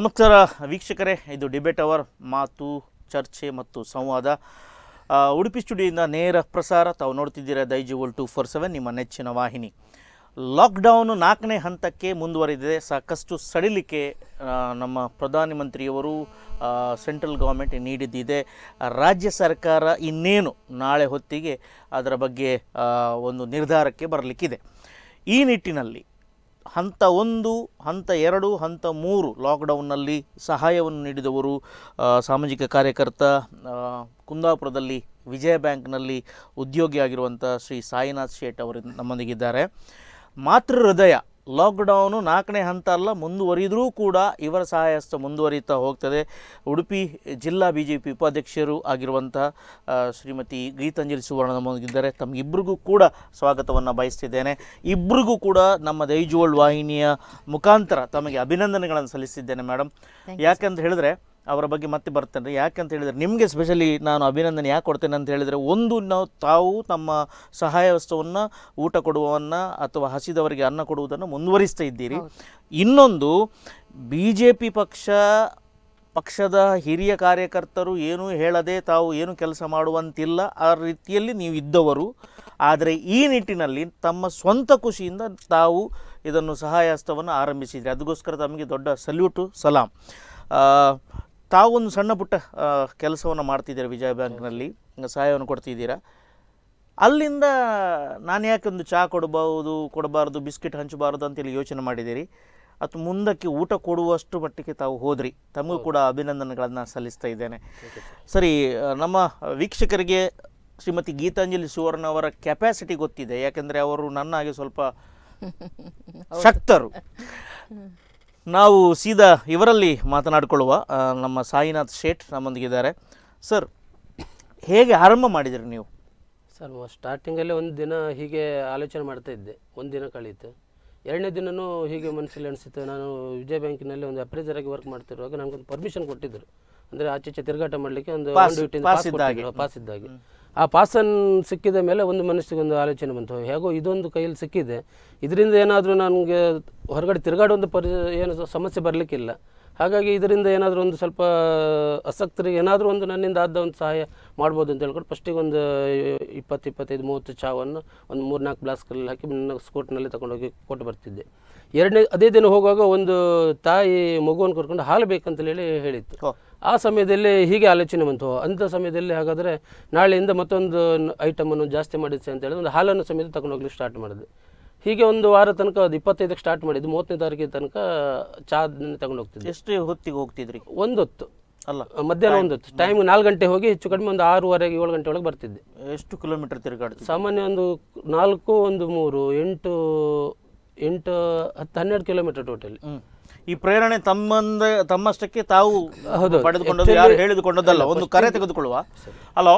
ನಮಸ್ಕಾರ ವೀಕ್ಷಕರೇ ಇದು ಡಿಬೇಟ್ ಅವರ್ ಮಾತು ಚರ್ಚೆ ಮತ್ತು ಸಂವಾದ ಆ, ಉಡುಪಿ ಸ್ಟುಡಿಯೋದಿಂದ ನೇರ ಪ್ರಸಾರ ತಾವು ನೋಡ್ತಿದ್ದೀರಾ ದೈಜುವಲ್ ಟು ಫೋರ್ ಸೆವೆನ್ ನಿಮ್ಮ ನೆಚ್ಚಿನ ವಾಹಿನಿ ಲಾಕ್ಡೌನು ನಾಲ್ಕನೇ ಹಂತಕ್ಕೆ ಮುಂದುವರಿದಿದೆ ಸಾಕಷ್ಟು ಸಡಿಲಿಕೆ ಆ, ನಮ್ಮ ಪ್ರಧಾನಮಂತ್ರಿಯವರು ಆ, ಸೆಂಟ್ರಲ್ ಗೌರ್ಮೆಂಟ್ ನೀಡಿದ್ದಿದೆ ರಾಜ್ಯ ಸರ್ಕಾರ ಇನ್ನೇನು ನಾಳೆ ಹೊತ್ತಿಗೆ ಅದರ ಬಗ್ಗೆ ಆ, ಒಂದು ನಿರ್ಧಾರಕ್ಕೆ ಬರಲಿಕ್ಕಿದೆ ಈ ನಿಟ್ಟಿನಲ್ಲಿ ಹಂತ ಒಂದು ಹಂತ ಎರಡು ಹಂತ ಮೂರು ಲಾಕ್ಡೌನ್ನಲ್ಲಿ ಸಹಾಯವನ್ನು ನೀಡಿದವರು ಆ, ಸಾಮಾಜಿಕ ಕಾರ್ಯಕರ್ತ ಆ, ಕುಂದಾಪುರದಲ್ಲಿ ವಿಜಯ ಬ್ಯಾಂಕ್ನಲ್ಲಿ ಉದ್ಯೋಗಿಯಾಗಿರುವಂಥ ಶ್ರೀ ಸಾಯಿನಾಥ್ ಶೇಟ್ ಅವರು ನಮ್ಮೊಂದಿಗಿದ್ದಾರೆ ಮಾತೃ ಹೃದಯ ಲಾಕ್ಡೌನು ನಾಲ್ಕನೇ ಹಂತ ಅಲ್ಲ ಮುಂದುವರಿದರೂ ಕೂಡ ಇವರ ಸಹಾಯ ಹಸ್ತ ಮುಂದುವರಿತಾ ಹೋಗ್ತದೆ ಉಡುಪಿ ಜಿಲ್ಲಾ ಬಿ ಜೆ ಪಿ ಉಪಾಧ್ಯಕ್ಷರು ಆಗಿರುವಂಥ ಆ, ಶ್ರೀಮತಿ ಗೀತಾಂಜಲಿ ಸುವರ್ಣ ನಮ್ಮೊಂದಿಗಿದ್ದಾರೆ ತಮಗಿಬ್ಬರಿಗೂ ಕೂಡ ಸ್ವಾಗತವನ್ನು ಬಯಸ್ತಿದ್ದೇನೆ ಇಬ್ಬರಿಗೂ ಕೂಡ ನಮ್ಮ ದೈಜುವಲ್ ವಾಹಿನಿಯ ಮುಖಾಂತರ ತಮಗೆ ಅಭಿನಂದನೆಗಳನ್ನು ಸಲ್ಲಿಸಿದ್ದೇನೆ ಮೇಡಮ್ ಯಾಕಂತ ಹೇಳಿದ್ರೆ ಅವರ ಬಗ್ಗೆ ಮತ್ತೆ ಬರ್ತೇನೆ ಯಾಕಂತ ಹೇಳಿದರೆ ನಿಮಗೆ ಸ್ಪೆಷಲಿ ನಾನು ಅಭಿನಂದನೆ ಯಾಕೆ ಕೊಡ್ತೇನೆ ಅಂತ ಹೇಳಿದರೆ ಒಂದು ನಾವು ತಾವು ತಮ್ಮ ಸಹಾಯ ವಸ್ತುವನ್ನು ಊಟ ಕೊಡುವವನ್ನು ಅಥವಾ ಹಸಿದವರಿಗೆ ಅನ್ನ ಕೊಡುವುದನ್ನು ಮುಂದುವರಿಸ್ತಾ ಇದ್ದೀರಿ ಇನ್ನೊಂದು ಬಿ ಜೆ ಪಿ ಪಕ್ಷ ಪಕ್ಷದ ಹಿರಿಯ ಕಾರ್ಯಕರ್ತರು ಏನೂ ಹೇಳದೆ ತಾವು ಏನು ಕೆಲಸ ಮಾಡುವಂತಿಲ್ಲ ಆ ರೀತಿಯಲ್ಲಿ ನೀವು ಇದ್ದವರು ಆದರೆ ಈ ನಿಟ್ಟಿನಲ್ಲಿ ತಮ್ಮ ಸ್ವಂತ ಖುಷಿಯಿಂದ ತಾವು ಇದನ್ನು ಸಹಾಯ ಹಸ್ತವನ್ನು ಆರಂಭಿಸಿದ್ರಿ ಅದಕ್ಕೋಸ್ಕರ ತಮಗೆ ದೊಡ್ಡ ಸಲ್ಯೂಟು ಸಲಾಂ ಆ, ತಾವೊಂದು ಸಣ್ಣ ಪುಟ್ಟ ಕೆಲಸವನ್ನು ಮಾಡ್ತಿದ್ದೀರಾ ವಿಜಯ ಬ್ಯಾಂಕ್ನಲ್ಲಿ ಸಹಾಯವನ್ನು ಕೊಡ್ತಿದ್ದೀರಾ ಅಲ್ಲಿಂದ ನಾನು ಯಾಕೆ ಒಂದು ಚಹಾ ಕೊಡಬಹುದು ಕೊಡಬಾರ್ದು ಬಿಸ್ಕೆಟ್ ಹಂಚಬಾರ್ದು ಅಂತೇಳಿ ಯೋಚನೆ ಮಾಡಿದ್ದೀರಿ ಅಥವಾ ಮುಂದಕ್ಕೆ ಊಟ ಕೊಡುವಷ್ಟು ಮಟ್ಟಿಗೆ ತಾವು ಹೋದ್ರಿ ತಮಗೂ ಕೂಡ ಅಭಿನಂದನೆಗಳನ್ನು ಸಲ್ಲಿಸ್ತಾ ಇದ್ದೇನೆ ಸರಿ ಆ, ನಮ್ಮ ವೀಕ್ಷಕರಿಗೆ ಶ್ರೀಮತಿ ಗೀತಾಂಜಲಿ ಸುವರ್ಣ ಅವರ ಕೆಪಾಸಿಟಿ ಗೊತ್ತಿದೆ ಯಾಕೆಂದರೆ ಅವರು ನನ್ನ ಹಾಗೆ ಸ್ವಲ್ಪ ಶಕ್ತರು ನಾವು ಸೀದಾ ಇವರಲ್ಲಿ ಮಾತನಾಡಿಕೊಳ್ಳುವ ಆ, ನಮ್ಮ ಸಾಯಿನಾಥ್ ಶೇಟ್ ನಮ್ಮೊಂದಿಗಿದ್ದಾರೆ ಸರ್ ಹೇಗೆ ಆರಂಭ ಮಾಡಿದ್ರಿ ನೀವು ಸರ್ ಸ್ಟಾರ್ಟಿಂಗಲ್ಲೇ ಒಂದು ದಿನ ಹೀಗೆ ಆಲೋಚನೆ ಮಾಡ್ತಾ ಇದ್ದೆ ಒಂದು ದಿನ ಕಳೀತು ಎರಡನೇ ದಿನನೂ ಹೀಗೆ ಮನಸ್ಸಲ್ಲಿ ಅನಿಸಿತ್ತು ನಾನು ವಿಜಯ ಬ್ಯಾಂಕಿನಲ್ಲಿ ಒಂದು ಅಪ್ರೈಸರ್ ಆಗಿ ವರ್ಕ್ ಮಾಡ್ತಿರುವಾಗ ನನಗೊಂದು ಪರ್ಮಿಷನ್ ಕೊಟ್ಟಿದ್ದರು ಅಂದರೆ ಆಚೆ ಈಚೆ ತಿರುಗಾಟ ಮಾಡಲಿಕ್ಕೆ ಒಂದು Pass- one duty ಇಂದ pass pass ಇದ್ದ ಹಾಗೆ. ಕೊಟ್ಟಿದ್ರು, pass ಇದ್ದ ಹಾಗೆ ಆ ಪಾಸನ್ನು ಸಿಕ್ಕಿದ ಮೇಲೆ ಒಂದು ಮನಸ್ಸಿಗೆ ಒಂದು ಆಲೋಚನೆ ಬಂತು ಹೇಗೋ ಇದೊಂದು ಕೈಯಲ್ಲಿ ಸಿಕ್ಕಿದೆ ಇದರಿಂದ ಏನಾದರೂ ನನಗೆ ಹೊರಗಡೆ ತಿರುಗಾಡುವಂಥ ಪರಿ ಏನು ಸ- ಸಮಸ್ಯೆ ಬರಲಿಕ್ಕಿಲ್ಲ ಹಾಗಾಗಿ ಇದರಿಂದ ಏನಾದರೂ ಒಂದು ಸ್ವಲ್ಪ ಆಸಕ್ತರಿಗೆ ಏನಾದರೂ ಒಂದು ನನ್ನಿಂದ ಆದ ಒಂದು ಸಹಾಯ ಮಾಡ್ಬೋದು ಅಂತ ಹೇಳ್ಕೊಂಡು ಫಸ್ಟಿಗೆ ಒಂದು ಇಪ್ಪತ್ತು ಇಪ್ಪತ್ತೈದು ಮೂವತ್ತು ಚಾವನ್ನು ಒಂದು ಮೂರು ನಾಲ್ಕು ಗ್ಲಾಸ್ಗಳಲ್ಲಿ ಹಾಕಿ ನನ್ನ ಸ್ಕೂಟ್ನಲ್ಲಿ ತಗೊಂಡೋಗಿ ಕೊಟ್ಟು ಬರ್ತಿದ್ದೆ ಎರಡನೇ ಅದೇ ದಿನ ಹೋಗುವಾಗ ಒಂದು ತಾಯಿ ಮಗುವನ್ನು ಕರ್ಕೊಂಡು ಹಾಲು ಬೇಕಂತ ಹೇಳಿ ಹೇಳಿತ್ತು ಓ. ಆ ಸಮಯದಲ್ಲಿ ಹೀಗೆ ಆಲೋಚನೆ ಬಂತು ಅಂಥ ಸಮಯದಲ್ಲಿ ಹಾಗಾದರೆ ನಾಳೆಯಿಂದ ಮತ್ತೊಂದು ಐಟಮನ್ನು ಜಾಸ್ತಿ ಮಾಡಿದ್ದೆ ಅಂತ ಹೇಳಿದ್ರೆ ಒಂದು ಹಾಲನ್ನು ಸಮೇತ ತಗೊಂಡು ಹೋಗ್ಲಿಕ್ಕೆ ಸ್ಟಾರ್ಟ್ ಮಾಡಿದೆ ಹೀಗೆ ಒಂದು ವಾರ ತನಕ ಅದು ಇಪ್ಪತ್ತೈದಕ್ಕೆ ಸ್ಟಾರ್ಟ್ ಮಾಡಿದ್ದು ಮೂವತ್ತನೇ ತಾರೀಕಿನ ತನಕ ಚಾ ತಗೊಂಡು ಹೋಗ್ತಿದ್ದೆ ಎಷ್ಟು ಹೊತ್ತಿಗೆ ಹೋಗ್ತಿದ್ರಿ ಒಂದೊತ್ತು ಅಲ್ಲ ಮಧ್ಯಾಹ್ನ ಒಂದೊತ್ತು ಟೈಮ್ ನಾಲ್ಕು ಗಂಟೆ ಹೋಗಿ ಹೆಚ್ಚು ಕಡಿಮೆ ಒಂದು ಆರೂವರೆಗೆ ಏಳು ಗಂಟೆ ಒಳಗೆ ಬರ್ತಿದ್ದೆ ಎಷ್ಟು ಕಿಲೋಮೀಟರ್ ತಿರುಗಾಡ್ತೀವಿ ಸಾಮಾನ್ಯ ಒಂದು ನಾಲ್ಕು ಒಂದು ಮೂರು ಎಂಟು ಎಂಟು ಹತ್ತು ಹನ್ನೆರಡು ಕಿಲೋಮೀಟರ್ ಟೋಟಲಿ ಹ್ಮ್. ಈ ಪ್ರೇರಣೆ ತಮ್ಮಂದ ತಮ್ಮಷ್ಟಕ್ಕೆ ತಾವು ಹೌದು. ಪಡೆದುಕೊಂಡದ್ದು ಯಾರು ಹೇಳಿದುಕೊಂಡದ್ದಲ್ಲ ಒಂದು ಕರೆ ತೆಗೆದುಕೊಳ್ಳುವ ಹಲೋ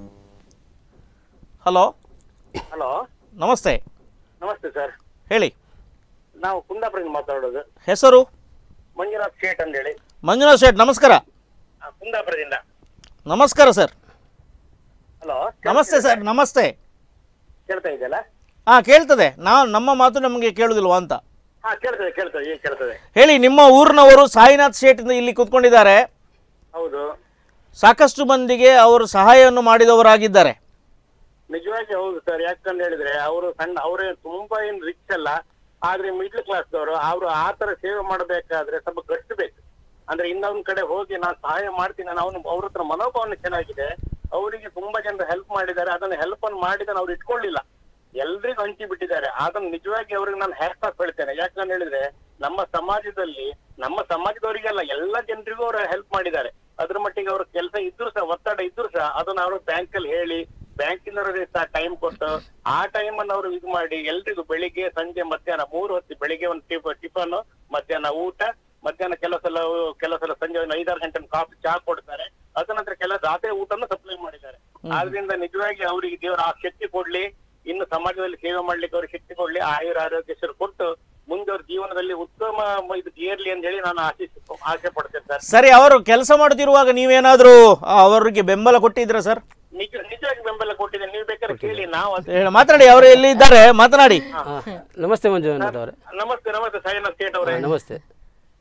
ಹಲೋ ಹಲೋ ನಮಸ್ತೆ ನಮಸ್ತೆ ಸರ್ ಹೇಳಿ ನಾವು ಕುಂದಾಪುರದಿಂದ ಮಾತಾಡೋದು ಹೆಸರು ಮಂಜುನಾಥ್ ಶೇಟ್ ಅಂತ ಹೇಳಿ ಮಂಜುನಾಥ್ ಶೇಟ್ ನಮಸ್ಕಾರ ಆ, ಕುಂದಾಪುರದಿಂದ ನಮಸ್ಕಾರ ಸರ್ ಹಲೋ ನಮಸ್ತೆ ಸರ್ ನಮಸ್ತೆ ಕೇಳ್ತಾ ಇದೆಯಲ್ಲ ಹಾಂ ಕೇಳ್ತದೆ ನಾವು ನಮ್ಮ ಮಾತು ನಮಗೆ ಕೇಳುದಿಲ್ವಾ ಅಂತ ಹಾ ಕೇಳ್ತದೆ ಕೇಳ್ತದೆ ಈಗ ಕೇಳ್ತದೆ ಹೇಳಿ ನಿಮ್ಮ ಊರಿನವರು ಸಾಯಿನಾಥ್ ಶೇಟ್ ಇಲ್ಲಿ ಕೂತ್ಕೊಂಡಿದ್ದಾರೆ ಹೌದು ಸಾಕಷ್ಟು ಮಂದಿಗೆ ಅವರು ಸಹಾಯವನ್ನು ಮಾಡಿದವರಾಗಿದ್ದಾರೆ ನಿಜವಾಗಿ ಹೌದು ಸರ್ ಯಾಕಂತ ಹೇಳಿದ್ರೆ ಅವರು ಸಣ್ಣ ಅವರೇ ತುಂಬಾ ಏನ್ ರಿಚ್ ಅಲ್ಲ ಆದ್ರೆ ಮಿಡ್ಲ್ ಕ್ಲಾಸ್ ದವರು ಅವರು ಆ ತರ ಸೇವೆ ಮಾಡಬೇಕಾದ್ರೆ ಸ್ವಲ್ಪ ಗಟ್ಟು ಬೇಕು ಅಂದ್ರೆ ಇನ್ನೊಂದ್ ಕಡೆ ಹೋಗಿ ನಾನು ಸಹಾಯ ಮಾಡ್ತೀನಿ ನಾನು ಅವನು ಅವ್ರ ಹತ್ರ ಮನೋಭಾವನೆ ಚೆನ್ನಾಗಿದೆ ಅವರಿಗೆ ತುಂಬಾ ಜನರು ಹೆಲ್ಪ್ ಮಾಡಿದ್ದಾರೆ ಅದನ್ನ ಹೆಲ್ಪ್ ಅನ್ನು ಮಾಡಿದನ್ನು ಅವ್ರು ಇಟ್ಕೊಳ್ಳಿಲ್ಲ ಎಲ್ರಿಗೂ ಹಂಚಿ ಬಿಟ್ಟಿದ್ದಾರೆ ಅದನ್ನ ನಿಜವಾಗಿ ಅವ್ರಿಗೆ ನಾನು ಹ್ಯಾಕ್ ಹೇಳ್ತೇನೆ ಯಾಕಂತ ಹೇಳಿದ್ರೆ ನಮ್ಮ ಸಮಾಜದಲ್ಲಿ ನಮ್ಮ ಸಮಾಜದವರಿಗೆಲ್ಲ ಎಲ್ಲ ಜನರಿಗೂ ಅವರು ಹೆಲ್ಪ್ ಮಾಡಿದ್ದಾರೆ ಅದ್ರ ಮಟ್ಟಿಗೆ ಅವ್ರ ಕೆಲಸ ಇದ್ರು ಸಹ ಒತ್ತಡ ಇದ್ರು ಸಹ ಅದನ್ನ ಅವರು ಬ್ಯಾಂಕ್ ಅಲ್ಲಿ ಹೇಳಿ ಬ್ಯಾಂಕಿನವರಿಗೆ ಸಹ ಟೈಮ್ ಕೊಟ್ಟು ಆ ಟೈಮ್ ಅನ್ನು ಅವರು ಇದು ಮಾಡಿ ಎಲ್ರಿಗೂ ಬೆಳಿಗ್ಗೆ ಸಂಜೆ ಮಧ್ಯಾಹ್ನ ಮೂರು ಹೊತ್ತು ಬೆಳಿಗ್ಗೆ ಒಂದು ಟಿಫ್ ಟಿಫನ್ ಮಧ್ಯಾಹ್ನ ಊಟ ಮಧ್ಯಾಹ್ನ ಕೆಲವು ಸಲ ಕೆಲವು ಸಲ ಸಂಜೆ ಒಂದು ಐದಾರು ಗಂಟೆ ಕಾಫಿ ಚಹಾ ಕೊಡ್ತಾರೆ ಅದ ನಂತರ ಕೆಲ ರಾತ್ರಿ ಊಟನ್ನು ಸಪ್ಲೈ ಮಾಡಿದ್ದಾರೆ ಆದ್ರಿಂದ ನಿಜವಾಗಿ ಅವರಿಗೆ ದೇವರ ಆ ಶಕ್ತಿ ಕೊಡ್ಲಿ ಇನ್ನು ಸಮಾಜದಲ್ಲಿ ಸೇವೆ ಮಾಡ್ಲಿಕ್ಕೆ ಅವ್ರಿಗೆ ಶಕ್ತಿ ಕೊಡ್ಲಿ ಆಯುರ ಆರೋಗ್ಯಶ್ವರ ಕೊಟ್ಟು ಮುಂದೆ ಅವ್ರ ಜೀವನದಲ್ಲಿ ಉತ್ತಮ ಮ- ಇದು ಏರ್ಲಿ ಅಂತ ಹೇಳಿ ನಾನು ಆಶಿಸ್ ಆಸೆ ಪಡ್ತೇನೆ ಸರ್ ಸರಿ ಅವರು ಕೆಲಸ ಮಾಡುತ್ತಿರುವಾಗ ನೀವೇನಾದರೂ ಅವರಿಗೆ ಬೆಂಬಲ ಕೊಟ್ಟಿದ್ದೀರಾ ಸರ್ ನಿಜ ನಿಜವಾಗಿ ಬೆಂಬಲ ಕೊಟ್ಟಿದ್ದೇನೆ ನೀವು ಬೇಕಾದ್ರೆ ಕೇಳಿ ನಾವು ಅದು ಹೇಳಿ, ಮಾತನಾಡಿ ಅವರು ಎಲ್ಲಿ ಇದ್ದಾರೆ ಮಾತನಾಡಿ ಹಾ. ನಮಸ್ತೆ ಮಂಜುನಾಥ್ ಅವರೇ ನಮಸ್ತೆ ನಮಸ್ತೆ ಸಾಯಿನಾಥ್ ಸೇಠ್ ಅವರೇ ನಮಸ್ತೆ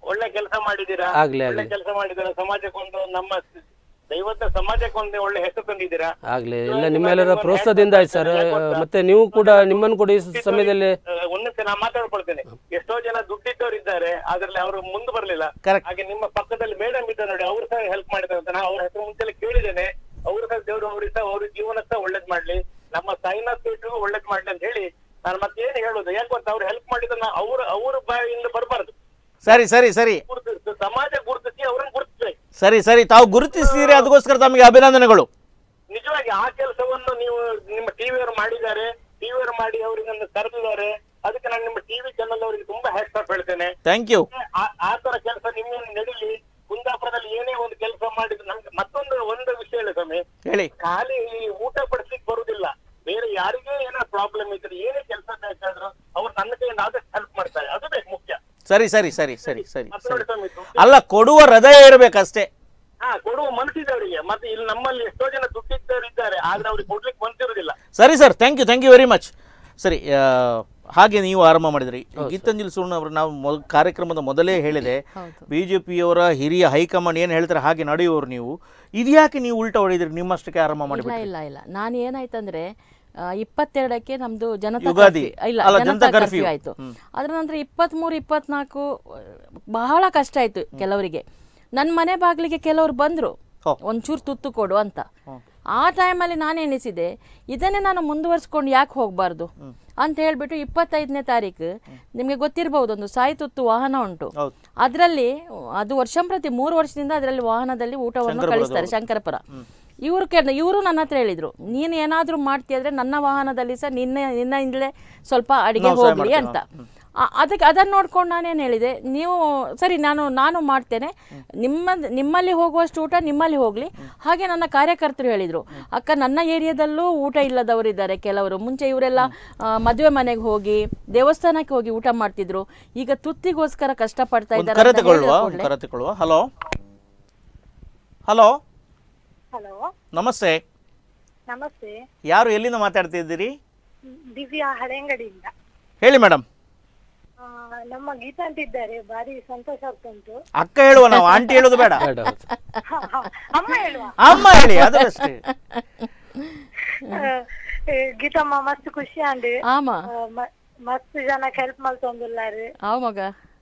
ಒಳ್ಳೆ ಕೆಲಸ ಮಾಡಿದ್ದೀರಾ ಆಗ್ಲಿ, ಒಳ್ಳೆ ಆಗ್ಲಿ. ಕೆಲಸ ಮಾಡಿದ್ದೀರಾ ಸಮಾಜಕ್ಕೊಂದು ನಮ್ಮ ದೈವದ ಸಮಾಜಕ್ಕೊಂದು ಒಳ್ಳೆ ಹೆಸರು ತಂದಿದ್ದೀರಾ ಆಗಲಿ ಎಲ್ಲ ನಿಮ್ಮೆಲ್ಲರ ಪ್ರೋತ್ಸಾಹದಿಂದ ಆಯ್ತು ಸರ್ ಮತ್ತೆ ನೀವು ಕೂಡ ನಿಮ್ಮನ್ನು ಕೂಡ ಈ ಸಮಯದಲ್ಲಿ ಅಹ್, ಒಂದ್ ನಿಮಿಷ ನಾ ಮಾತಾಡ್ಕೊಳ್ತೇನೆ ಎಷ್ಟೋ ಜನ ದುಡ್ಡಿದ್ದವ್ರು ಇದ್ದಾರೆ ಅದ್ರಲ್ಲಿ ಅವರು ಮುಂದೆ ಬರ್ಲಿಲ್ಲ Correct. ಹಾಗೆ ನಿಮ್ಮ ಪಕ್ಕದಲ್ಲಿ ಮೇಡಮ್ ಇದ್ದಾರೆ ನೋಡಿ ಅವ್ರು ಸಹ ಹೆಲ್ಪ್ ಮಾಡಿದ್ದಾರೆ ಅಂತ ನಾನು ಅವ್ರ ಹೆಸರು ಮುಂಚೆ ಕೇಳಿದ್ದೇನೆ ಅವ್ರು ಸಹ ದೇವರು ಅವ್ರಿಗೆ ಸಹ ಅವ್ರ ಜೀವನ ಸಹ ಒಳ್ಳೇದ್ ಮಾಡ್ಲಿ ನಮ್ಮ ಸೈನಸ್ ಪೀಠಿಗೂ ಒಳ್ಳೇದ್ ಮಾಡ್ಲಿ ಅಂತ ಹೇಳಿ ನಾನು ಮತ್ತೇನು ಹೇಳುದು ಯಾಕೆ ಗೊತ್ತಾ ಅವ್ರು ಹೆಲ್ಪ್ ಮಾಡಿದ್ದನ್ನ ಅವ್ರ ಅವ್ರ ಬಾಯಿಂದ ಬರಬಾರ್ದು ಸರಿ ಸರಿ ಸರಿ ಗುರುತಿಸ್ ಸಮಾಜ ಗುರುತಿಸಿ ಅವ್ರನ್ನ ಗುರುತಿಸ್ಬೇಕು ಸರಿ ಸರಿ ತಾವು ಗುರುತಿಸ್ತೀರಿ ಅದಕ್ಕೋಸ್ಕರ ತಮಗೆ ಅಭಿನಂದನೆಗಳು ನಿಜವಾಗಿ ಆ ಕೆಲಸವನ್ನು ನೀವು ನಿಮ್ಮ ಟಿವಿಯವರು ಮಾಡಿದ್ದಾರೆ ಟಿವಿಯವರು ಮಾಡಿ ಅವರಿಗೆ ಕರೆದಿದ್ದಾರೆ ಅದಕ್ಕೆ ನಾನು ನಿಮ್ಮ ಟಿವಿ ಚಾನಲ್ ಅವರಿಗೆ ತುಂಬಾ ಹ್ಯಾಟ್ಸ್ ಆಫ್ ಹೇಳ್ತೇನೆ ಥ್ಯಾಂಕ್ ಯು ಆ- ಆ ತರ ಕೆಲಸ ನಿಮ್ಮ ನಡೀಲಿ ಕುಂದಾಪುರದಲ್ಲಿ ಏನೇ ಒಂದು ಕೆಲಸ ಮಾಡಿದ್ರು ನಮ್ಗೆ ಮತ್ತೊಂದು ಒಂದು ವಿಷಯ ಹೇಳಿ ಸ್ವಾಮಿ ಹೇಳಿ ಖಾಲಿ ಈ ಊಟ ಬಡಿಸ್ಲಿಕ್ಕೆ ಬರುದಿಲ್ಲ ಬೇರೆ ಯಾರಿಗೇ ಏನೋ ಪ್ರಾಬ್ಲಮ್ ಇದ್ರೆ ಏನೇ ಕೆಲಸ ಬೇಕಾದ್ರು ಅವ್ರು ನನ್ನ ಕೈಯಿಂದ ಆದಷ್ಟು ಹೆಲ್ಪ್ ಮಾಡ್ತಾರೆ ಅದು ಬೇಕು ಮುಖ್ಯ ಸರಿ ಸರಿ ಸರಿ ಸರಿ ಸರಿ ಮತ್ತೆ ಸರಿ ನೋಡಿ ಸ್ವಾಮಿ ದುಡ್ಡು- ಅಲ್ಲ ಕೊಡುವ ಹೃದಯ ಇರಬೇಕಷ್ಟೇ ಹಾ ಕೊಡುವ ಮನಸ್ಸಿದವರಿಗೆ ಮತ್ತೆ ಇಲ್ಲಿ ನಮ್ಮಲ್ಲಿ ಎಷ್ಟೋ ಜನ ದುಡ್ಡಿದ್ದವರು ಇದ್ದಾರೆ ಆದ್ರೆ ಅವ್ರಿಗೆ ಕೊಡ್ಲಿಕ್ಕೆ ಮನಸ್ಸಿರುದಿಲ್ಲ ಸರಿ sir thank you thank you very much ಸರಿ ಆ, ಹಾಗೆ ನೀವು ಆರಂಭ ಮಾಡಿದ್ರಿ ಗೀತಾಂಜಲಿ ಸುವರ್ಣ ಅವರು ನಾವು ಮೊದ ಕಾರ್ಯಕ್ರಮದ ಮೊದಲೇ ಹೇಳಿದೆ ಹೌದು. ಬಿ ಜೆ ಪಿಯವರ ಹಿರಿಯ ಹೈಕಮಾಂಡ್ ಏನು ಹೇಳ್ತಾರೆ ಹಾಗೆ ನಡೆಯುವವರು ನೀವು ಇದ್ಯಾಕೆ ನೀವು ಉಲ್ಟಾ ಹೊಡೆದ್ರಿ ನಿಮ್ಮಷ್ಟಕ್ಕೆ ಆರಂಭ ಇಲ್ಲ ಮಾಡಿಬಿಟ್ರಿ ಇಲ್ಲ ಇಲ್ಲ ನಾನು ಏನಾಯ್ತಂದ್ರೆ ಆ, ಇಪ್ಪತ್ತೆರಡಕ್ಕೆ ನಮ್ದು ಜನತಾ ಯುಗಾದಿ. ಕರ್ಫ್ಯೂ- ಇಲ್ಲ ಅಲ್ಲ, ಜನತಾ ಜನತಾ ಕರ್ಫ್ಯೂ ಕರ್ಫ್ಯೂ. ಆಯ್ತು ಅದ್ರ ನಂತರ ಇಪ್ಪತ್ಮೂರು ಇಪ್ಪತ್ನಾಲ್ಕು ಬಹಳ ಕಷ್ಟ ಆಯ್ತು ಕೆಲವರಿಗೆ ನನ್ನ ಮನೆ ಬಾಗಿಲಿಗೆ ಕೆಲವರು ಬಂದ್ರು ಹೋ. ಒಂಚೂರು ತುತ್ತು ಕೊಡು ಅಂತ ಆ ಟೈಮಲ್ಲಿ ನಾನು ಎಣಿಸಿದೆ ಇದನ್ನೇ ನಾನು ಮುಂದುವರ್ಸ್ಕೊಂಡು ಯಾಕೆ ಹೋಗಬಾರ್ದು ಅಂತ ಹೇಳ್ಬಿಟ್ಟು ಇಪ್ಪತ್ತೈದನೇ ತಾರೀಕು ನಿಮಗೆ ಗೊತ್ತಿರಬಹುದು ಒಂದು ಸಾಯಿ ತುತ್ತು ವಾಹನ ಉಂಟು ಹೌದು ಅದರಲ್ಲಿ ಅದು ವರ್ಷಂಪ್ರತಿ ಮೂರು ವರ್ಷದಿಂದ ಅದರಲ್ಲಿ ವಾಹನದಲ್ಲಿ ಊಟವನ್ನು ಕಳಿಸ್ತಾರೆ ಶಂಕರಪುರ ಇವರು ಕೆ ಇವರು ನನ್ನ ಹತ್ರ ಹೇಳಿದ್ರು ನೀನು ಏನಾದರೂ ಮಾಡ್ತೀಯಾದ್ರೆ ನನ್ನ ವಾಹನದಲ್ಲಿ ಸಹ ನಿನ್ನೆ ನಿನ್ನಿಂದಲೇ ಸ್ವಲ್ಪ ಅಡಿಗೆ ನಾವು ಸಹಾಯ ಹೋಗ್ಲಿ ಅಂತ ಆ- ಅದಕ್ಕೆ ಅದನ್ನು ನೋಡ್ಕೊಂಡು ನಾನೇನು ಹೇಳಿದೆ ನೀವು ಸರಿ ನಾನು ನಾನು ಮಾಡ್ತೇನೆ ನಿಮ್ಮ ನಿಮ್ಮಲ್ಲಿ ಹೋಗುವಷ್ಟು ಊಟ ನಿಮ್ಮಲ್ಲಿ ಹೋಗಲಿ ಹಾಗೆ ನನ್ನ ಕಾರ್ಯಕರ್ತರು ಹೇಳಿದರು ಅಕ್ಕ ನನ್ನ ಏರಿಯಾದಲ್ಲೂ ಊಟ ಇಲ್ಲದವರಿದ್ದಾರೆ ಕೆಲವರು ಮುಂಚೆ ಇವರೆಲ್ಲ ಮದುವೆ ಮನೆಗೆ ಹೋಗಿ ದೇವಸ್ಥಾನಕ್ಕೆ ಹೋಗಿ ಊಟ ಮಾಡ್ತಿದ್ರು ಈಗ ತುತ್ತಿಗೋಸ್ಕರ ಕಷ್ಟಪಡ್ತಾ ಒಂದು ಇದ್ದಾರೆ ಕರೆ ಅಂತ ತಗೊಳ್ಳುವ ಹೇಳಿದ ಒಂದು ಕೂಡ್ಲೇ- ಕರೆ ತಗೊಳ್ಳುವ ಹಲೋ ಹಲೋ ಹಲೋ ನಮಸ್ತೆ ನಮಸ್ತೆ ಯಾರು ಎಲ್ಲಿಂದ ಮಾತಾಡ್ತಿದ್ದೀರಿ ದಿವ್ಯಾ ಹಳೆಂಗಡಿಯಿಂದ ಹೇಳಿ ಮೇಡಮ್ ಆ, ನಮ್ಮ ಗೀತಾ ಅಂತ ಇದ್ದಾರೆ ಭಾರಿ ಸಂತೋಷ ಆಗ್ತುಂಟು ಅಕ್ಕ ಹೇಳುವ ನಾವು ಆಂಟಿ ಹೇಳೋದು ಬೇಡ ಬೇಡ ಹೌದು. ಹ, ಹ. ಅಮ್ಮ ಹೇಳುವ ಅಮ್ಮ ಹೇಳಿ ಅದು ಅಷ್ಟೇ ಆ, ಏ, ಗೀತಮ್ಮ ಮಸ್ತ್ ಖುಷಿ ಅಂಡ್ ಆಮ ಮಸ್ತ್ ಜನಕ್ಕೆ ಹೆಲ್ಪ್ ಮಲ್ತೊಂದುಲ್ಲಾರು ಆವ್ ಮಗ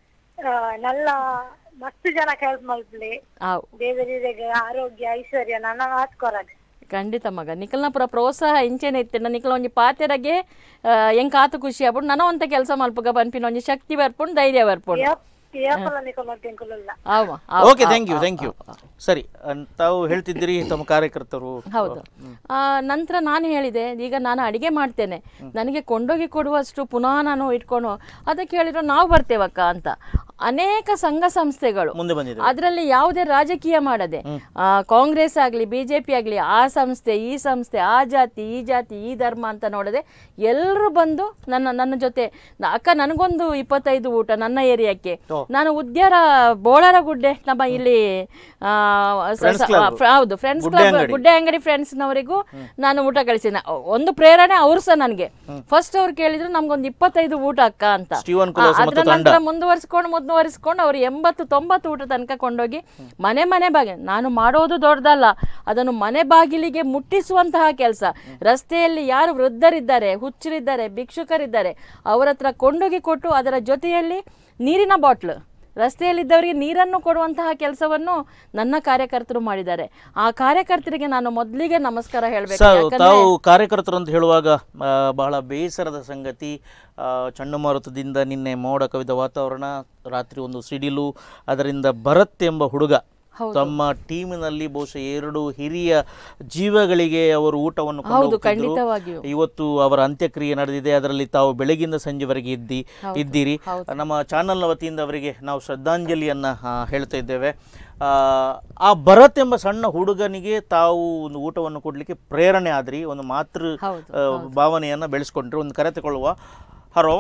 ಆ, ನಲ್ಲ ಮಸ್ತ್ ಜನಕ್ಕೆ ಹೆಲ್ಪ್ ಮಲ್ಪಲಿ ಆವ್ ದೇವರಿಗೆ ಆರೋಗ್ಯ ಐಶ್ವರ್ಯ ನನ್ನ ಹಾತ್ಕೊರದು ಖಂಡಿತ ಮಗ ನಿಖಲ್ನ ಪುರ ಪ್ರೋತ್ಸಾಹ ಇಂಚೆನೆ ಇತ್ತೆ ನಿಖಲ್ ಒಂಜಿ ಪಾತೆರಗೆ ಎಂಕ್ ಆತು ಖುಷಿ ಆಪುಂಡು ನನ ಒಂತ ಕೆಲಸ ಮಲ್ಪಗ ಬನ್ಪಿನ ಒಂಜಿ ಶಕ್ತಿ ಬರ್ಪುಂಡು ಧೈರ್ಯ ಬರ್ಪುಂಡು ಏಪಲ ನಿಕೊಲ್ಲ ತೆಂಕುಲಲ್ಲ ಆವ okay thank you thank you ಸರಿ ಅನ್- ತಾವು ಹೇಳ್ತಿದ್ದೀರಿ ತಮ್ಮ ಕಾರ್ಯಕರ್ತರು ಹೌದು ಆ, ನಂತರ ನಾನು ಹೇಳಿದೆ ಈಗ ನಾನು ಅಡಿಗೆ ಮಾಡ್ತೇನೆ ನನಗೆ ಕೊಂಡೋಗಿ ಕೊಡುವಷ್ಟು ಪುನಃ ನಾನು ಇಟ್ಕೊಂಡು ಅದಕ್ಕೆ ಹೇಳಿದ್ರು ನಾವು ಬರ್ತೇವಕ್ಕ ಅಂತ ಅನೇಕ ಸಂಘ ಸಂಸ್ಥೆಗಳು ಮುಂದೆ ಬಂದಿದೆ ಅದರಲ್ಲಿ ಯಾವುದೇ ರಾಜಕೀಯ ಮಾಡದೆ ಆ, ಕಾಂಗ್ರೆಸ್ ಆಗಲಿ ಬಿ ಜೆ ಪಿ ಆಗಲಿ ಆ ಸಂಸ್ಥೆ ಈ ಸಂಸ್ಥೆ ಆ ಜಾತಿ ಈ ಜಾತಿ ಈ ಧರ್ಮ ಅಂತ ನೋಡದೆ ಎಲ್ಲರೂ ಬಂದು ನನ್ನ ನನ್ನ ಜೊತೆ ನ- ಅಕ್ಕ ನನಗೊಂದು ಇಪ್ಪತ್ತೈದು ಊಟ ನನ್ನ ಏರಿಯಾಕ್ಕೆ ನಾನು ಉದ್ಯಾರ ಬೋಳರ ಗುಡ್ಡೆ ನಮ್ಮ ಇಲ್ಲಿ ಆ, ಸ- Friends ಸ- club. ಆ, ಫ್ರ- ಹೌದು ಫ್ರೆಂಡ್ಸ್ ಗುಡ್ಡೆ ಕ್ಲಬ್ ಅಂಗಡಿ. ಗುಡ್ಡೆ ಅಂಗಡಿ ಫ್ರೆಂಡ್ಸ್ನವರಿಗೂ ನಾನು ಊಟ ಕಳಿಸಿದೆ ಒಂದು ಪ್ರೇರಣೆ ಅವರು ಸಹ ನನಗೆ ಫಸ್ಟ್ ಅವ್ರು ಕೇಳಿದ್ರು ನಮ್ಗೊಂದು ಇಪ್ಪತ್ತೈದು ಊಟ ಅಕ್ಕ ಅಂತ ಸ್ಟೀವನ್ ಆ, ಕುಲೋಸ್ ಅದ್ರ ಮತ್ತು ತಂಡ ನಂತರ ಮುಂದುವರಿಸ್ಕೊಂಡು ಮುಂದುವರಿಸ್ಕೊಂಡು ಅವ್ರು ಎಂಬತ್ತು ತೊಂಬತ್ತು ಊಟ ತನಕ ಕೊಂಡೋಗಿ ಮನೆ ಮನೆ ಬಾಗಿ ನಾನು ಮಾಡೋದು ದೊಡ್ಡದಲ್ಲ ಅದನ್ನು ಮನೆ ಬಾಗಿಲಿಗೆ ಮುಟ್ಟಿಸುವಂತಹ ಕೆಲಸ ರಸ್ತೆಯಲ್ಲಿ ಯಾರು ವೃದ್ಧರಿದ್ದಾರೆ ಹುಚ್ಚರಿದ್ದಾರೆ ಭಿಕ್ಷುಕರಿದ್ದಾರೆ ಅವರ ಹತ್ರ ಕೊಂಡೋಗಿ ಕೊಟ್ಟು ಅದರ ಜೊತೆಯಲ್ಲಿ ನೀರಿನ ಬಾಟ್ಲು ರಸ್ತೆಯಲ್ಲಿದ್ದವರಿಗೆ ನೀರನ್ನು ಕೊಡುವಂತಹ ಕೆಲಸವನ್ನು ನನ್ನ ಕಾರ್ಯಕರ್ತರು ಮಾಡಿದ್ದಾರೆ ಆ ಕಾರ್ಯಕರ್ತರಿಗೆ ನಾನು ಮೊದಲಿಗೆ ನಮಸ್ಕಾರ ಹೇಳಬೇಕು ಸರ್ ಯಾಕಂದ್ರೆ ತಾವು ಕಾರ್ಯಕರ್ತರು ಅಂತ ಹೇಳುವಾಗ ಆ, ಬಹಳ ಬೇಸರದ ಸಂಗತಿ ಆ, ಚಂಡಮಾರುತದಿಂದ ನಿನ್ನೆ ಮೋಡ ಕವಿದ ವಾತಾವರಣ ರಾತ್ರಿ ಒಂದು ಸಿಡಿಲು ಅದರಿಂದ ಭರತ್ ಎಂಬ ಹುಡುಗ ತಮ್ಮ ಟೀಮಿನಲ್ಲಿ ಬಹುಶಃ ಎರಡು ಹಿರಿಯ ಜೀವಗಳಿಗೆ ಅವರು ಊಟವನ್ನು ಕೊಂಡು ಹೌದು, ಹೋಗ್ತಿದ್ರು. ಖಂಡಿತವಾಗಿಯೂ. ಇವತ್ತು ಅವರ ಅಂತ್ಯಕ್ರಿಯೆ ನಡೆದಿದೆ ಅದರಲ್ಲಿ ತಾವು ಬೆಳಗಿಂದ ಸಂಜೆವರೆಗೆ ಇದ್ದಿ ಇದ್ದೀರಿ ನಮ್ಮ ಚಾನಲ್ನ ವತಿಯಿಂದ ಅವರಿಗೆ ನಾವು ಶ್ರದ್ಧಾಂಜಲಿಯನ್ನ ಆ, ಹೇಳ್ತಾ ಇದ್ದೇವೆ ಆ, ಆ ಭರತ್ ಎಂಬ ಸಣ್ಣ ಹುಡುಗನಿಗೆ ತಾವು ಒಂದು ಊಟವನ್ನು ಕೊಡಲಿಕ್ಕೆ ಪ್ರೇರಣೆ ಆದ್ರಿ ಒಂದು ಮಾತೃ ಹೌದು, ಆ, ಭಾವನೆಯನ್ನ ಬೆಳೆಸ್ಕೊಂಡ್ರಿ ಒಂದು ಕರೆ ತಗೊಳ್ಳುವ ಹಲೋ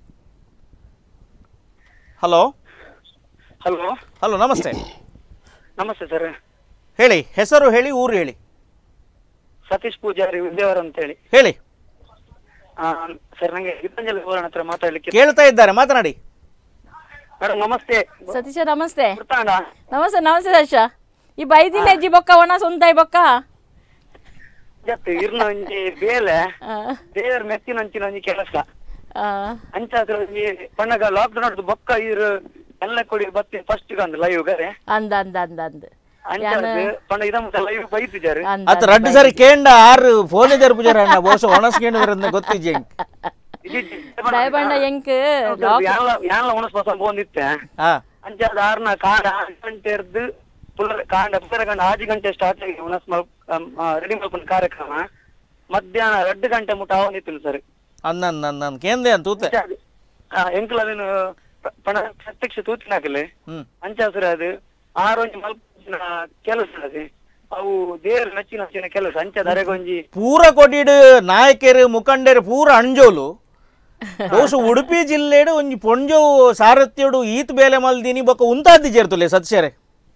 ಹಲೋ ಹಲೋ ಹಲೋ ನಮಸ್ತೆ ನಮಸ್ತೆ ಸರ್ ಹೇಳಿ ಹೆಸರು ಹೇಳಿ ಊರು ಹೇಳಿ ಸತೀಶ್ ಪೂಜಾರಿ ವಿದ್ಯಾವರ ಅಂತ ಹೇಳಿ ಹೇಳಿ ಸರ್ ನಂಗೆ ಗೀತಾಂಜಲಿ ಅವರ ಹತ್ರ ಮಾತಾಡ್ಲಿಕ್ಕೆ ಕೇಳ್ತಾ ಇದ್ದಾರೆ ಮಾತನಾಡಿ ಮೇಡಮ್ ನಮಸ್ತೆ ಸತೀಶ ನಮಸ್ತೆ ಗುರ್ತಾಂಡ ನಮಸ್ತೆ ನಮಸ್ತೆ ದರ್ಶ ಈ ಬೈದಿನ ಅಜ್ಜಿ ಬೊಕ್ಕ ಒಣ ಸೊಂತಾಯಿ ಬೊಕ್ಕ ಜತ್ ಇರ್ನ ಒಂಜಿ ಬೇಲೆ ಆ, ದೇವರ ಮೆತ್ತಿನ ಅಂಚಿನ ಒಂಜಿ ಕೆಲಸ ಆ, ಅಂಚ ಒಂಜಿ ಪಣ್ಣಗ ಲಾಕ್ಡೌನ್ ಹೊಡ್ದು ಬೊಕ್ಕ ಇರು ಎಲ್ಲ ಕೊಡಿ ಬತ್ತಿ ಫಸ್ಟ್ ಅಂದ್ ಲೈವ್ ಗರೆ ಅಂದ ಅಂದ ಅಂದ ಅಂದ ಅಂಚ ಪಣ್ಣ ಇದ ಮುಟ್ಟ ಲೈವ್ ಬೈತಿದ್ದಾರೆ ಅಂದ ಅತ್ ರಡ್ಡು ಸರಿ ಕೇಂಡ ಆರು ಫೋನ್ ಇದ್ದಾರೆ ಪೂಜಾರ ಅಣ್ಣ ಬಹುಶಃ ಒಣಸ್ಕೊಂಡಿದ್ರಂತ ಗೊತ್ತಿಜ್ಜಿ ದಯಬಂಡ ಎಂಕ್ ಯಾನ್ಲ ಯಾನ್ಲ ಉಣಸ್ಪಾಸ ಬಂದಿತ್ತೆ ಹಾ ಅಂಚ ಅದ ಆರ್ನ ಕಾಂಡ ಆರು ಗಂಟೆ ಇರ್ದು ಪುಲರ್ ಕಾಂಡ ಪುಲರ ಕಾಂಡ ಆಜು ಗಂಟೆ ಸ್ಟಾರ್ಟ್ ಆಗಿ ಉಣಸ್ ರೆಡಿ ಮಾಡ್ಕೊಂಡ್ ಕಾರ್ಯಕ್ರಮ ಮಧ್ಯಾಹ್ನ ಎರಡು ಗಂಟೆ ಮುಟ್ಟ ಅವನಿತ್ತು ಸರ್ ಅಂದ ನನ್ನ ಕೇಂದೆ ಅಂತ ತೂತೆ ಎಂಕಲ್ ಅದನ್ನು ಪಣ ಪ್ರತ್ಯಕ್ಷ ತೂತಿನಾಕಲೆ ಹ್ಮ್ ಅಂಚಾಸುರ ಅದು ಆರೊಂಜಿ ಮಲ್ಪಿನ ಕೆಲಸ ಅದು ಅವು ದೇವರ ಮೆಚ್ಚಿನ ಹಚ್ಚಿನ ಕೆಲಸ ಅಂಚದ ಅರೆಗೊಂಜಿ ಪೂರ ಕೊಟ್ಟಿಡು ನಾಯಕರು ಮುಖಂಡರು ಪೂರ ಅಣ್ಜೋಲು ಬಹುಶಃ ಉಡುಪಿ ಜಿಲ್ಲೆಡು ಒಂಜಿ ಪೊಂಜೋ ಸಾರಥ್ಯಡು ಈತ್ ಬೇಲೆ ಮಲ್ದಿನಿ ಬೊಕ್ಕ ಉಂತಾದಿ ಜೇರ್ತುಲೆ ಸತ್ಸರೆ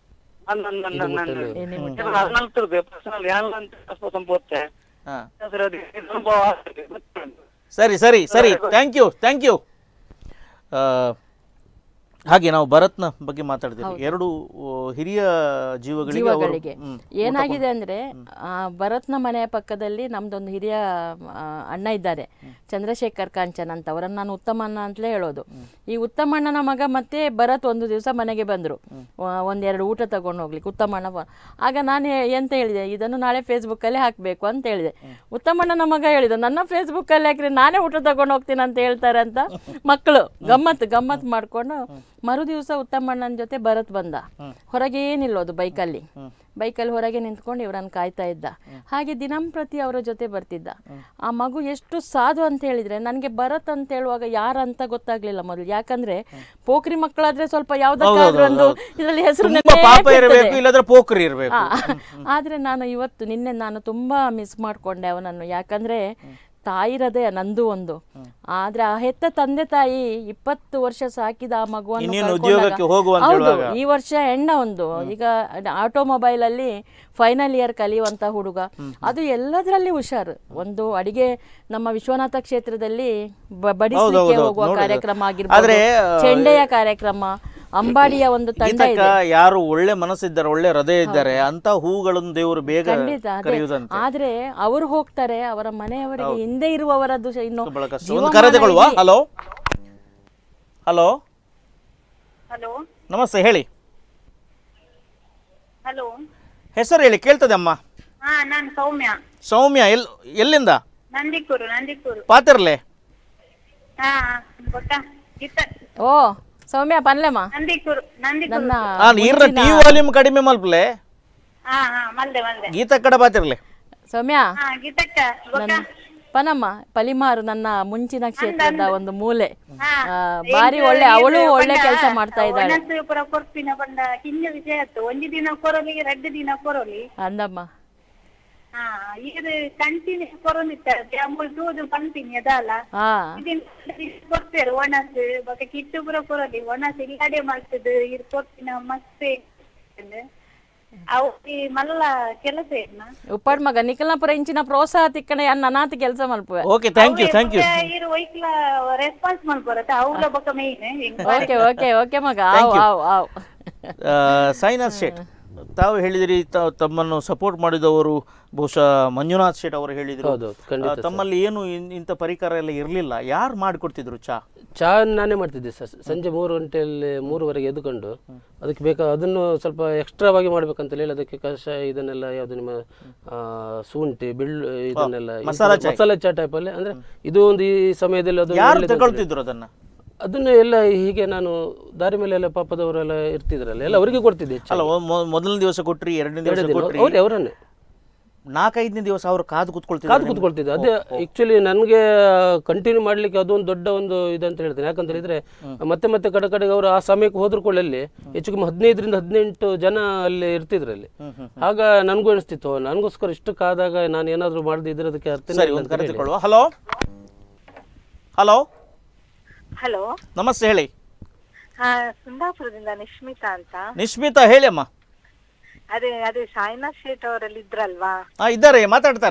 ಹದಿನಾಲ್ಕು ಪರ್ಸನಲ್ ಯಾನ್ಲ ಅಂತ ಸಂಪೋತ್ತೆ ಹಾ ಅಂಚಾಸುರ ಅದು ಅನುಭವ ಆಗ್ತದೆ ಗೊತ್ತುಂಟು. ಸರಿ ಸರಿ ಸರಿ ಥ್ಯಾಂಕ್ ಯು ಥ್ಯಾಂಕ್ ಯು ಹಾಗೆ ನಾವು ಭರತ್ನ ಬಗ್ಗೆ ಮಾತಾಡ್ತೀವಿ ಎರಡು ಆ, ಹಿರಿಯ ಜೀವಗಳಿಗೆ ಅವರು ಜೀವಗಳಿಗೆ ಏನಾಗಿದೆ ಅಂದ್ರೆ ಆ, ಭರತ್ನ ಮನೆಯ ಪಕ್ಕದಲ್ಲಿ ನಮ್ದೊಂದು ಹಿರಿಯ ಆ, ಅಣ್ಣ ಇದ್ದಾರೆ ಚಂದ್ರಶೇಖರ್ ಕಾಂಚನ್ ಅಂತ ಅವರನ್ನ ನಾನು ಉತ್ತಮಣ್ಣ ಅಂತಲೇ ಹೇಳೋದು ಈ ಉತ್ತಮಣ್ಣನ ಮಗ ಮತ್ತೆ ಭರತ್ ಒಂದು ದಿವಸ ಮನೆಗೆ ಬಂದ್ರು ವ- ಒಂದೆರಡು ಊಟ ತಗೊಂಡು ಹೋಗ್ಲಿಕ್ಕೆ ಉತ್ತಮಣ್ಣ ಬ- ಆಗ ನಾನು ಹೇ- ಎಂತ ಹೇಳಿದೆ ಇದನ್ನು ನಾಳೆ ಫೇಸ್ಬುಕ್ ಅಲ್ಲಿ ಹಾಕ್ಬೇಕು ಅಂತ ಹೇಳಿದೆ ಉತ್ತಮಣ್ಣನ ಮಗ ಹೇಳಿದ ನನ್ನ ಫೇಸ್ಬುಕ್ ಅಲ್ಲಿ ಹಾಕ್ರಿ ನಾನೇ ಊಟ ತಗೊಂಡು ಹೋಗ್ತೀನಿ ಅಂತ ಹೇಳ್ತಾರೆ ಅಂತ ಮಕ್ಕಳು ಗಮ್ಮತ್ ಗಮ್ಮತ್ ಮಾಡ್ಕೊಂಡು ಮರು ದಿವಸ ಉತ್ತಮಣ್ಣನ ಜೊತೆ ಭರತ್ ಬಂದ ಹೊರಗೆ ನಿಲ್ಲೋದು ಬೈಕಲ್ಲಿ ಬೈಕಲ್ಲಿ ಹೊರಗೆ ನಿಂತ್ಕೊಂಡು ಇವರನ್ನ ಕಾಯ್ತಾ ಇದ್ದ ಹಾಗೆ ದಿನಂಪ್ರತಿ ಅವರ ಜೊತೆ ಬರ್ತಿದ್ದ ಆ ಮಗು ಎಷ್ಟು ಸಾಧು ಅಂತ ಹೇಳಿದ್ರೆ ನನಗೆ ಭರತ್ ಅಂತ ಹೇಳುವಾಗ ಯಾರಂತ ಗೊತ್ತಾಗ್ಲಿಲ್ಲ ಮೊದಲು ಯಾಕಂದ್ರೆ ಪೋಖ್ರಿ ಮಕ್ಕಳಾದ್ರೆ ಸ್ವಲ್ಪ ಯಾವ್ದಕ್ಕಾದ್ರೂ ಒಂದು ಇದರಲ್ಲಿ ಹೆಸರು ತುಂಬಾ ಪಾಪ ಇರಬೇಕು ಇಲ್ಲದ್ರೆ ಪೋಖ್ರಿ ಇರಬೇಕು ಆದ್ರೆ ನಾನು ಇವತ್ತು ನಿನ್ನೆ ನಾನು ತುಂಬಾ ಮಿಸ್ ಮಾಡ್ಕೊಂಡೆ ಅವನನ್ನು ಯಾಕಂದ್ರೆ ತಾಯಿ ಹೃದಯ ನಂದು ಒಂದು ಆದ್ರೆ ಆ ಹೆತ್ತ ತಂದೆ ತಾಯಿ ಇಪ್ಪತ್ತು ವರ್ಷ ಸಾಕಿದ ಆ ಮಗುವನ್ನು ಇನ್ನೇನು ಕಳ್ಕೊಂಡಾಗ- ಉದ್ಯೋಗಕ್ಕೆ ಹೋಗು ಅಂತ ಹೌದು ಹೇಳುವಾಗ. ಈ ವರ್ಷ ಹೆಣ್ಣ ಒಂದು ಈಗ ಆಟೋಮೊಬೈಲ್ ಅಲ್ಲಿ ಫೈನಲ್ ಇಯರ್ ಕಲಿಯುವಂತ ಹುಡುಗ ಅದು ಎಲ್ಲದರಲ್ಲಿ ಹುಷಾರು ಒಂದು ಅಡಿಗೆ ನಮ್ಮ ವಿಶ್ವನಾಥ ಕ್ಷೇತ್ರದಲ್ಲಿ ಬ- ಬಡಿಸ್ಲಿಕ್ಕೆ ಹೌದು, ಹೋಗುವ ನೋಡಿದೆ. ಕಾರ್ಯಕ್ರಮ ಆದ್ರೆ, ಆಗಿರ್ಬೋದು ಚೆಂಡೆಯ ಕಾರ್ಯಕ್ರಮ ಅಂಬಾಡಿಯ ಒಂದು ತಂಡ ಗೀತಕ್ಕ ಇದೆ ಯಾರು ಒಳ್ಳೆ ಮನಸ್ಸಿದ್ದಾರೆ ಒಳ್ಳೆ ಹೃದಯ ಇದ್ದಾರೆ ಅಂತ ಹೂಗಳನ್ನು ದೇವರು ಬೇಗ ಖಂಡಿತ ಅದೇ ಕರೆಯುವುದಂತೆ ಆದ್ರೆ ಅವರು ಹೋಗ್ತಾರೆ ಅವರ ಮನೆಯವರಿಗೆ ಹಿಂದೆ ಇರುವವರದ್ದು ಸ- ಇನ್ನು ಬಹಳ ಕಷ್ಟ ಒಂದು ಜೀವಮಾನ ಕರೆ ತಗೊಳ್ಳುವ ಇಡೀ- ಹಲೋ ಹಲೋ ಹಲೋ ನಮಸ್ತೆ ಹೇಳಿ ಹಲೋ ಹೆಸರು ಹೇಳಿ ಕೇಳ್ತದೆ ಅಮ್ಮ ಹಾ ನಾನು ಸೌಮ್ಯ ಸೌಮ್ಯ ಎಲ್ ಎಲ್ಲಿಂದ ನಂದಿಕೂರು ನಂದಿಕೂರು ಪಾತಿರ್ಲೆ ಹಾ ಗೊತ್ತಾ ಗಿತ್ತ ಓ ಸೌಮ್ಯ ಪನ್ಲೆಮ್ಮ ನಂದಿಕೂರು ನಂದಿಕೂರು ನನ್ನ ಆ ನೀರಿನ ಟಿ ವಾಲ್ಯೂಮ್ ಕಡಿಮೆ ಮಲ್ಪಲೆ ಹಾ ಹಾ ಮಲ್ದೆ ಮಲ್ದೆ ಗೀತ ಕಡೆ ಪಾತಿರ್ಲೆ ಸೌಮ್ಯ ಹಾ ಗೀತಕ್ಕ ಗೊತ್ತಾ ಪನಮ್ಮ ಪಲಿಮಾರು ನನ್ನ ಮುಂಚಿನ ಕ್ಷೇತ್ರದ ಒಂದು ಮೂಲೆ ಹಾ ಆ, ಬಾರಿ ಒಳ್ಳೆ ಅವಳು ಒಳ್ಳೆ ಕೆಲಸ ಮಾಡ್ತಾ ಇದ್ದಾಳೆ ಒಣಸು ಪುರ ಕೊರ್ಪಿನ ಬಂದ ಕಿಂಜ ವಿಷಯ ಆಯ್ತು ಒಂದು ದಿನ ಕೊರಲಿ ಎರಡು ದಿನ ಕೊರಲಿ ಅಂದಮ್ಮ ಹಾ ಇದು ಕಂಟಿನ್ಯೂ ಕೊರಲಿತ್ತ ಅಮೂಲ್ ತೂದು ಕಂಟಿನ್ಯೂ ಅದಲ್ಲ ಹಾ ಕೊಡ್ತೇರು ಒಣಸು ಬೊಕ್ಕ ಕಿಟ್ಟು ಪುರ ಕೊರಲಿ ಒಣಸು ಇಲ್ಲಡೆ ಮಾಡ್ತದೆ ಇದು ಕೊರ್ಪಿನ ಮಸ್ತೆ ಅವು ಈ ಮಲ್ಲ ಕೆಲಸ ಏನ ಉಪ್ಪಾಡ್ ಮಗ ನಿಖಲ್ನಪುರ ಇಂಚಿನ ಪ್ರೋತ್ಸಾಹ ತಿಕ್ಕಣೆ ಅನ್ನ ಅನಾಥ ಕೆಲಸ ಮಲ್ಪುವೆ okay thank you thank you ಇರು ವೈಕ್ಲ ರೆಸ್ಪಾನ್ಸ್ ಮಾಡ್ಕೊರತ್ತ ಅವ್ಲ ಬೊಕ್ಕ ಮೇಯ್ನ್ ಓಕೆ ಓಕೆ ಓಕೆ ಮಗ ಆವ್ ಆವ್ ಆವ್ ಸಾಯಿನಾಥ್ ಶೇಟ್ ತಾವು ಹೇಳಿದಿರಿ ತ- ತಮ್ಮನ್ನು ಸಪೋರ್ಟ್ ಮಾಡಿದವರು ಬಹುಶಃ ಮಂಜುನಾಥ್ ಶೇಟ್ ಅವರು ಹೇಳಿದ್ರು ಹೌದೌದು, ಖಂಡಿತ ಆ, ತಮ್ಮಲ್ಲಿ ಏನು ಇನ್- ಇಂಥ ಪರಿಕರ ಎಲ್ಲ ಇರಲಿಲ್ಲ ಯಾರು ಮಾಡಿಕೊಡ್ತಿದ್ರು ಚಾ ಚಾ ನಾನೇ ಮಾಡ್ತಿದ್ದೆ ಸರ್ ಸಂಜೆ ಮೂರು ಗಂಟೆಯಲ್ಲಿ ಮೂರುವರೆಗೆ ಎದ್ದುಕೊಂಡು ಅದಕ್ಕೆ ಬೇಕಾ ಅದನ್ನು ಸ್ವಲ್ಪ ಎಕ್ಸ್ಟ್ರಾವಾಗಿ ಮಾಡ್ಬೇಕಂತ ಹೇಳಿ ಅದಕ್ಕೆ ಕಷಾಯ ಇದನ್ನೆಲ್ಲ ಯಾವುದು ನಿಮ್ಮ ಆ, ಶುಂಠಿ ಬೆಳ್ಳು ಇದನ್ನೆಲ್ಲ ಮಸಾಲಾ ಇಂಥದ್ದು ಮಸಾಲೆ ಚಾ ಟೈಪಲ್ಲಿ ಅಂದ್ರೆ ಇದು ಒಂದು ಈ ಸಮಯದಲ್ಲಿ ಅದು ಯಾರು ಒಳ್ಳೆದು ಅಂತ ಹೇಳಿ. ತಗೊಳ್ತಿದ್ರು ಅದನ್ನ ಅದನ್ನು ಎಲ್ಲ ಹೀಗೆ ನಾನು ದಾರಿ ಮೇಲೆ ಎಲ್ಲ ಪಾಪದವರೆಲ್ಲ ಇರ್ತಿದ್ರಲ್ಲ ಎಲ್ಲ ಅವರಿಗೆ ಕೊಡ್ತಿದ್ದೆ ಹೆಚ್ಚಾಗಿ. ಅಲ್ಲ ಒ- ಮೊದಲನೇ ಮೊದಲನೇ ದಿವಸ ಕೊಟ್ರಿ ಎರಡನೇ ದಿವಸ ಎರಡು ದಿನ ಕೊಟ್ರಿ ಅವ್ರೇ ಅವರನ್ನೇ ನಾಲ್ಕೈದನೇ ದಿವಸ ಅವ್ರು ಕಾದು ಕಾದು ಕೂತ್ಕೊಳ್ತಿದ್ರು ಕೂತ್ಕೊಳ್ತಿದ್ದೆ ಅದೇ ಆಕ್ಚುಲಿ ನನಗೆ ಕಂಟಿನ್ಯೂ ಮಾಡ್ಲಿಕ್ಕೆ ಅದೊಂದು ದೊಡ್ಡ ಒಂದು ಇದಂತ ಹೇಳ್ತೇನೆ ಯಾಕಂತ ಹೇಳಿದ್ರೆ ಮತ್ತೆ ಮತ್ತೆ ಕಡೆ ಕಡೆಗೆ ಅವರು ಆ ಸಮಯಕ್ಕೆ ಹೋದ್ರ ಕೊಳ್ಳಲ್ಲಿ ಹೆಚ್ಚು ಕಮ್ಮಿ ಹದಿನೈದರಿಂದ ಹದಿನೆಂಟು ಜನ ಅಲ್ಲಿ ಇರ್ತಿದ್ರು ಅಲ್ಲಿ ಆಗ ನನಗೂ ಅನಿಸ್ತಿತ್ತು ನನಗೋಸ್ಕರ ಇಷ್ಟು ಕಾದಾಗ ನಾನು ಏನಾದ್ರು ಮಾಡದೇ ಇದ್ರೆ ಅದಕ್ಕೆ ಅರ್ಥನೇ ಸರಿ ಇಲ್ಲ ಒಂದು ಅಂತ ಕರೆ ಹೇಳಿ. ತಗೊಳ್ಳುವ ಹಲೋ ಹಲೋ ಹಲೋ ನಮಸ್ತೆ ಹೇಳಿ ಹಾ ಸುಂದಾಪುರದಿಂದ ನಿಶ್ಮಿತಾ ಅಂತ ನಿಶ್ಮಿತಾ ಹೇಳಿ ಅಮ್ಮ ಅದೇ ಅದೇ ಸಾಯಿನಾಥ್ ಶೇಟ್ ಅವರಲ್ಲಿ ಇದ್ರಲ್ವಾ ಹಾ ಇದ್ದಾರೆ ಮಾತಾಡ್ತಾರೆ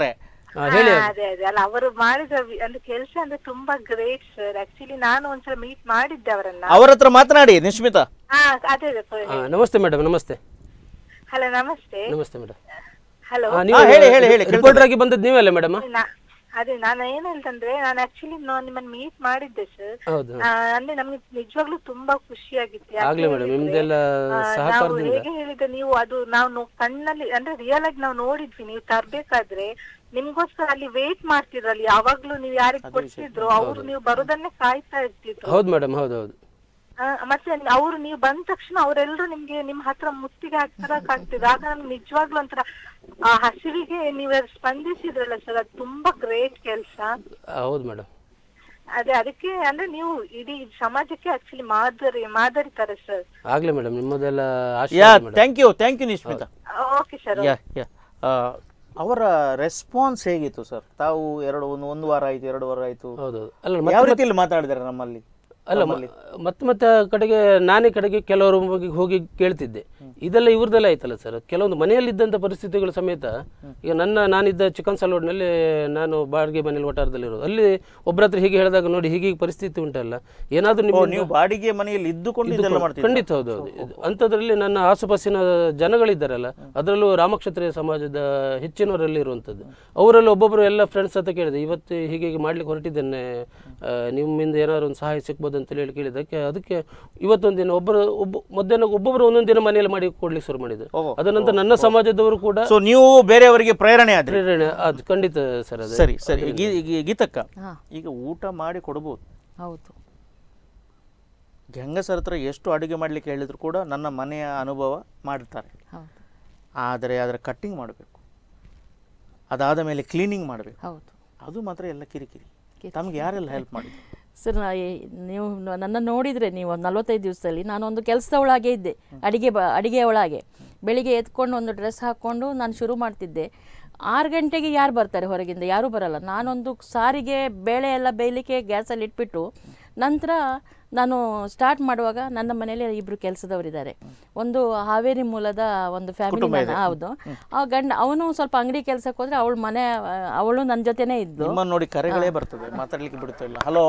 ಹಾ, ಹೇಳಿ ಹಾ, ಅದೇ ಅದೇ ಅಲ್ಲ ಅವರು ಮಾಡಿದ ವಿ- ಅಂದ್ರೆ ಕೆಲಸ ಅಂದ್ರೆ ತುಂಬಾ ಗ್ರೇಟ್ ಸರ್ ಆಕ್ಚುಲಿ ನಾನು ಒಂದ್ಸಲ ಮೀಟ್ ಮಾಡಿದ್ದೆ ಅವರನ್ನ ಅವ್ರ ಹತ್ರ ಮಾತನಾಡಿ ನಿಶ್ಮಿತಾ ಹಾ ಅದೇ ಅದೇ ಹಾ, ನಮಸ್ತೆ ಮೇಡಮ್ ನಮಸ್ತೆ ಹಲೋ ನಮಸ್ತೆ ನಮಸ್ತೆ ಮೇಡಮ್ ಹಲೋ ನೀವು ಹೇಳಿ, ಹೇಳಿ, ಹೇಳಿ, ರಿಪೋರ್ಟರ್ ಆಗಿ ಬಂದದ್ದು ನೀವಲ್ಲ ಮೇಡಮ್ ಅದೇ ನಾನು ಏನ್ ಹೇಳ್ತಂದ್ರೆ ನಾನು ಆಕ್ಚುಲಿ ನಿಮ್ಮನ್ನ ಮೀಟ್ ಮಾಡಿದ್ದೆ ಸರ್ ಹೌದು ಅಂದ್ರೆ ನಮ್ಗೆ ನಿಜವಾಗ್ಲೂ ತುಂಬಾ ಖುಷಿಯಾಗಿತ್ತು ಯಾಕೆ ಆಗ್ಲಿ ಮೇಡಮ್ ಹೇಳಿದ್ರೆ, ನಿಮ್ದೆಲ್ಲ ಆ, ನಾವು ಸಹಕಾರದಿಂದ ಹೇಗೆ ಹೇಳಿದ್ರೆ ನೀವು ಅದು ನಾವು ನೋ- ಕಣ್ಣಲ್ಲಿ ಅಂದ್ರೆ ರಿಯಲ್ ಆಗಿ ನಾವು ನೋಡಿದ್ವಿ ನೀವು ತರ್ಬೇಕಾದ್ರೆ ನಿಮ್ಗೋಸ್ಕರ ಅಲ್ಲಿ ವೇಟ್ ಮಾಡ್ತಿದ್ರಲ್ಲಿ ಯಾವಾಗ್ಲೂ ನೀವು ಯಾರಿಗೆ ಕೊಡ್ತಿದ್ರು ಅವ್ರು ನೀವು ಬರೋದನ್ನೇ ಕಾಯ್ತಾ ಇರ್ತಿದ್ರು ಹೌದು ಮೇಡಮ್ ಹೌದು ಹೌದು ಆ, ಮತ್ತೆ ಅವ್ರು ನೀವು ಬಂದ ತಕ್ಷಣ ಅವರೆಲ್ಲರೂ ನಿಮ್ಗೆ ನಿಮ್ ಹತ್ರ ಮುತ್ತಿಗೆ ಹಾಕ್ತಾರ ಕಾಣ್ತಿದ್ರು ಆಗ ನಮ್ಗೆ ನಿಜವಾಗ್ಲೂ ಒಂಥರ ಆ ಹಸಿವಿಗೆ ನೀವು ಸ್ಪಂದಿಸಿದ್ರಲ್ಲ ಸರ್ ಅದು ತುಂಬಾ ಗ್ರೇಟ್ ಕೆಲ್ಸ ಹೌದು ಮೇಡಮ್ ಅದೇ ಅದಕ್ಕೆ ಅಂದ್ರೆ ನೀವು ಇಡೀ ಸಮಾಜಕ್ಕೆ ಆಕ್ಚುಲಿ ಮಾದರಿ ಮಾದರಿ ತರ ಸರ್ ಆಗ್ಲಿ ಮೇಡಮ್ ನಿಮ್ಮದೆಲ್ಲ ಯಾ ಆಶೀರ್ವಾದ madam thank you thank you Nishmita okay sir yeah yeah ಅವರ ರೆಸ್ಪಾನ್ಸ್ ಹೇಗಿತ್ತು ಸರ್ ತಾವು ಎರಡು ಒಂದು ಒಂದು ವಾರ ಆಯ್ತು ಎರಡು ವಾರ ಆಯ್ತು ಹೌದು ಅಲ್ಲ ಯಾವ ರೀತಿಯಲ್ಲಿ ಮಾತಾಡಿದ್ದಾರೆ ನಮ್ಮಲ್ಲಿ ಅಲ್ಲ ಮ- ಮತ್ತೆ ಮತ್ತೆ ಆ ಕಡೆಗೆ ನಾನೇ ಕಡೆಗೆ ಕೆಲವರು ಹೋಗಿ ಹೋಗಿ ಕೇಳ್ತಿದ್ದೆ ಇದೆಲ್ಲ ಇವ್ರದೆಲ್ಲ ಆಯ್ತಲ್ಲ ಸರ್ ಕೆಲವೊಂದು ಮನೆಯಲ್ಲಿದ್ದಂಥ ಪರಿಸ್ಥಿತಿಗಳು ಸಮೇತ ಈಗ ನನ್ನ ನಾನಿದ್ದ ಚಿಕನ್ ಸಲೋಡ್ನಲ್ಲಿ ನಾನು ಬಾಡಿಗೆ ಮನೇಲಿ ವಟಾರದಲ್ಲಿರೋದು ಅಲ್ಲಿ ಒಬ್ಬರ ಹತ್ರ ಹೀಗೆ ಹೇಳಿದಾಗ ನೋಡಿ ಹೀಗೆ ಹೀಗೆ ಪರಿಸ್ಥಿತಿ ಉಂಟಲ್ಲ ಏನಾದರೂ ಓ, ನಿಮ್ಮ ನೀವು ಬಾಡಿಗೆ ಮನೆಯಲ್ಲಿ ಇದ್ದುಕೊಂಡು ಇದೆಲ್ಲ ಮಾಡ್ತೀರಾ ಖಂಡಿತ ಹೌದು ಹೌದು ಇದು- ಅಂಥದ್ರಲ್ಲಿ ನನ್ನ ಆಸುಪಾಸಿನ ಜನಗಳಿದ್ದಾರಲ್ಲ ಅದರಲ್ಲೂ ರಾಮಕ್ಷತ್ರಿಯ ಸಮಾಜದ ಹೆಚ್ಚಿನವರಲ್ಲಿ ಇರುವಂಥದ್ದು ಅವರಲ್ಲಿ ಒಬ್ಬೊಬ್ಬರು ಎಲ್ಲ ಫ್ರೆಂಡ್ಸ್ ಅಂತ ಕೇಳಿದೆ ಇವತ್ತು ಹೀಗೆ ಹೀಗೆ ಮಾಡ್ಲಿಕ್ಕೆ ಹೊರಟಿದ್ದೇನೆ ಆ, ನಿಮ್ಮಿಂದ ಏನಾದ್ರು ಒಂದು ಸಹಾಯ ಸಿಗ್ಬೋದು ಅಂತ ಹೇಳಿ ಕೇಳಿದ್ದಕ್ಕೆ ಅದಕ್ಕೆ ಇವತ್ತೊಂದು ದಿನ ಒಬ್ಬರು ಒಬ್ಬ ಮಧ್ಯಾಹ್ನ ಒಬ್ಬೊಬ್ಬರು ಒಂದೊಂದು ದಿನ ಮನೆಯಲ್ಲಿ ಮಾಡಿ ಕೊಡ್ಲಿಕ್ಕೆ ಶುರು ಮಾಡಿದ್ರು ಓಹೋ. ಅದ ನಂತರ ನನ್ನ ಸಮಾಜದವರು ಕೂಡ ಸೊ ನೀವು ಬೇರೆಯವರಿಗೆ ಪ್ರೇರಣೆ ಆದ್ರಿ ಪ್ರೇರಣೆ ಅದು ಖಂಡಿತ ಸರ್ ಅದು ಸರಿ ಸರಿ ಗೀ- ಗೀ- ಗೀತಕ್ಕ ಹಾ. ಈಗ ಊಟ ಮಾಡಿ ಕೊಡ್ಬೋದು ಹೌದು ಹೆಂಗಸರ ಹತ್ರ ಎಷ್ಟು ಅಡುಗೆ ಮಾಡ್ಲಿಕ್ಕೆ ಹೇಳಿದ್ರು ಕೂಡ ನನ್ನ ಮನೆಯ ಅನುಭವ ಮಾಡ್ತಾರೆ ಹೌದು ಆದರೆ ಅದರ ಕಟ್ಟಿಂಗ್ ಮಾಡಬೇಕು ಅದಾದ ಮೇಲೆ ಕ್ಲೀನಿಂಗ್ ಮಾಡಬೇಕು ಹೌದು ಅದು ಮಾತ್ರ ಎಲ್ಲ ಕಿರಿಕಿರಿ ತಮ್ಗೆ ಯಾರೆಲ್ಲ ಹೆಲ್ಪ್ ಮಾಡಿದ್ರು ಸರ್ ನಾ ಈ- ನೀವು ನ- ನನ್ನ ನೋಡಿದರೆ ನೀವು ಒಂದು ನಲವತ್ತೈದು ದಿವಸದಲ್ಲಿ ನಾನೊಂದು ಕೆಲಸದವಳಾಗೆ ಇದ್ದೆ ಅಡಿಗೆ ಬ ಅಡಿಗೆ ಒಳಗೆ ಬೆಳಿಗ್ಗೆ ಎತ್ಕೊಂಡು ಒಂದು ಡ್ರೆಸ್ ಹಾಕ್ಕೊಂಡು ನಾನು ಶುರು ಮಾಡ್ತಿದ್ದೆ ಆರು ಗಂಟೆಗೆ ಯಾರು ಬರ್ತಾರೆ ಹೊರಗಿಂದ ಯಾರೂ ಬರಲ್ಲ ನಾನೊಂದು ಸಾರಿಗೆ ಬೇಳೆ ಎಲ್ಲ ಬೇಯಲಿಕ್ಕೆ ಗ್ಯಾಸಲ್ಲಿ ಇಟ್ಬಿಟ್ಟು ನಂತರ ನಾನು ಸ್ಟಾರ್ಟ್ ಮಾಡುವಾಗ ನನ್ನ ಮನೇಲಿ ಇಬ್ಬರು ಕೆಲಸದವರಿದ್ದಾರೆ ಒಂದು ಹಾವೇರಿ ಮೂಲದ ಒಂದು ಫ್ಯಾಮಿಲಿ ಹೌದು ಆ ಗಂಡ ಅವನು ಸ್ವಲ್ಪ ಅಂಗಡಿ ಕೆಲಸಕ್ಕೆ ಹೋದ್ರೆ ಅವಳ ಮನೆ ಅವಳು ನನ್ನ ಜೊತೆನೇ ಇದ್ಲು ನಿಮ್ಮನ್ನು ನೋಡಿ ಕರೆಗಳೇ ಬರ್ತದೆ ಮಾತಾಡ್ಲಿಕ್ಕೆ ಬಿಡ್ತಾ ಇಲ್ಲ ಹಲೋ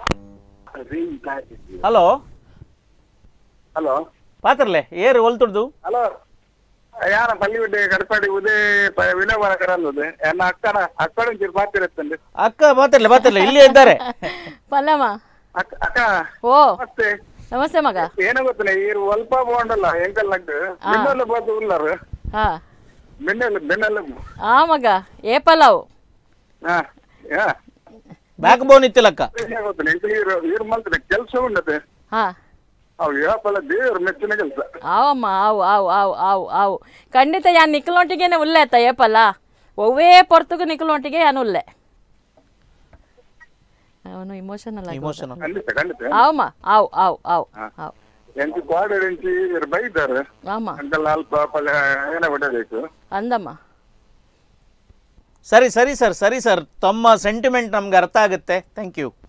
ಹಲೋ ಹಲೋ ಪಾತ್ರಲೆ ಏರು ಒಲ್ತುಡ್ದು ಹಲೋ ಯಾರ ಪಲ್ಲಿಗುಡ್ಡೆ ಕಡಪಾಡಿ ಉದೇ ವಿನೋಬರ ಕರಲ್ಲದು ಎನ್ನ ಅಕ್ಕನ ಅಕ್ಕನ ಒಂಚೂರು ಪಾತಿರತ್ತಂడి ಅಕ್ಕ ಮಾತಾಡ್ಲೆ ಮಾತಾಡ್ಲೆ ಇಲ್ಲೇ ಇದ್ದಾರೆ ಪಲ್ಲಮ್ಮ ಅಕ್ಕ ಅಕ್ಕ ಓ ನಮಸ್ತೆ ನಮಸ್ತೆ ಮಗ ಏನೋ ಗೊತ್ತಿಲ್ಲ ಈ ಒಲ್ಪ ಬೋಂಡಲ್ಲ ಎಂಕಲ್ ನಗ್ದು ಮಿನ್ನಲ್ಲ ಬೋದು ಉಳ್ಳಾರು ಹಾ ಮಿನ್ನಲ್ಲ ಮಿನ್ನಲ್ಲ ಆ ಮಗ ఏ పలావ్ ಹಾ ಯಾ ಬ್ಯಾಕ್ ಬೋನ್ ಇತ್ತಿಲ್ಲಕ್ಕ ಏನೋ ಗೊತ್ತಿಲ್ಲ ಎಂಕಲ್ ಇವ್ರು ಇವ್ರು ಮಾಡ್ತಾರೆ ಕೆಲಸ ಉಂಡತೆ ಹಾ ಅವು ಯಾಪಲ್ಲ ದೇವ್ರ ಮೆಚ್ಚಿನ ಕೆಲಸ ఆవమ్మ ఆవు ఆవు ఆవు ఆవు ఆవు ಖಂಡಿತ ಯಾನ್ ನಿಕ್ಲೊಂಟಿಗೆನೆ ಉಲ್ಲೆ ಆಯ್ತಾ ಏಪಲ್ಲ ಒವ್ವೇ ಪೊರ್ತುಗು ನಿಕ್ಲೊಂಟಿಗೆ ಯಾನು ಉಲ್ಲೆ ಅವನು ಇಮೋಷನಲ್ ಆಗಿ ಇಮೋಷನಲ್ ಖಂಡಿತ ಖಂಡಿತ ಆವಮ್ಮ ಆವು ಆವು ಆವು ಆವು ಎಂಚು ಕ್ವಾರ್ಟರ್ ಇಂಚಿ ಇವ್ರು ಬೈದಾರೆ ಆಮ ಅಂಕಲ್ ಅಲ್ಪ ಪಲ್ಯ ಏನೋ ಬಿಡಬೇಕು ಅಂದಮ್ಮ ಸರಿ ಸರಿ ಸರ್ ಸರಿ ಸರ್ ತಮ್ಮ ಸೆಂಟಿಮೆಂಟ್ ನಮ್ಗೆ ಅರ್ಥ ಆಗುತ್ತೆ ಥ್ಯಾಂಕ್ ಯು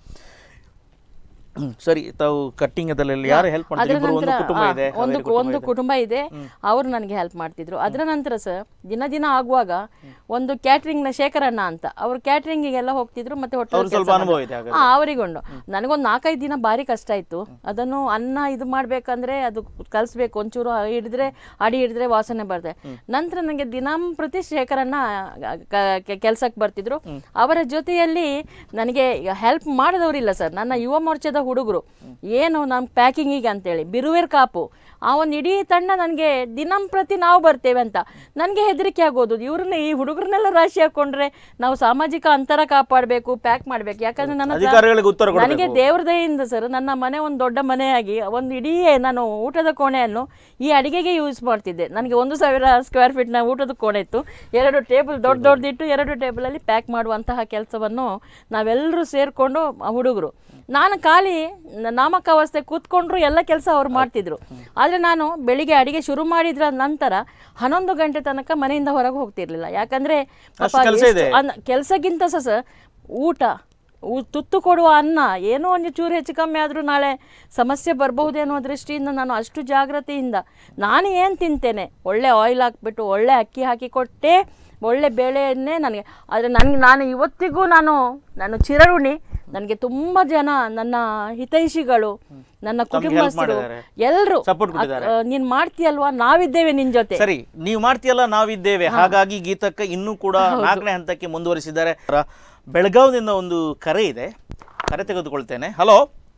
ಸರಿ ತಾವು ಕಟ್ಟಿಂಗ್ ಅದರಲ್ಲಿ ಯಾರು ಹೆಲ್ಪ್ ಅದರ ಮಾಡ್ತಾರೆ ಇಬ್ರು ಒಂದು ನಂತರ ಕುಟುಂಬ ಆ, ಇದೆ ಒಂದು ಹಾವೇರಿ ಕುಟುಂಬ ಒಂದು ಇದೆ. ಕುಟುಂಬ ಇದೆ ಅವರು ನನಗೆ ಹೆಲ್ಪ್ ಮಾಡ್ತಿದ್ರು ಅದರ ನಂತರ ಸರ್ ದಿನ ದಿನ ಆಗುವಾಗ ಒಂದು ಕ್ಯಾಟ್ರಿಂಗ್ ನ ಶೇಖರಣ್ಣ ಅಂತ ಅವರು ಕ್ಯಾಟ್ರಿಂಗಿಗೆಲ್ಲ ಹೋಗ್ತಿದ್ರು ಮತ್ತೆ ಅವ್ರಿಗೆ ಸ್ವಲ್ಪ ಹೋಟೆಲ್ ಅನುಭವ ಇದೆ ಹಾಗಾದ್ರೆ. ಹಾ ಅವರಿಗೊಂಡು ನನಗೊಂದು ನಾಲ್ಕೈದು ದಿನ ಭಾರಿ ಕಷ್ಟ ಇತ್ತು ಅದನ್ನು ಅನ್ನ ಇದು ಮಾಡ್ಬೇಕಂದ್ರೆ ಅದು ಕಲಿಸ್ಬೇಕು ಒಂಚೂರು ಹಿಡಿದ್ರೆ ಅಡಿ ಹಿಡಿದ್ರೆ ವಾಸನೆ ಬರ್ತದೆ ನಂತರ ನನಗೆ ದಿನಂಪ್ರತಿ ಶೇಖರಣ್ಣ ಕೆಲಸಕ್ಕೆ ಬರ್ತಿದ್ರು ಅವರ ಜೊತೆಯಲ್ಲಿ ನನಗೆ ಹೆಲ್ಪ್ ಮಾಡಿದವರಿಲ್ಲ ಸರ್ ನನ್ನ ಯುವ ಮೋರ್ಚಾದ ಹುಡುಗರು ಏನು ನಮ್ಮ ಪ್ಯಾಕಿಂಗಿಗೆ ಅಂತೇಳಿ ಬಿರುವೇರ್ ಕಾಪು ಆ ಒಂದು ಇಡೀ ತಂಡ ನನಗೆ ದಿನಂಪ್ರತಿ ನಾವು ಬರ್ತೇವೆ ಅಂತ ನನಗೆ ಹೆದರಿಕೆ ಆಗೋದು ಇವ್ರನ್ನ ಈ ಹುಡುಗರನ್ನೆಲ್ಲ ರಾಶಿ ಹಾಕೊಂಡ್ರೆ ನಾವು ಸಾಮಾಜಿಕ ಅಂತರ ಕಾಪಾಡಬೇಕು ಪ್ಯಾಕ್ ಮಾಡಬೇಕು ಯಾಕಂದ್ರೆ ನನ್ನ ಹತ್ರ- ಅಧಿಕಾರಿಗಳಿಗೆ ಉತ್ತರ ಕೊಡ್ಬೇಕು. ನನಗೆ ದೇವ್ರ ದಯೆಯಿಂದ ಸರ್ ನನ್ನ ಮನೆ ಒಂದು ದೊಡ್ಡ ಮನೆಯಾಗಿ ಒಂದು ಇಡೀ ನಾನು ಊಟದ ಕೋಣೆಯನ್ನು ಈ ಅಡಿಗೆಗೆ ಯೂಸ್ ಮಾಡ್ತಿದ್ದೆ ನನಗೆ ಒಂದು ಸಾವಿರ ಸ್ಕ್ವೇರ್ ಫೀಟ್ನ ಊಟದ ಕೋಣೆ ಇತ್ತು ಎರಡು ಟೇಬಲ್ ದೊಡ್ಡ ದೊಡ್ಡದಿಟ್ಟು ಎರಡು ಟೇಬಲಲ್ಲಿ ಪ್ಯಾಕ್ ಮಾಡುವಂತಹ ಕೆಲಸವನ್ನು ನಾವೆಲ್ಲರೂ ಸೇರಿಕೊಂಡು ಹುಡುಗರು ನಾನು ಖಾಲಿ ನ- ನಾಮಕಾವಸ್ಥೆ ಕೂತ್ಕೊಂಡ್ರು ಎಲ್ಲ ಕೆಲಸ ಅವ್ರು ಮಾಡ್ತಿದ್ರು ಆದರೆ ನಾನು ಬೆಳಿಗ್ಗೆ ಅಡಿಗೆ ಶುರು ಮಾಡಿದ್ರ ನಂತರ ಹನ್ನೊಂದು ಗಂಟೆ ತನಕ ಮನೆಯಿಂದ ಹೊರಗೆ ಹೋಗ್ತಿರ್ಲಿಲ್ಲ ಯಾಕಂದ್ರೆ ಪಾಪ ಕೆಲ್ಸ ಎಷ್ಟು ಇದೆ. ಅನ್ನ ಕೆಲಸಕ್ಕಿಂತ ಸಹ ಸರ್ ಊಟ ಊ- ತುತ್ತು ಕೊಡುವ ಅನ್ನ ಏನೋ ಒಂದು ಚೂರು ಹೆಚ್ಚು ಕಮ್ಮಿ ಆದರೂ ನಾಳೆ ಸಮಸ್ಯೆ ಬರಬಹುದೇ ಅನ್ನೋ ದೃಷ್ಟಿಯಿಂದ ನಾನು ಅಷ್ಟು ಜಾಗ್ರತೆಯಿಂದ ನಾನು ಏನು ತಿಂತೇನೆ ಒಳ್ಳೆ ಆಯಿಲ್ ಹಾಕ್ಬಿಟ್ಟು ಒಳ್ಳೆ ಅಕ್ಕಿ ಹಾಕಿ ಕೊಟ್ಟೆ ಒಳ್ಳೆ ಬೆಳೆಯನ್ನೇ ನನಗೆ ಆದರೆ ನನಗೆ ನಾನು ಇವತ್ತಿಗೂ ನಾನು ನಾನು ಚಿರಋಣಿ ನನಗೆ ತುಂಬ ಜನ ನನ್ನ ಹಿತೈಷಿಗಳು ನನ್ನ help ಕುಟುಂಬಸ್ಥರು ಮಾಡಿದ್ದಾರೆ. ಎಲ್ಲರೂ Support ಕೊಟ್ಟಿದ್ದಾರೆ. ನೀನು ಮಾಡ್ತೀಯಲ್ವಾ ನಾವಿದ್ದೇವೆ ನಿನ್ನ ಜೊತೆ ಸರಿ ನೀವು ಮಾಡ್ತೀಯಲ್ಲ ನಾವಿದ್ದೇವೆ ಹಾಗಾಗಿ ಗೀತಕ್ಕ ಇನ್ನೂ ಕೂಡ ನಾಲ್ಕನೇ ಹಂತಕ್ಕೆ ಮುಂದುವರಿಸಿದ್ದಾರೆ ರ- ಬೆಳಗಾವಿನಿಂದ ಒಂದು ಕರೆ ಇದೆ ಕರೆ ತೆಗೆದುಕೊಳ್ತೇನೆ ಹಲೋ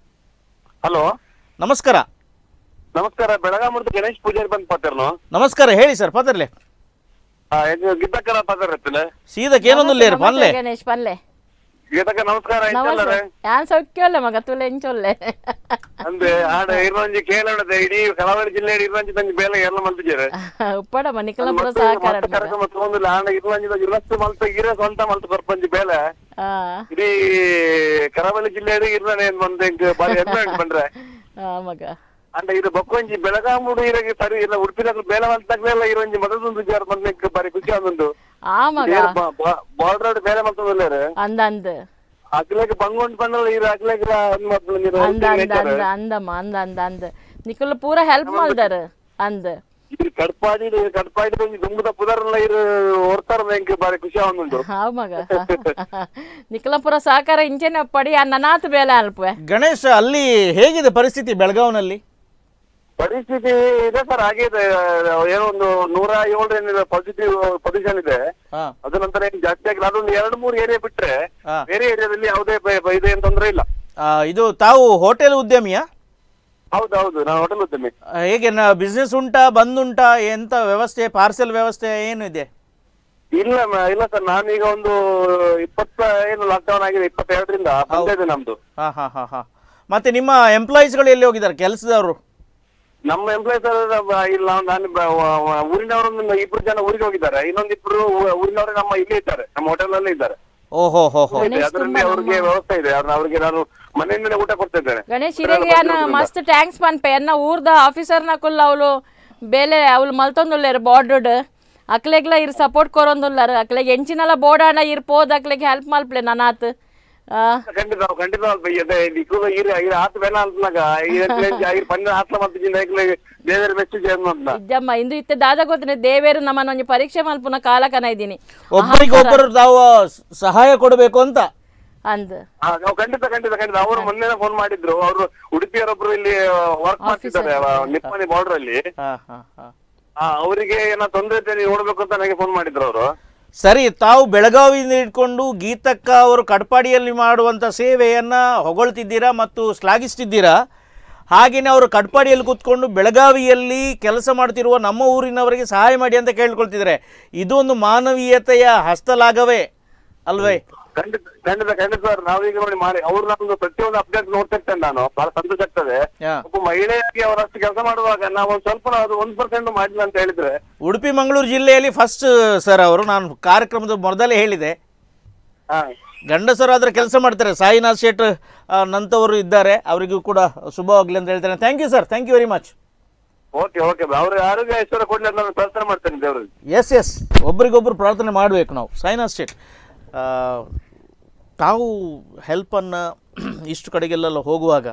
ಹಲೋ ನಮಸ್ಕಾರ ನಮಸ್ಕಾರ ಬೆಳಗಾಮುರ್ದು ಗಣೇಶ್ ಪೂಜಾರಿ ಬಂದ್ ಪಾತಿರ್ನು ನಮಸ್ಕಾರ ಹೇಳಿ ಸರ್ ಪದರ್ಲೆ ಗಿದ್ದಕ್ಕನ ಪಾತಿರ್ತಿಲ್ಲ ಸೀದಕ್ಕೆ ಏನೊಂದು ಲೇರ್ ನಮಸ್ತೆ ಪನ್ಲೆ ಗಣೇಶ್ ಪಲ್ಲೆ ಗೀತಕ್ಕ ನಮಸ್ಕಾರ ನಮಸ್ತೆ ಯಾನ್ ಸೌಖ್ಯವಲ್ಲ ಮಗ ತುಲೆ ಎಂಚೊಲ್ಲೆ ಅಂದ್ರೆ ಆಡ ಇರುವಂಜಿ ಕೇಳೋಣದ ಇಡೀ ಕರಾವಳಿ ಜಿಲ್ಲೆ ಇರುವಂಜಿ ತಂಜಿ ಬೇಲೆ ಎಲ್ಲ ಮಲ್ತಿದ್ದಾರೆ ಉಪ್ಪಡ ಮನಿಕಲಪುರ ಸಹಕಾರ ಮತ್ತೆ ಕಾರ್ಯಕ್ರಮ ತಗೊಂಡಿಲ್ಲ ಆಂಡ ಇರುವಂಜಿದ ಇರಷ್ಟು ಮಲ್ತ ಇರ ಸ್ವಂತ ಮಲ್ತ ಬರ್ಪಂಜಿ ಬೇಲೆ ಆ ಇಡೀ ಕರಾವಳಿ ಜಿಲ್ಲೆ ಇರ್ತಾನೆ ಬಂದ ಬಾರಿ ಹೆಮ್ಮೆ ಉಂಟು ಬಂದ್ರೆ ಆ ಮಗ ಅಂಡ ಇದು ಬಕ್ಕೊಂಜಿ ಬೆಳಗಾಮುಡು ಇರಗೆ ಸರಿ ಇಲ್ಲ ಉಡುಪಿನ ಬೇಲೆ ಮಲ್ತಾಗ್ಲೆಲ್ಲ ಇರುವಂಜಿ ಮದದೊಂದು ಜಾರ್ ಬಂದ ಬಾರಿ ಖುಷಿ ಆಗುಂಟು ಆ ಮಗ ಬಾರ್ಡರ್ ಬೇಲೆ ಮಲ್ತದಲ್ಲ ಅಂದ ಅಂದ ಅಕ್ಲೆಗ್ ಬಂಗೊಂಡ್ ಬಂದಲ್ಲ ಇರು ಅಕ್ಲೆಗ್ ಮೊದ್ಲು ನೀರು ಅಂದ ಅಂದ ಅಂದ ಅಂದಮ್ಮ ಅಂದ ಅಂದ ಅಂದ ನಿಕುಲ್ ಪೂರ ಹೆಲ್ಪ್ ಮಾಡ್ದಾರ ಅಂದ ಇದು ಕಡ್ಪಾಡಿ ಕಡ್ಪಾಡಿ ದುಂಬುದ ಪುದರ್ಲ ಇರು ಹೊರ್ತಾರ ನಂಗೆ ಬಾರಿ ಖುಷಿ ಆಗುಂಟು ಆ ಮಗ ನಿಕಲಪುರ ಸಹಕಾರ ಇಂಚೆನೆ ಪಡಿ ಆ ನನಾತ್ ಬೇಲೆ ಅಲ್ಪವೆ ಗಣೇಶ್ ಅಲ್ಲಿ ಹೇಗಿದೆ ಪರಿಸ್ಥಿತಿ ಬೆಳಗಾವಿನಲ್ಲಿ ಪರಿಸ್ಥಿತಿ ಇದೆ ಸರ್ ಆಗಿದೆ ಏನೋ ಒಂದು ನೂರ ಏಳರ ಪಾಸಿಟಿವ್ ಪೊಸಿಷನ್ ಇದೆ ಹಾ ಅದ ನಂತರ ಏನ್ ಜಾಸ್ತಿ ಆಗಿಲ್ಲ ಅದೊಂದು ಎರಡು ಮೂರು ಏರಿಯಾ ಬಿಟ್ರೆ ಹಾ. ಬೇರೆ ಏರಿಯಾದಲ್ಲಿ ಯಾವುದೇ ಬ- ಬ- ಇದೆ ಏನ್ ತೊಂದ್ರೆ ಇಲ್ಲ ಆ, ಇದು ತಾವು ಹೋಟೆಲ್ ಉದ್ಯಮಿಯಾ ಹೌದು ಹೌದು ನಾನು ಹೋಟೆಲ್ ಉದ್ಯಮಿ ಆ, ಹೇಗೆ ಬಿಸ್ನೆಸ್ ಉಂಟಾ ಬಂದುಂಟಾ ಎಂತ ವ್ಯವಸ್ಥೆ ಪಾರ್ಸೆಲ್ ವ್ಯವಸ್ಥೆ ಏನು ಇದೆ ಇಲ್ಲ ಮ- ಇಲ್ಲ ಸರ್ ನಾನೀಗ ಒಂದು ಇಪ್ಪತ್ತ ಏನು ಲಾಕ್ಡೌನ್ ಆಗಿದೆ ಇಪ್ಪತ್ತೆರಡರಿಂದ ಬಂದ ಇದೆ ನಮ್ದು ಹಾ ಹಾ ಹಾ ಹಾ ಮತ್ತೆ ನಿಮ್ಮ ಎಂಪ್ಲಾಯೀಸ್ಗಳು ಎಲ್ಲಿ ಹೋಗಿದ್ದಾರೆ ಕೆಲಸದವರು ನಮ್ಮ ಎಂಪ್ಲಾಯೀಸ್ ಇಲ್ಲ ನಾನು ಬ- ವ- ವ- ಊರಿನವರು ಇಬ್ರು ಜನ ಊರಿಗೆ ಹೋಗಿದ್ದಾರೆ ಇನ್ನೊಂದಿಬ್ರು ಊ- ಊರಿನವರು ನಮ್ಮ ಇಲ್ಲೇ ಇದ್ದಾರೆ ನಮ್ಮ ಹೋಟೆಲ್ ಅಲ್ಲೇ ಇದ್ದಾರೆ ಓಹೋ ಹೋ ಹೋ ಇದೆ, ಅದರಲ್ಲಿ ಅವ್ರಿಗೆ ವ್ಯವಸ್ಥೆ ಇದೆ ಅವ್ರನ್ನ ಅವ್ರಿಗೆ ನಾನು ಮನೆಯಿಂದಲೇ ಊಟ ಕೊಡ್ತಾ ಇದ್ದೇನೆ ಗಣೇಶ್ ಹಿರೇಗೆ ಅನ್ನ ಮಸ್ತ್ ಟ್ಯಾಂಕ್ಸ್ ಪನ್ಪೆ ಅನ್ನ ಊರ್ದ ಆಫೀಸರ್ನ ಕುಲ್ಲ ಅವಳು ಬೇಲೆ ಅವಳು ಮಲ್ತೊಂದುಲ್ಲೇರು ಬಾರ್ಡರ್ಡ್ ಅಕ್ಲೆಗ್ಲ ಇರ್ ಸಪೋರ್ಟ್ ಕೊರೊಂದುಲ್ಲಾರ ಅಕ್ಲೆಗ್ ಎಂಚಿನಲ್ಲ ಬೋಡಾಣ ಇರ್ ಪೋದ್ ಅಕ್ಲೆಗ್ ಹೆಲ್ಪ್ ಮಲ್ಪ್ಲೆ ನನಾತ್ ಆ, ಖಂಡಿತ ಖಂಡಿತ ಬೈಯದೆ ಇಕ್ಕುಲ ಇರ ಇರ ಆತ್ ಬೇನ ಅಂತನಾಗ ಐರ್ ಪಂಡ ಆತ್ಲ ಮತ್ತಿಜಿಂದ ಐಕ್ಲೆ ಬೇರೆ ಮೆಚ್ಚು ಅಂತ ಇದ್ದಮ್ಮ ಇಂದು ಇತ್ತೆ ದಾದ ಗೊತ್ತಿನ ದೇವೇರು ನಮ್ಮನ್ನ ಒಂಜಿ ಪರೀಕ್ಷೆ ಮಲ್ಪುನ ಕಾಲಕನ ಇದ್ದೀನಿ ಒಬ್ಬರಿಗೊಬ್ಬರು ತಾವು ಸ- ಸಹಾಯ ಕೊಡಬೇಕು ಅಂತ ಅಂದ್ ಹಾ, ನಾವು ಖಂಡಿತ ಖಂಡಿತ ಖಂಡಿತ ಅವರು ಮೊನ್ನೆ ಫೋನ್ ಮಾಡಿದ್ರು ಅವರು ಉಡುಪಿಯವರೊಬ್ರು ಇಲ್ಲಿ ವರ್ಕ್ ಮಾಡ್ತಿದ್ದಾರೆ ಆ, ನಿಪ್ಪಾಣಿ ಬಾರ್ಡರ್ ಅಲ್ಲಿ ಹಾ ಹಾ ಹಾ ಆ, ಅವರಿಗೆ ಏನೋ ತೊಂದ್ರೆ ಇದೆ ನೀವು ನೋಡ್ಬೇಕು ಅಂತ ನನಗೆ ಫೋನ್ ಮಾಡಿದ್ರು ಅವರು ಸರಿ ತಾವು ಬೆಳಗಾವಿಯಿಂದ ಇಟ್ಕೊಂಡು ಗೀತಕ್ಕ ಅವರು ಕಟ್ಪಾಡಿಯಲ್ಲಿ ಮಾಡುವಂಥ ಸೇವೆಯನ್ನ ಹೊಗಳ್ತಿದ್ದೀರಾ ಮತ್ತು ಶ್ಲಾಘಿಸ್ತಿದ್ದೀರಾ ಹಾಗೆಯೇ ಅವರು ಕಟ್ಪಾಡಿಯಲ್ಲಿ ಕೂತ್ಕೊಂಡು ಬೆಳಗಾವಿಯಲ್ಲಿ ಕೆಲಸ ಮಾಡ್ತಿರುವ ನಮ್ಮ ಊರಿನವರಿಗೆ ಸಹಾಯ ಮಾಡಿ ಅಂತ ಕೇಳ್ಕೊಳ್ತಿದ್ದಾರೆ ಇದು ಒಂದು ಮಾನವೀಯತೆಯ ಹಸ್ತಲಾಗವೇ ಅಲ್ವೇ ಖಂಡಿತ ಖಂಡಿತ ಖಂಡಿತ ಸರ್ ನಾವೀಗ ನೋಡಿ ಮಾಡಿ ಅವ್ರು ನಮ್ದು ಪ್ರತಿಯೊಂದು ಅಪ್ಡೇಟ್ ನೋಡ್ತಾ ಇರ್ತೇನೆ ನಾನು ಬಹಳ ಸಂತೋಷ ಆಗ್ತದೆ ಯಾ. ಒಬ್ಬ ಮಹಿಳೆಯಾಗಿ ಅವ್ರು ಅಷ್ಟು ಕೆಲಸ ಮಾಡುವಾಗ ನಾವು ಒಂದ್ ಸ್ವಲ್ಪ ಅದು ಒಂದ್ ಪರ್ಸೆಂಟ್ ಮಾಡಿಲ್ಲ ಅಂತ ಹೇಳಿದ್ರೆ ಉಡುಪಿ ಮಂಗಳೂರು ಜಿಲ್ಲೆಯಲ್ಲಿ ಫಸ್ಟ್ ಸರ್ ಅವರು ನಾನು ಕಾರ್ಯಕ್ರಮದ ಮೊದಲೇ ಹೇಳಿದೆ ಹಾ ಗಂಡಸರಾದ್ರೆ ಕೆಲಸ ಮಾಡ್ತಾರೆ ಸಾಯಿನಾಥ್ ಶೇಟ್ ಆ, ನಂತವರು ಇದ್ದಾರೆ ಅವರಿಗೂ ಕೂಡ ಶುಭವಾಗಲಿ ಅಂತ ಹೇಳ್ತಾರೆ thank you sir thank you very much okay okay ಅವ್ರ ಆರೋಗ್ಯ ಐಶ್ವರ್ಯ ಕೊಡ್ಲಿ ಅಂತ ನಾನು ಪ್ರಾರ್ಥನೆ ಮಾಡ್ತೇನೆ ದೇವ್ರಿಗೆ ಎಸ್ ಎಸ್ ಒಬ್ರಿಗೊಬ್ರು ಪ್ರಾರ್ಥನೆ ಮಾಡಬೇಕು ನಾವು ಸಾಯಿನಾಥ್ ಶೇಟ್ ಆ, ತಾವು ಹೆಲ್ಪನ್ನು ಇಷ್ಟು ಕಡೆಗೆಲ್ಲ ಹೋಗುವಾಗ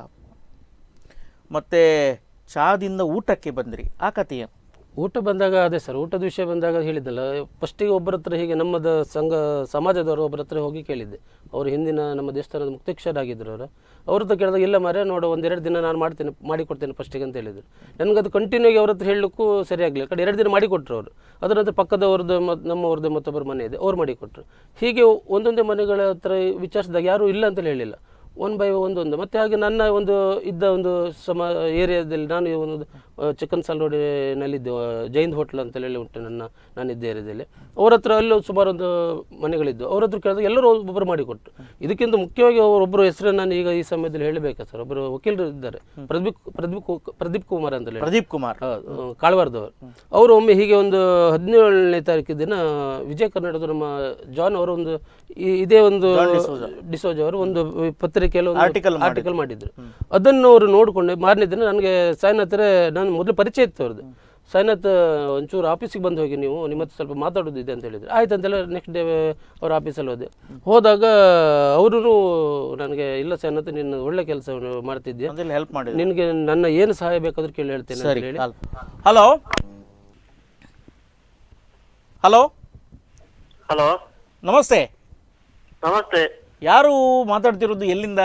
ಮತ್ತು ಚಹಾದಿಂದ ಊಟಕ್ಕೆ ಬಂದ್ರಿ ಆ ಕಥೆ ಏನು ಊಟ ಬಂದಾಗ ಅದೇ ಸರ್ ಊಟದ ವಿಷಯ ಬಂದಾಗ ಹೇಳಿದ್ದಲ್ಲ ಫಸ್ಟಿಗೆ ಒಬ್ಬರ ಹತ್ರ ಹೀಗೆ ನಮ್ಮದ ಸಂಘ ಸಮಾಜದವರು ಒಬ್ಬರ ಹತ್ರ ಹೋಗಿ ಕೇಳಿದ್ದೆ ಅವರು ಹಿಂದಿನ ನಮ್ಮ ದೇವಸ್ಥಾನದ ಮುಕ್ತೇಶ್ವರಾಗಿದ್ದರು ಅವರು ಅವ್ರ ಹತ್ರ ಕೇಳಿದಾಗ ಇಲ್ಲ ಮರೆ ನೋಡು ಒಂದೆರಡು ದಿನ ನಾನು ಮಾಡ್ತೇನೆ ಮಾಡಿಕೊಡ್ತೇನೆ ಫಸ್ಟಿಗೆ ಅಂತ ಹೇಳಿದರು ನನಗದು ಕಂಟಿನ್ಯೂ ಆಗಿ ಅವ್ರ ಹತ್ರ ಹೇಳಲಿಕ್ಕೂ ಸರಿಯಾಗಲಿಲ್ಲ ಕಡೆ ಎರಡು ದಿನ ಮಾಡಿಕೊಟ್ರು ಅವರು ಅದರ ನಂತರ ಪಕ್ಕದವ್ರದ್ದು ಮತ್ತು ನಮ್ಮವ್ರದ್ದು ಮತ್ತೊಬ್ಬರ ಮನೆ ಇದೆ ಅವ್ರು ಮಾಡಿಕೊಟ್ರು ಹೀಗೆ ಒಂದೊಂದೇ ಮನೆಗಳ ಹತ್ರ ವಿಚಾರಿಸಿದಾಗ ಯಾರೂ ಇಲ್ಲ ಅಂತಲೇ ಹೇಳಿಲ್ಲ ಒನ್ ಬೈ ಒಂದೊಂದು ಮತ್ತು ಹಾಗೆ ನನ್ನ ಒಂದು ಇದ್ದ ಒಂದು ಸಮ ಏರಿಯಾದಲ್ಲಿ ನಾನು ಒಂದು ಚಿಕನ್ ಸಲ್ರೋಡಿನಲ್ಲಿದ್ದೆ ಜೈನ್ ಹೋಟ್ಲ್ ಅಂತ ಹೇಳಿ ಉಂಟು ನನ್ನ ನಾನಿದ್ದ ಏರಿಯಾದಲ್ಲಿ ಅವ್ರ ಹತ್ರ ಅಲ್ಲೂ ಸುಮಾರು ಒಂದು ಮನೆಗಳಿದ್ದು ಅವ್ರ ಹತ್ರ ಕೇಳಿದಾಗ ಎಲ್ಲರೂ ಒಬ್ಬೊಬ್ಬರು ಮಾಡಿಕೊಟ್ರು ಇದಕ್ಕಿಂತ ಮುಖ್ಯವಾಗಿ ಅವರೊಬ್ಬರು ಹೆಸರನ್ನು ನಾನು ಈಗ ಈ ಸಮಯದಲ್ಲಿ ಹೇಳಬೇಕಾ ಸರ್ ಒಬ್ಬರು ವಕೀಲರು ಇದ್ದಾರೆ ಪ್ರದೀಪ್ ಪ್ರದೀಪ್ ಕು- ಪ್ರದೀಪ್ ಕುಮಾರ್ ಅಂತ ಹೇಳಿ ಪ್ರದೀಪ್ ಕುಮಾರ್ ಹೌದು, ಕಾಳವಾರದವರು ಅವರು ಒಮ್ಮೆ ಹೀಗೆ ಒಂದು ಹದಿನೇಳನೇ ತಾರೀಕು ದಿನ ವಿಜಯ ಕರ್ನಾಟಕದ ನಮ್ಮ ಜಾನ್ ಅವರು ಒಂದು ಈ- ಇದೇ ಒಂದು ಡಿಸೋಜ್ ಅವರು ಒಂದು ಪತ್ರಿಕೆಯಲ್ಲಿ ಒಂದು Article ಮಾಡಿದ್ರು. ಆರ್ಟಿಕಲ್ ಮಾಡಿದ್ರು ಅದನ್ನು ಅವರು ನೋಡಿಕೊಂಡು ಮಾರನೇ ದಿನ ನನಗೆ ಸಾಯಿನಾಥ್ ಹತ್ರ ನಾನು ಮೊದಲು ಪರಿಚಯ ಇತ್ತು ಅವ್ರದ್ದು ಸಾಯಿನಾಥ್ ಒಂಚೂರು ಆಫೀಸಿಗೆ ಬಂದು ಹೋಗಿ ನೀವು ನಿಮ್ಮ ಹತ್ರ ಸ್ವಲ್ಪ ಮಾತಾಡೋದಿದೆ ಅಂತ ಹೇಳಿದ್ರು ಆಯ್ತು ಅಂತೆಲ್ಲ ನೆಕ್ಸ್ಟ್ ಡೇ ಅವ್ರ ಆಫೀಸಲ್ಲಿ ಹೋದೆ ಹೋದಾಗ ಅವರು ನನಗೆ ಇಲ್ಲ ಸಾಯಿನಾಥ್ ನೀನು ಒಳ್ಳೆ ಕೆಲಸ ಮಾಡ್ತಿದ್ಯಾ ಅದೆಲ್ಲ ಹೆಲ್ಪ್ ಮಾಡಿದ್ರು ನಿನಗೆ ನನ್ನ ಏನು ಸಹಾಯ ಬೇಕಾದ್ರೂ ಕೇಳಿ ಹೇಳ್ತೇನೆ ಅಂತ ಸರಿ ಹೇಳಿ ಹಲೋ ಹಲೋ ಹಲೋ ನಮಸ್ತೆ ನಮಸ್ತೆ ಯಾರು ಮಾತಾಡ್ತಿರೋದು ಎಲ್ಲಿಂದ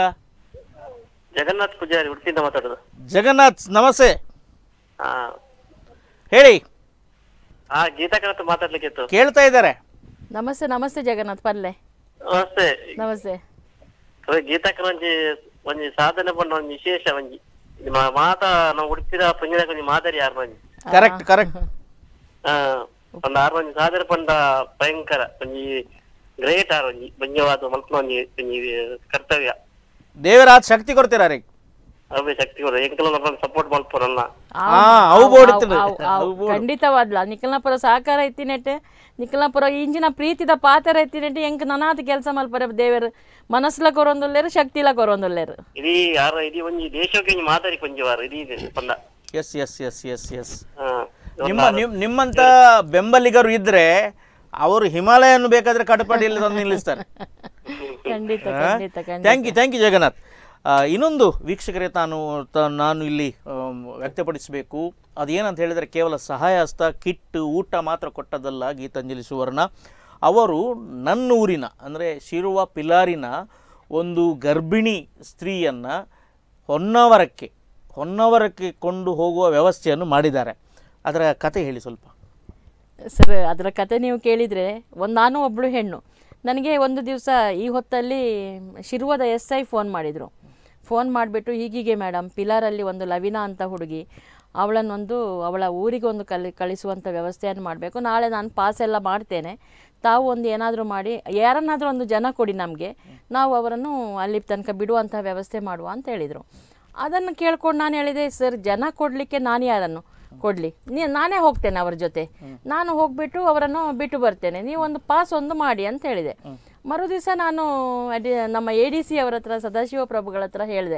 ಜಗನ್ನಾಥ್ ಪೂಜಾರಿ ಉಡುಪಿಯಿಂದ ಮಾತಾಡೋದು ಜಗನ್ನಾಥ್ ನಮಸ್ತೆ ಹಾ ಹೇಳಿ ಹಾ ಗೀತಾಕರ್ ಹತ್ರ ಮಾತಾಡ್ಲಿಕ್ಕಿತ್ತು ಕೇಳ್ತಾ ಇದ್ದಾರೆ ನಮಸ್ತೆ ನಮಸ್ತೆ ಜಗನ್ನಾಥ್ ಪಲ್ಲೆ ನಮಸ್ತೆ ನಮಸ್ತೆ ಅದೇ ಗೀತಾಕರ್ ಒಂಜಿ ಒಂಜಿ ಸಾಧನೆ ಪಂಡ ಒಂಜಿ ವಿಶೇಷ ಒಂಜಿ ಇದು ಮಾ- ಮಾತ ನಾವು ಉಡುಪಿದ ಪಂಜದಾಗ ಒಂಜಿ ಮಾದರಿ ಯಾರು ಒಂಜಿ ಕರೆಕ್ಟ್ ಕರೆಕ್ಟ್ ಹಾ ಒಂದು ಆರು ಒಂಜಿ ಸಾಧನೆ ಪಂಡ ಭಯಂಕರ ಒಂಜಿ ಗ್ರೇಟ್ ಆರ್ ಒಂಜಿ ಬಂಜವಾದ ಮಲ್ಪನ ಒಂಜಿ ಒಂಜಿ ಕರ್ತವ್ಯ ದೇವರಾಜ್ ಶಕ್ತಿ ಕೊಡ್ತೀರಾ ಅವೇ ಶಕ್ತಿ ಕೊಡ ಎಂಕಲ ಸಪೋರ್ಟ್ ಮಲ್ಪರಲ್ಲ ಹಾ, ಅವು ಬೋಡುತ್ತಿರು. ಅವು ಬೋಡು. ಖಂಡಿತವಾದ್ಲ ನಿಖಲ್ನಾಪುರ ಸಹಕಾರ ಎತ್ತಿನೆಟ್ಟೆ ನಿಖಲ್ನಾಪುರ ಇಂಚಿನ ಪ್ರೀತಿದ ಪಾತ್ರ ಎತ್ತಿನೆಟ್ಟೆ ಎಂಕ್ ನನಾತ್ ಕೆಲಸ ಮಲ್ಪರೆ ದೇವರು ಮನಸ್ಲ ಕೊರೊಂದುಲ್ಲೇರು ಶಕ್ತಿಲ ಕೊರೊಂದುಲ್ಲೇರು ಇಡೀ ಯಾರ ಇಡೀ ಒಂಜಿ ದೇಶಕ್ಕೆ ಒಂಜಿ ಮಾದರಿ ಕೊಂಜವಾರ ಇಡೀ ಇದು ಪಂಡ yes yes yes yes yes ಹಾ ನಿಮ್ಮ ನಿಮ್ ನಿಮ್ಮಂತ ಬೆಂಬಲಿಗರು ಇದ್ರೆ ಅವರು ಹಿಮಾಲಯವನ್ನು ಬೇಕಾದ್ರೆ ಕಟಪಾಡಿಯಲ್ಲಿ ತಂದು ನಿಲ್ಲಿಸ್ತಾರೆ ಖಂಡಿತ ಖಂಡಿತ ಖಂಡಿತ thank you thank you Jagannath ಆ, ಇನ್ನೊಂದು ವೀಕ್ಷಕರೇ ತಾನು ತ- ನಾನು ಇಲ್ಲಿ ಆಮ್, ವ್ಯಕ್ತಪಡಿಸಬೇಕು ಅದೇನಂತ ಹೇಳಿದರೆ ಕೇವಲ ಸಹಾಯ ಹಸ್ತ ಕಿಟ್ ಊಟ ಮಾತ್ರ ಕೊಟ್ಟದಲ್ಲ ಗೀತಾಂಜಲಿ ಸುವರ್ಣ ಅವರು ನನ್ನೂರಿನ ಅಂದರೆ ಶಿರುವ ಪಿಲಾರಿನ ಒಂದು ಗರ್ಭಿಣಿ ಸ್ತ್ರೀಯನ್ನು ಹೊನ್ನಾವರಕ್ಕೆ ಹೊನ್ನಾವರಕ್ಕೆ ಕೊಂಡು ಹೋಗುವ ವ್ಯವಸ್ಥೆಯನ್ನು ಮಾಡಿದ್ದಾರೆ ಅದರ ಕತೆ ಹೇಳಿ ಸ್ವಲ್ಪ ಸರ್ ಅದರ ಕತೆ ನೀವು ಕೇಳಿದರೆ ಒಂದು ನಾನು ಒಬ್ಬಳು ಹೆಣ್ಣು ನನಗೆ ಒಂದು ದಿವಸ ಈ ಹೊತ್ತಲ್ಲಿ ಶಿರುವದ ಎಸ್ ಐ ಫೋನ್ ಮಾಡಿದರು ಫೋನ್ ಮಾಡಿಬಿಟ್ಟು ಹೀಗೀಗೆ ಮೇಡಮ್ ಪಿಲಾರಲ್ಲಿ ಒಂದು ಲವಿನಾ ಅಂತ ಹುಡುಗಿ ಅವಳನ್ನೊಂದು ಅವಳ ಊರಿಗೆ ಒಂದು ಕಲಿ ಕಳಿಸುವಂಥ ವ್ಯವಸ್ಥೆಯನ್ನು ಮಾಡಬೇಕು ನಾಳೆ ನಾನು ಪಾಸ್ ಎಲ್ಲ ಮಾಡ್ತೇನೆ ತಾವು ಒಂದು ಏನಾದರೂ ಮಾಡಿ ಯಾರನ್ನಾದರೂ ಒಂದು ಜನ ಕೊಡಿ ನಮಗೆ ನಾವು ಅವರನ್ನು ಅಲ್ಲಿ ತನಕ ಬಿಡುವಂಥ ವ್ಯವಸ್ಥೆ ಮಾಡುವ ಅಂತ ಹೇಳಿದರು ಅದನ್ನು ಕೇಳ್ಕೊಂಡು ನಾನು ಹೇಳಿದೆ ಸರ್ ಜನ ಕೊಡಲಿಕ್ಕೆ ನಾನು ಯಾರನ್ನು ಕೊಡಲಿ ನೀ ನಾನೇ ಹೋಗ್ತೇನೆ ಅವ್ರ ಜೊತೆ ನಾನು ಹೋಗ್ಬಿಟ್ಟು ಅವರನ್ನು ಬಿಟ್ಟು ಬರ್ತೇನೆ ನೀವು ಒಂದು ಪಾಸ್ ಒಂದು ಮಾಡಿ ಅಂತ ಹೇಳಿದೆ ಮರು ದಿವಸ ನಾನು ಅಡಿ- ನಮ್ಮ ಎ ಡಿ ಸಿ ಅವರ ಹತ್ರ ಸದಾಶಿವ ಪ್ರಭುಗಳ ಹತ್ರ ಹೇಳಿದೆ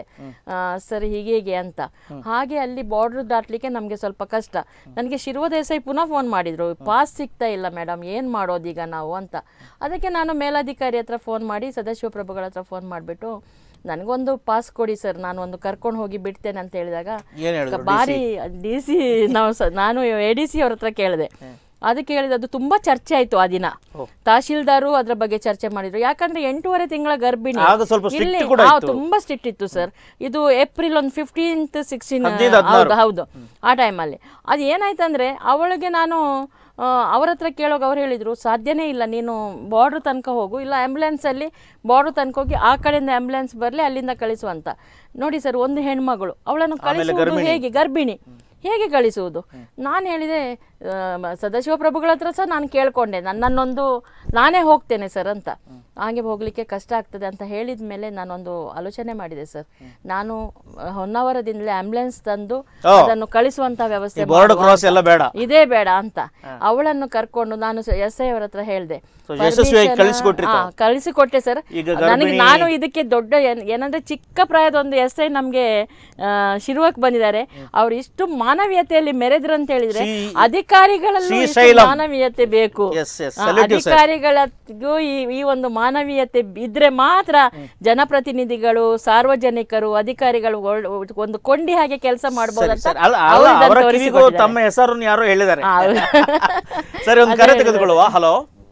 ಸರ್ ಹೀಗೆ ಹೀಗೆ ಅಂತ ಹಾಗೆ ಅಲ್ಲಿ ಬಾರ್ಡರ್ ದಾಟ್ಲಿಕ್ಕೆ ನಮಗೆ ಸ್ವಲ್ಪ ಕಷ್ಟ ನನಗೆ ಶಿರುವ ದೇಸಾಯಿ ಪುನಃ ಫೋನ್ ಮಾಡಿದ್ರು ಪಾಸ್ ಸಿಗ್ತಾ ಇಲ್ಲ ಮೇಡಮ್ ಏನು ಮಾಡೋದೀಗ ನಾವು ಅಂತ ಅದಕ್ಕೆ ನಾನು ಮೇಲಾಧಿಕಾರಿ ಹತ್ರ ಫೋನ್ ಮಾಡಿ ಸದಾಶಿವ ಪ್ರಭುಗಳ ಹತ್ರ ಫೋನ್ ಮಾಡಿಬಿಟ್ಟು ನನಗೊಂದು ಪಾಸ್ ಕೊಡಿ ಸರ್ ನಾನು ಒಂದು ಕರ್ಕೊಂಡು ಹೋಗಿ ಬಿಡ್ತೇನೆ ಅಂತ ಹೇಳಿದಾಗ ಏನ್ ಹೇಳಿದ್ರು ಬಾರಿ ಡಿ ಸಿ ನಾವು ಸ ನಾನು ಎ ಡಿ ಸಿ ಅವ್ರ ಹತ್ರ ಕೇಳಿದೆ ಅದಕ್ಕೆ ಹೇಳಿದೆ ಅದು ತುಂಬಾ ಚರ್ಚೆ ಆಯ್ತು ಆ ದಿನ ತಹಶೀಲ್ದಾರು ಅದ್ರ ಬಗ್ಗೆ ಚರ್ಚೆ ಮಾಡಿದ್ರು ಯಾಕಂದ್ರೆ ಎಂಟೂವರೆ ತಿಂಗಳ ಗರ್ಭಿಣಿ ಆಗ ಸ್ವಲ್ಪ strict ಇಲ್ಲಿ ಕೂಡ ಹಾ, ಇತ್ತು. ತುಂಬಾ ಸ್ಟ್ರಿಕ್ಟ್ ಇತ್ತು ಸರ್ ಇದು ಏಪ್ರಿಲ್ ಒಂದು ಫಿಫ್ಟೀನ್ತ್ ಸಿಕ್ಸ್ಟೀನ್ ಹದಿನೈದು, ಹದಿನಾರು. ಹೌದು ಹೌದು ಆ ಟೈಮಲ್ಲಿ ಅದು ಏನಾಯ್ತಂದ್ರೆ ಅವಳಿಗೆ ನಾನು ಆ, ಅವ್ರ ಹತ್ರ ಕೇಳೋಗ ಅವ್ರು ಹೇಳಿದ್ರು ಸಾಧ್ಯನೇ ಇಲ್ಲ ನೀನು ಬಾರ್ಡ್ರ್ ತನಕ ಹೋಗು ಇಲ್ಲ ಆ್ಯಂಬುಲೆನ್ಸಲ್ಲಿ ಬಾರ್ಡ್ರ್ ತನಕ ಹೋಗಿ ಆ ಕಡೆಯಿಂದ ಆ್ಯಂಬುಲೆನ್ಸ್ ಬರಲಿ ಅಲ್ಲಿಂದ ಕಳಿಸುವಂತ ನೋಡಿ ಸರ್ ಒಂದು ಹೆಣ್ಮಗಳು ಅವಳನ್ನು ಕಳಿಸುವುದು ಗರ್ಭಿಣಿ. ಹೇಗೆ ಗರ್ಭಿಣಿ ಹೇಗೆ ಕಳಿಸುವುದು ನಾನು ಹೇಳಿದೆ ಆ, ಮ- ಸದಾಶಿವ ಪ್ರಭುಗಳ ಹತ್ರ ಸಹ ನಾನು ಕೇಳ್ಕೊಂಡೆ ನನ್ನನ್ನೊಂದು ನಾನೇ ಹೋಗ್ತೇನೆ ಸರ್ ಅಂತ ಹಾಗೆ ಹೋಗ್ಲಿಕ್ಕೆ ಕಷ್ಟ ಆಗ್ತದೆ ಅಂತ ಹೇಳಿದ ಮೇಲೆ ನಾನೊಂದು ಆಲೋಚನೆ ಮಾಡಿದೆ ಸರ್ ನಾನು ಆ, ಹೊನ್ನಾವರದಿಂದಲೇ ಆಂಬ್ಯುಲೆನ್ಸ್ ತಂದು ಓ. ಅದನ್ನು ಕಳಿಸುವಂತ ವ್ಯವಸ್ಥೆ ಈ border ಮಾಡುವ cross ಅಂತ. ಎಲ್ಲ ಬೇಡ. ಇದೇ ಬೇಡ ಅಂತ ಅವಳನ್ನು ಕರ್ಕೊಂಡು ನಾನು ಎಸ್ ಐ ಅವರ ಹತ್ರ ಹೇಳಿದೆ So, ಯಶಸ್ವಿಯಾಗಿ ಕಳಿಸಿಕೊಟ್ರಿ ತಾವು? ಕಳಿಸಿಕೊಟ್ಟೆ ಸರ್ ಈಗ ನನಗೆ ಗರ್ಭಿಣಿ- ನಾನು ಇದಕ್ಕೆ ದೊಡ್ಡ ಏನ್- ಏನಂದ್ರೆ ಚಿಕ್ಕ ಪ್ರಾಯದ ಒಂದು ಎಸ್ ಐ ನಮ್ಗೆ ಶಿರುವಕ್ಕೆ ಬಂದಿದ್ದಾರೆ ಅವ್ರು ಇಷ್ಟು ಮಾನವೀಯತೆಯಲ್ಲಿ ಮೆರೆದ್ರು ಅಂತ ಹೇಳಿದ್ರೆ ಶ್ರೀ- ಅಧಿಕಾರಿಗಳಲ್ಲೂ ಇಷ್ಟು ಶ್ರೀಶೈಲಂ. ಮಾನವೀಯತೆ ಬೇಕು Yes, yes. ಆ, Salute you, sir. ಅಧಿಕಾರಿಗಳಿಗೂ ಈ ಈ ಒಂದು ಮಾನವೀಯತೆ ಇದ್ರೆ ಮಾತ್ರ ಜನಪ್ರತಿನಿಧಿಗಳು ಸಾರ್ವಜನಿಕರು ಅಧಿಕಾರಿಗಳು ಒಳ್- ಒಂದು ಕೊಂಡಿ ಹಾಗೆ ಕೆಲಸ ಮಾಡಬಹುದಂತ ಸರಿ, ಅಲ್ಲ ಅಲ್ಲ, ಅವರ ಕಿವಿಗೂ ತಮ್ಮ ಹೆಸರನ್ನು ಯಾರೋ ಹೇಳಿದ್ದಾರೆ ಸರಿ ಒಂದು ಕರೆ ತೆಗೆದುಕೊಳ್ಳುವ ಹಲೋ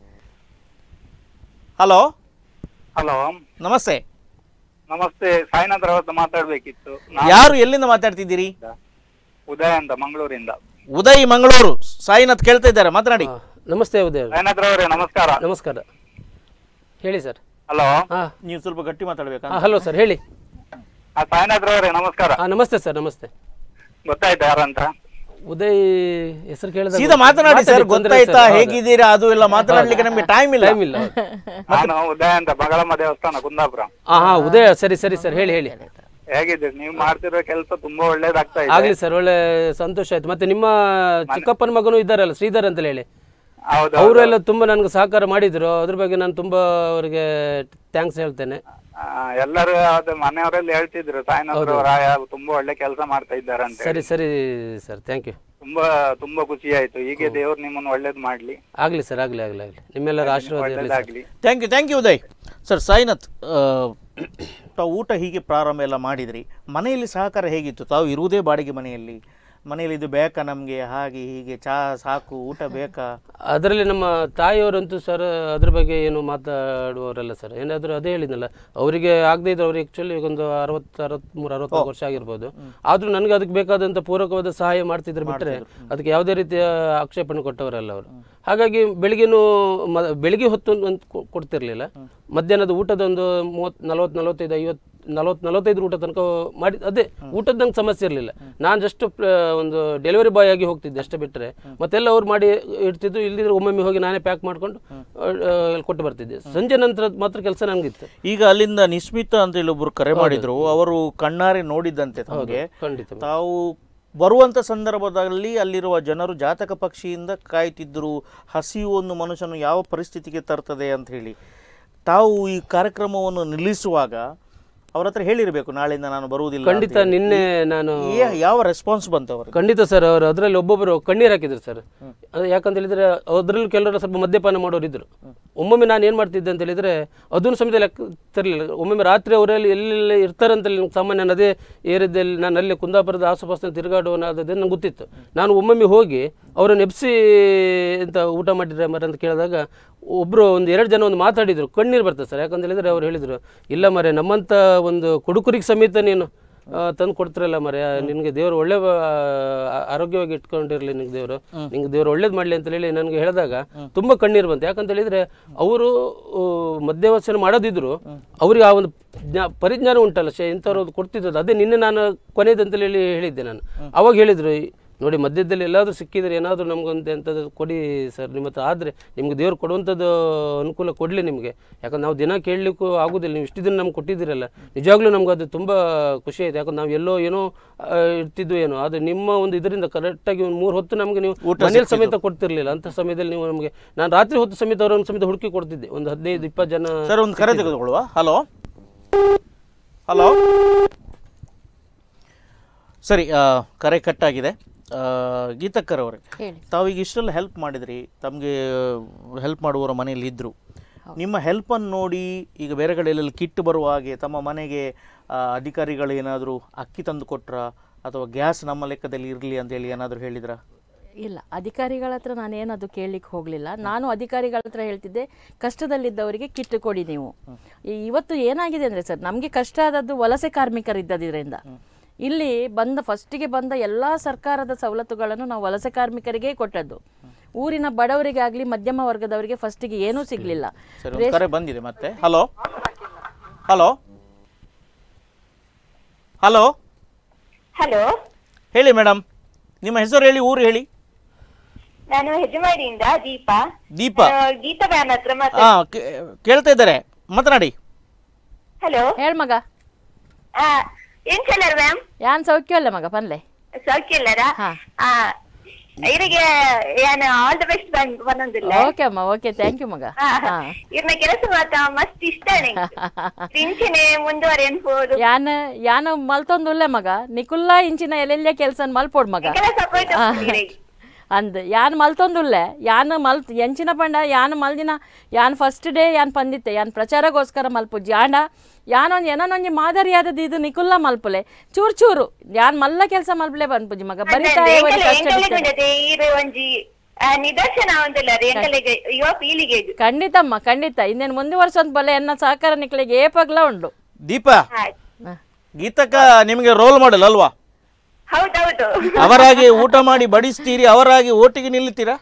ಹಲೋ ಹಲೋ ನಮಸ್ತೆ ನಮಸ್ತೆ ಸಾಯಿನಾಥ್ ರಾವತ್ ಮಾತಾಡ್ಬೇಕಿತ್ತು ನಾನು ಯಾರು ಎಲ್ಲಿಂದ ಮಾತಾಡ್ತಿದ್ದೀರಿ ಉದಯ ಅಂತ ಮಂಗಳೂರಿಂದ ಉದಯ್ ಮಂಗಳೂರು ಸಾಯಿನಾಥ್ ಕೇಳ್ತಾ ಇದ್ದಾರೆ ಮಾತನಾಡಿ ಹಾ, ನಮಸ್ತೆ ಉದಯ ಅವ್ರೆ. ಸಾಯಿನಾಥ್ ರವರೇ ನಮಸ್ಕಾರ ನಮಸ್ಕಾರ ಹೇಳಿ ಸರ್ ಹಲೋ ಹಾಂ ನೀವು ಸ್ವಲ್ಪ ಗಟ್ಟಿ ಮಾತಾಡ್ಬೇಕಾ ಹಾಂ ಹಲೋ ಸರ್ ಹೇಳಿ ಸಾಯಿನಾಥ್ ರವರೇ ನಮಸ್ಕಾರ ಹಾಂ ನಮಸ್ತೆ ಸರ್ ನಮಸ್ತೆ ಗೊತ್ತಾಯ್ತಾ ಯಾರಂತ ಉದಯ್ ಹೆಸರು ಕೇಳಿದ ಸೀದಾ ಮಾತನಾಡಿ ಸರ್ ಗೊತ್ತಾಯ್ತಾ ಹೇಗಿದ್ದೀರಾ ಅದು ಎಲ್ಲ ಮಾತನಾಡ್ಲಿಕ್ಕೆ ನಮ್ಗೆ ಟೈಮ್ ಇಲ್ಲ ಟೈಮ್ ಇಲ್ಲ ನಾನು ಉದಯ ಅಂತ ಬಗಳಮ್ಮ ದೇವಸ್ಥಾನ ಕುಂದಾಪುರ ಹಾಂ ಹಾಂ ಉದಯ ಸರಿ ಸರಿ ಸರ್ ಹೇಳಿ ಹೇಳಿ ಹೇಗಿದ್ದೀರಿ ನೀವು ಮಾಡ್ತಿರೋ ಕೆಲಸ ತುಂಬಾ ಒಳ್ಳೇದಾಗ್ತಾ ಇದೆ ಆಗ್ಲಿ ಸರ್ ಒಳ್ಳೆ ಸಂತೋಷ ಆಯ್ತು ಮತ್ತೆ ನಿಮ್ಮ ಚಿಕ್ಕಪ್ಪನ ಮಗನು ಇದ್ದಾರಲ್ಲ ಶ್ರೀಧರ್ ಅಂತ ಹೇಳಿ ಹೌದು ಅವರೆಲ್ಲ ತುಂಬಾ ನನಗೆ ಸಹಕಾರ ಮಾಡಿದ್ರು ಅದ್ರ ಬಗ್ಗೆ ನಾನು ತುಂಬಾ ಅವರಿಗೆ ಥ್ಯಾಂಕ್ಸ್ ಹೇಳ್ತೇನೆ ಆ, ಎಲ್ಲರೂ ಅದು ಮನೆಯವರೆಲ್ಲ ಹೇಳ್ತಿದ್ರು ಸಾಯಿನಾಥ್ ರವರ ತುಂಬಾ ಒಳ್ಳೆ ಕೆಲಸ ಮಾಡ್ತಾ ಇದ್ದಾರೆ ಅಂತ ಸರಿ ಸರಿ ಸರ್ ಥ್ಯಾಂಕ್ ಯು ತುಂಬಾ ತುಂಬಾ ಖುಷಿ ಆಯ್ತು ಹೀಗೆ ದೇವ್ರು ನಿಮ್ಮನ್ನು ಒಳ್ಳೇದ್ ಮಾಡ್ಲಿ ಆಗ್ಲಿ ಸರ್ ಆಗ್ಲಿ ಆಗ್ಲಿ ಆಗ್ಲಿ ನಿಮ್ಮೆಲ್ಲರ ಆಶೀರ್ವಾದ ಇರಲಿ ಸರ್ ಒಳ್ಳೇದಾಗ್ಲಿ thank you thank you Uday sir Sainath ಆ, ತಾವು ಊಟ ಹೀಗೆ ಪ್ರಾರಂಭ ಎಲ್ಲ ಮಾಡಿದ್ರಿ ಮನೆಯಲ್ಲಿ ಸಹಕಾರ ಹೇಗಿತ್ತು ತಾವು ಇರುವುದೇ ಬಾಡಿಗೆ ಮನೆಯಲ್ಲಿ ಮನೇಲಿ ಇದು ಬೇಕಾ ನಮಗೆ ಹಾಗೆ ಹೀಗೆ ಚಾ ಸಾಕು ಊಟ ಬೇಕಾ ಅದರಲ್ಲಿ ನಮ್ಮ ತಾಯಿಯವರಂತೂ ಸರ್ ಅದ್ರ ಬಗ್ಗೆ ಏನು ಮಾತಾಡುವವರಲ್ಲ ಸರ್ ಏನಾದರೂ ಅದೇ ಹೇಳಿದ್ನಲ್ಲ ಅವರಿಗೆ ಆಗದೇ ಇದ್ರೆ ಅವ್ರಿಗೆ ಆ್ಯಕ್ಚುಲಿ ಒಂದು ಅರವತ್ತು ಅರವತ್ತ್ಮೂರು ಅರವತ್ನಾಲ್ಕು ವರ್ಷ ಆಗಿರ್ಬೋದು ಆದರೂ ನನಗೆ ಅದಕ್ಕೆ ಬೇಕಾದಂಥ ಪೂರಕವಾದ ಸಹಾಯ ಮಾಡ್ತಿದ್ರೆ ಬಿಟ್ಟರೆ ಅದಕ್ಕೆ ಯಾವುದೇ ರೀತಿಯ ಆಕ್ಷೇಪಣೆ ಕೊಟ್ಟವರಲ್ಲ ಅವರು ಹಾಗಾಗಿ ಬೆಳಿಗ್ಗೆನೂ ಮ ಬೆಳಿಗ್ಗೆ ಹೊತ್ತು ಒಂದು ಕೊ- ಕೊಡ್ತಿರ್ಲಿಲ್ಲ ಮಧ್ಯಾಹ್ನದ ಊಟದ ಒಂದು ಮೂವತ್ತು ನಲವತ್ತು ನಲವತ್ತೈದು ಐವತ್ತು ನಲವತ್ತು ನಲವತ್ತೈದು ಊಟ ತನಕ ಮಾಡಿ ಅದೇ ಊಟದ ನಂಗೆ ಸಮಸ್ಯೆ ಇರಲಿಲ್ಲ ನಾನು ಜಸ್ಟ್ ಒಂದು ಡೆಲಿವರಿ ಬಾಯ್ ಆಗಿ ಹೋಗ್ತಿದ್ದೆ ಅಷ್ಟೇ ಬಿಟ್ಟರೆ ಮತ್ತೆಲ್ಲ ಅವ್ರು ಮಾಡಿ ಇಡ್ತಿದ್ರು ಇಲ್ದಿದ್ರೆ ಒಮ್ಮೊಮ್ಮೆ ಹೋಗಿ ನಾನೇ ಪ್ಯಾಕ್ ಮಾಡ್ಕೊಂಡು ಆ, ಆ, ಕೊಟ್ಟು ಬರ್ತಿದ್ದೆ ಸಂಜೆ ನಂತರ ಮಾತ್ರ ಕೆಲಸ ನನಗಿತ್ತು ಈಗ ಅಲ್ಲಿಂದ ನಿಸ್ಮಿತ ಅಂತ ಹೇಳಿ ಒಬ್ರು ಕರೆ ಮಾಡಿದ್ರು ಅವರು ಕಣ್ಣಾರೆ ನೋಡಿದ್ದಂತೆ ತಮಗೆ ಖಂಡಿತ ತಾವು ಬರುವಂತ ಸಂದರ್ಭದಲ್ಲಿ ಅಲ್ಲಿರುವ ಜನರು ಜಾತಕ ಪಕ್ಷಿಯಿಂದ ಕಾಯ್ತಿದ್ರು ಹಸಿವು ಒಂದು ಮನುಷ್ಯನು ಯಾವ ಪರಿಸ್ಥಿತಿಗೆ ತರ್ತದೆ ಅಂತ ಹೇಳಿ ತಾವು ಈ ಕಾರ್ಯಕ್ರಮವನ್ನು ನಿಲ್ಲಿಸುವಾಗ ಅವ್ರ ಹತ್ರ ಹೇಳಿರ್ಬೇಕು ನಾಳೆಯಿಂದ ನಾನು ಬರುವುದಿಲ್ಲ ಅಂತ ಖಂಡಿತ ಹೇಳಿ. ನಿನ್ನೆ ನಾನು ಯಾ- ಯಾವ ರೆಸ್ಪಾನ್ಸ್ ಬಂತು ಅವರಿಗೆ ಖಂಡಿತ ಸರ್ ಅವರು ಅದರಲ್ಲಿ ಒಬ್ಬೊಬ್ಬರು ಕಣ್ಣೀರು ಹಾಕಿದ್ರು ಸರ್ ಅದು ಯಾಕಂತ ಹೇಳಿದ್ರೆ ಅದರಲ್ಲೂ ಕೆಲವರು ಸ್ವಲ್ಪ ಮದ್ಯಪಾನ ಮಾಡೋರು ಇದ್ರು ಒಮ್ಮೊಮ್ಮೆ ನಾನು ಏನು ಮಾಡ್ತಿದ್ದೆ ಅಂತ ಹೇಳಿದ್ರೆ ಅದನ್ನು ಸಮೇತ ಲೆಕ್ಕ ತರಲಿಲ್ಲ ಒಮ್ಮೊಮ್ಮೆ ರಾತ್ರಿ ಅವರಲ್ಲಿ ಎಲ್ಲೆಲ್ಲ ಇರ್ತಾರಂತೇಳಿ ನಂಗೆ ಸಾಮಾನ್ಯ ನಾನು ಅದೇ ಏರಿಯಾದಲ್ಲಿ ನಾನು ಅಲ್ಲೇ ಕುಂದಾಪುರದ ಆಸುಪಾಸಿನ ತಿರುಗಾಡುವನ ಅದೇ ನಂಗೆ ಗೊತ್ತಿತ್ತು ನಾನು ಒಮ್ಮೊಮ್ಮೆ ಹೋಗಿ ಅವರನ್ನು ಎಬ್ಸಿ ಅಂತ ಊಟ ಮಾಡಿದ್ರೆ ಮರ ಅಂತ ಕೇಳಿದಾಗ ಒಬ್ಬರು ಒಂದು ಎರಡು ಜನ ಒಂದು ಮಾತಾಡಿದ್ರು ಕಣ್ಣೀರು ಬರ್ತದೆ ಸರ್ ಯಾಕಂತ ಹೇಳಿದ್ರೆ ಅವ್ರು ಹೇಳಿದರು ಇಲ್ಲ ಮರೆ ನಮ್ಮಂಥ ಒಂದು ಕುಡುಕರಿಗೆ ಸಮೇತ ನೀನು ತಂದು ಕೊಡ್ತಿರಲ್ಲ ಮರೆ ನಿನಗೆ ದೇವರು ಒಳ್ಳೆ ಆ, ಆರೋಗ್ಯವಾಗಿ ಇಟ್ಕೊಂಡಿರಲಿ ನಿಂಗೆ ದೇವರು ನಿಂಗೆ ದೇವರು ಒಳ್ಳೇದು ಮಾಡಲಿ ಅಂತ ಹೇಳಿ ನನಗೆ ಹೇಳಿದಾಗ ತುಂಬ ಕಣ್ಣೀರು ಬಂತು ಯಾಕಂತ ಹೇಳಿದ್ರೆ ಅವರು ಮದ್ಯವ್ಯಸನ ಮಾಡೋದಿದ್ರು ಅವ್ರಿಗೆ ಆ ಒಂದು ಜ್ಞಾ ಪರಿಜ್ಞಾನ ಉಂಟಲ್ಲ ಶೇ ಇಂಥವ್ರು ಕೊಡ್ತಿದ್ದದ್ದು ಅದೇ ನಿನ್ನೆ ನಾನು ಕೊನೆಯದಂತ ಹೇಳಿ ಹೇಳಿದ್ದೆ ನಾನು ಅವಾಗ ಹೇಳಿದ್ರು ನೋಡಿ ಮಧ್ಯದಲ್ಲಿ ಎಲ್ಲಾದರೂ ಸಿಕ್ಕಿದ್ರೆ ಏನಾದರೂ ನಮ್ಗೊಂದು ಎಂಥದ್ದು ಕೊಡಿ ಸರ್ ನಿಮ್ಮ ಹತ್ರ ಆದರೆ ನಿಮ್ಗೆ ದೇವ್ರು ಕೊಡುವಂಥದ್ದು ಅನುಕೂಲ ಕೊಡಲಿ ನಿಮಗೆ ಯಾಕಂದ್ರೆ ನಾವು ದಿನ ಕೇಳಲಿಕ್ಕೂ ಆಗೋದಿಲ್ಲ ನೀವು ಇಷ್ಟು ದಿನ ನಮ್ಗೆ ಕೊಟ್ಟಿದ್ದೀರಲ್ಲ ನಿಜವಾಗ್ಲೂ ನಮ್ಗೆ ಅದು ತುಂಬ ಖುಷಿ ಆಯ್ತು ಯಾಕಂದ್ರೆ ನಾವು ಎಲ್ಲೋ ಏನೋ ಆ, ಇರ್ತಿದ್ವು ಏನೋ ಆದರೆ ನಿಮ್ಮ ಒಂದು ಇದರಿಂದ ಕರೆಕ್ಟಾಗಿ ಒಂದು ಮೂರು ಹೊತ್ತು ನಮಗೆ ನೀವು ಮನೇಲಿ ಸಮೇತ ಕೊಡ್ತಿರ್ಲಿಲ್ಲ ಅಂಥ ಸಮಯದಲ್ಲಿ ನೀವು ನಮಗೆ ನಾನು ರಾತ್ರಿ ಹೊತ್ತು ಸಮೇತ ಅವರನ್ನು ಸಮೇತ ಹುಡುಕಿ ಕೊಡ್ತಿದ್ದೆ ಒಂದು ಹದಿನೈದು ಇಪ್ಪತ್ತು ಜನ ಸರ್ ಒಂದು ಕರೆ ತೆಗೆದುಕೊಳ್ಳುವ ಹಲೋ ಹಲೋ ಸರಿ ಆ, ಕರೆ ಕಟ್ಟಾಗಿದೆ ಆ, ಗೀತಕ್ಕರ್ ಅವರೇ ಹೇಳಿ ತಾವೀಗ ಇಷ್ಟೆಲ್ಲ ಹೆಲ್ಪ್ ಮಾಡಿದ್ರಿ ತಮಗೆ ಹೆಲ್ಪ್ ಮಾಡುವವರ ಮನೆಯಲ್ಲಿ ಇದ್ದರು ನಿಮ್ಮ ಹೆಲ್ಪನ್ನು ನೋಡಿ ಈಗ ಬೇರೆ ಕಡೆಯಲ್ಲಿ ಕಿಟ್ ಬರುವ ಹಾಗೆ ತಮ್ಮ ಮನೆಗೆ ಆ, ಅಧಿಕಾರಿಗಳು ಏನಾದರೂ ಅಕ್ಕಿ ತಂದು ಕೊಟ್ರ ಅಥವಾ ಗ್ಯಾಸ್ ನಮ್ಮ ಲೆಕ್ಕದಲ್ಲಿ ಇರಲಿ ಅಂತೇಳಿ ಏನಾದರೂ ಹೇಳಿದ್ರಾ ಇಲ್ಲ ಅಧಿಕಾರಿಗಳ ಹತ್ರ ನಾನೇನದು ಕೇಳಲಿಕ್ಕೆ ಹೋಗಲಿಲ್ಲ ನಾನು ಅಧಿಕಾರಿಗಳ ಹತ್ರ ಹೇಳ್ತಿದ್ದೆ ಕಷ್ಟದಲ್ಲಿದ್ದವರಿಗೆ ಕಿಟ್ ಕೊಡಿ ನೀವು ಈ- ಇವತ್ತು ಏನಾಗಿದೆ ಅಂದರೆ ಸರ್ ನಮಗೆ ಕಷ್ಟ ಆದದ್ದು ವಲಸೆ ಕಾರ್ಮಿಕರಿದ್ದರಿಂದ ಇಲ್ಲಿ ಬಂದ ಫಸ್ಟಿಗೆ ಬಂದ ಎಲ್ಲ ಸರ್ಕಾರದ ಸವಲತ್ತುಗಳನ್ನು ನಾವು ವಲಸೆ ಕಾರ್ಮಿಕರಿಗೆ ಕೊಟ್ಟದ್ದು ಊರಿನ ಬಡವರಿಗೆ ಆಗಲಿ ಮಧ್ಯಮ ವರ್ಗದವರಿಗೆ ಫಸ್ಟಿಗೆ ಏನೂ ಸಿಗಲಿಲ್ಲ ಸರಿ ಒಂದು ಕರೆ ಬಂದಿದೆ ಮತ್ತೆ ಹಲೋ ಹಲೋ ಹಲೋ ಹಲೋ ಹೇಳಿ ಮೇಡಮ್ ನಿಮ್ಮ ಹೆಸರು ಹೇಳಿ ಊರು ಹೇಳಿ ನಾನು ಹೆಜಮಾಡಿಯಿಂದ ದೀಪಾ ದೀಪ ಆ, ಗೀತಾ ಮ್ಯಾಮ್ ಹತ್ರ ಹಾ ಕೇ- ಕೇಳ್ತಾ ಇದ್ದಾರೆ ಮಾತನಾಡಿ ಹಲೋ ಹೇಳ್ ಮಗ ಏನ್ ಚಲರ್ ಮ್ಯಾಮ್ ಯಾನ್ ಸೌಖ್ಯ ಅಲ್ಲ ಮಗ ಪನ್ಲೆ ಸೌಖ್ಯ ಇಲ್ಲರಾ ಹಾ. ಆ ಇವರಿಗೆ ಏನು ಆಲ್ ದ ಬೆಸ್ಟ್ ಬಂದೊಂದಿಲ್ಲ ಓಕೆ ಅಮ್ಮ ಓಕೆ ಥ್ಯಾಂಕ್ ಯು ಮಗ ಹಾ ಇವ್ರನ್ನ ಕೆಲಸ ಮಾತ್ರ ಮಸ್ತ್ ಇಷ್ಟ ಇಂಚಿನೇ ಮುಂದುವರಿ ಅನ್ಬೋದು ಯಾನ ಯಾನ ಮಲ್ತೊಂದುಲ್ಲೆ ಮಗ ನಿಕುಲ್ಲ ಇಂಚಿನ ಎಲ್ಲೆಲ್ಲೇ ಕೆಲಸ ಮಲ್ಪೋಡ್ ಮಗ ಕೆಲಸ ಹೋಯ್ತು ಆ. ಅಂದ್ ಯಾನ್ ಮಲ್ತೊಂದುಲ್ಲೆ ಯಾನ್ ಮಲ್ ಎಂಚಿನ ಪಂಡ ಯಾನ್ ಮಲ್ದಿನ ಯಾನ್ ಫಸ್ಟ್ ಡೇ ಯಾನ್ ಪಂದಿತ್ತೆ ಯಾನ್ ಪ್ರಚಾರಗೋಸ್ಕರ ಮಲ್ಪುಜಿ ಆಂಡ ಯಾನೊಂದು ಏನೊಂದು ಮಾದರಿಯಾದದ್ದು ಇದು ನಿಕುಲ್ಲ ಮಲ್ಪುಲೆ ಚೂರು ಚೂರು ಯಾನ್ ಮಲ್ಲ ಕೆಲಸ ಮಲ್ಪಲೆ ಬಂದ್ಪುಜಿ ಮಗ ಬರಿತಾಯ ಕಷ್ಟ ಬಿಡ್ತದೆ. ಇದು ಒಂಜಿ ಆ, ನಿದರ್ಶನ ಒಂದಿಲ್ಲ ರೀ ಎಂಕಲಿಗೆ ಯುವ ಪೀಳಿಗೆ ಇದು ಖಂಡಿತಮ್ಮ ಖಂಡಿತ ಇನ್ನೇನು ಮುಂದುವರ್ಸೋದ್ ಬಲೆ ಎನ್ನ ಸಹಕಾರ ನಿಕ್ಲಿಗೆ ಏಪಗ್ಲ ಉಂಡು ದೀಪ ಆಯ್ತು. ಹ. ಗೀತಕ್ಕ ನಿಮಗೆ ರೋಲ್ ಮಾಡೆಲ್ ಅಲ್ವಾ ಹೌದೌದು ಅವರಾಗಿ ಊಟ ಮಾಡಿ ಬಡಿಸ್ತೀರಿ ಅವರಾಗಿ ಓಟಿಗೆ ನಿಲ್ಲುತ್ತೀರಾ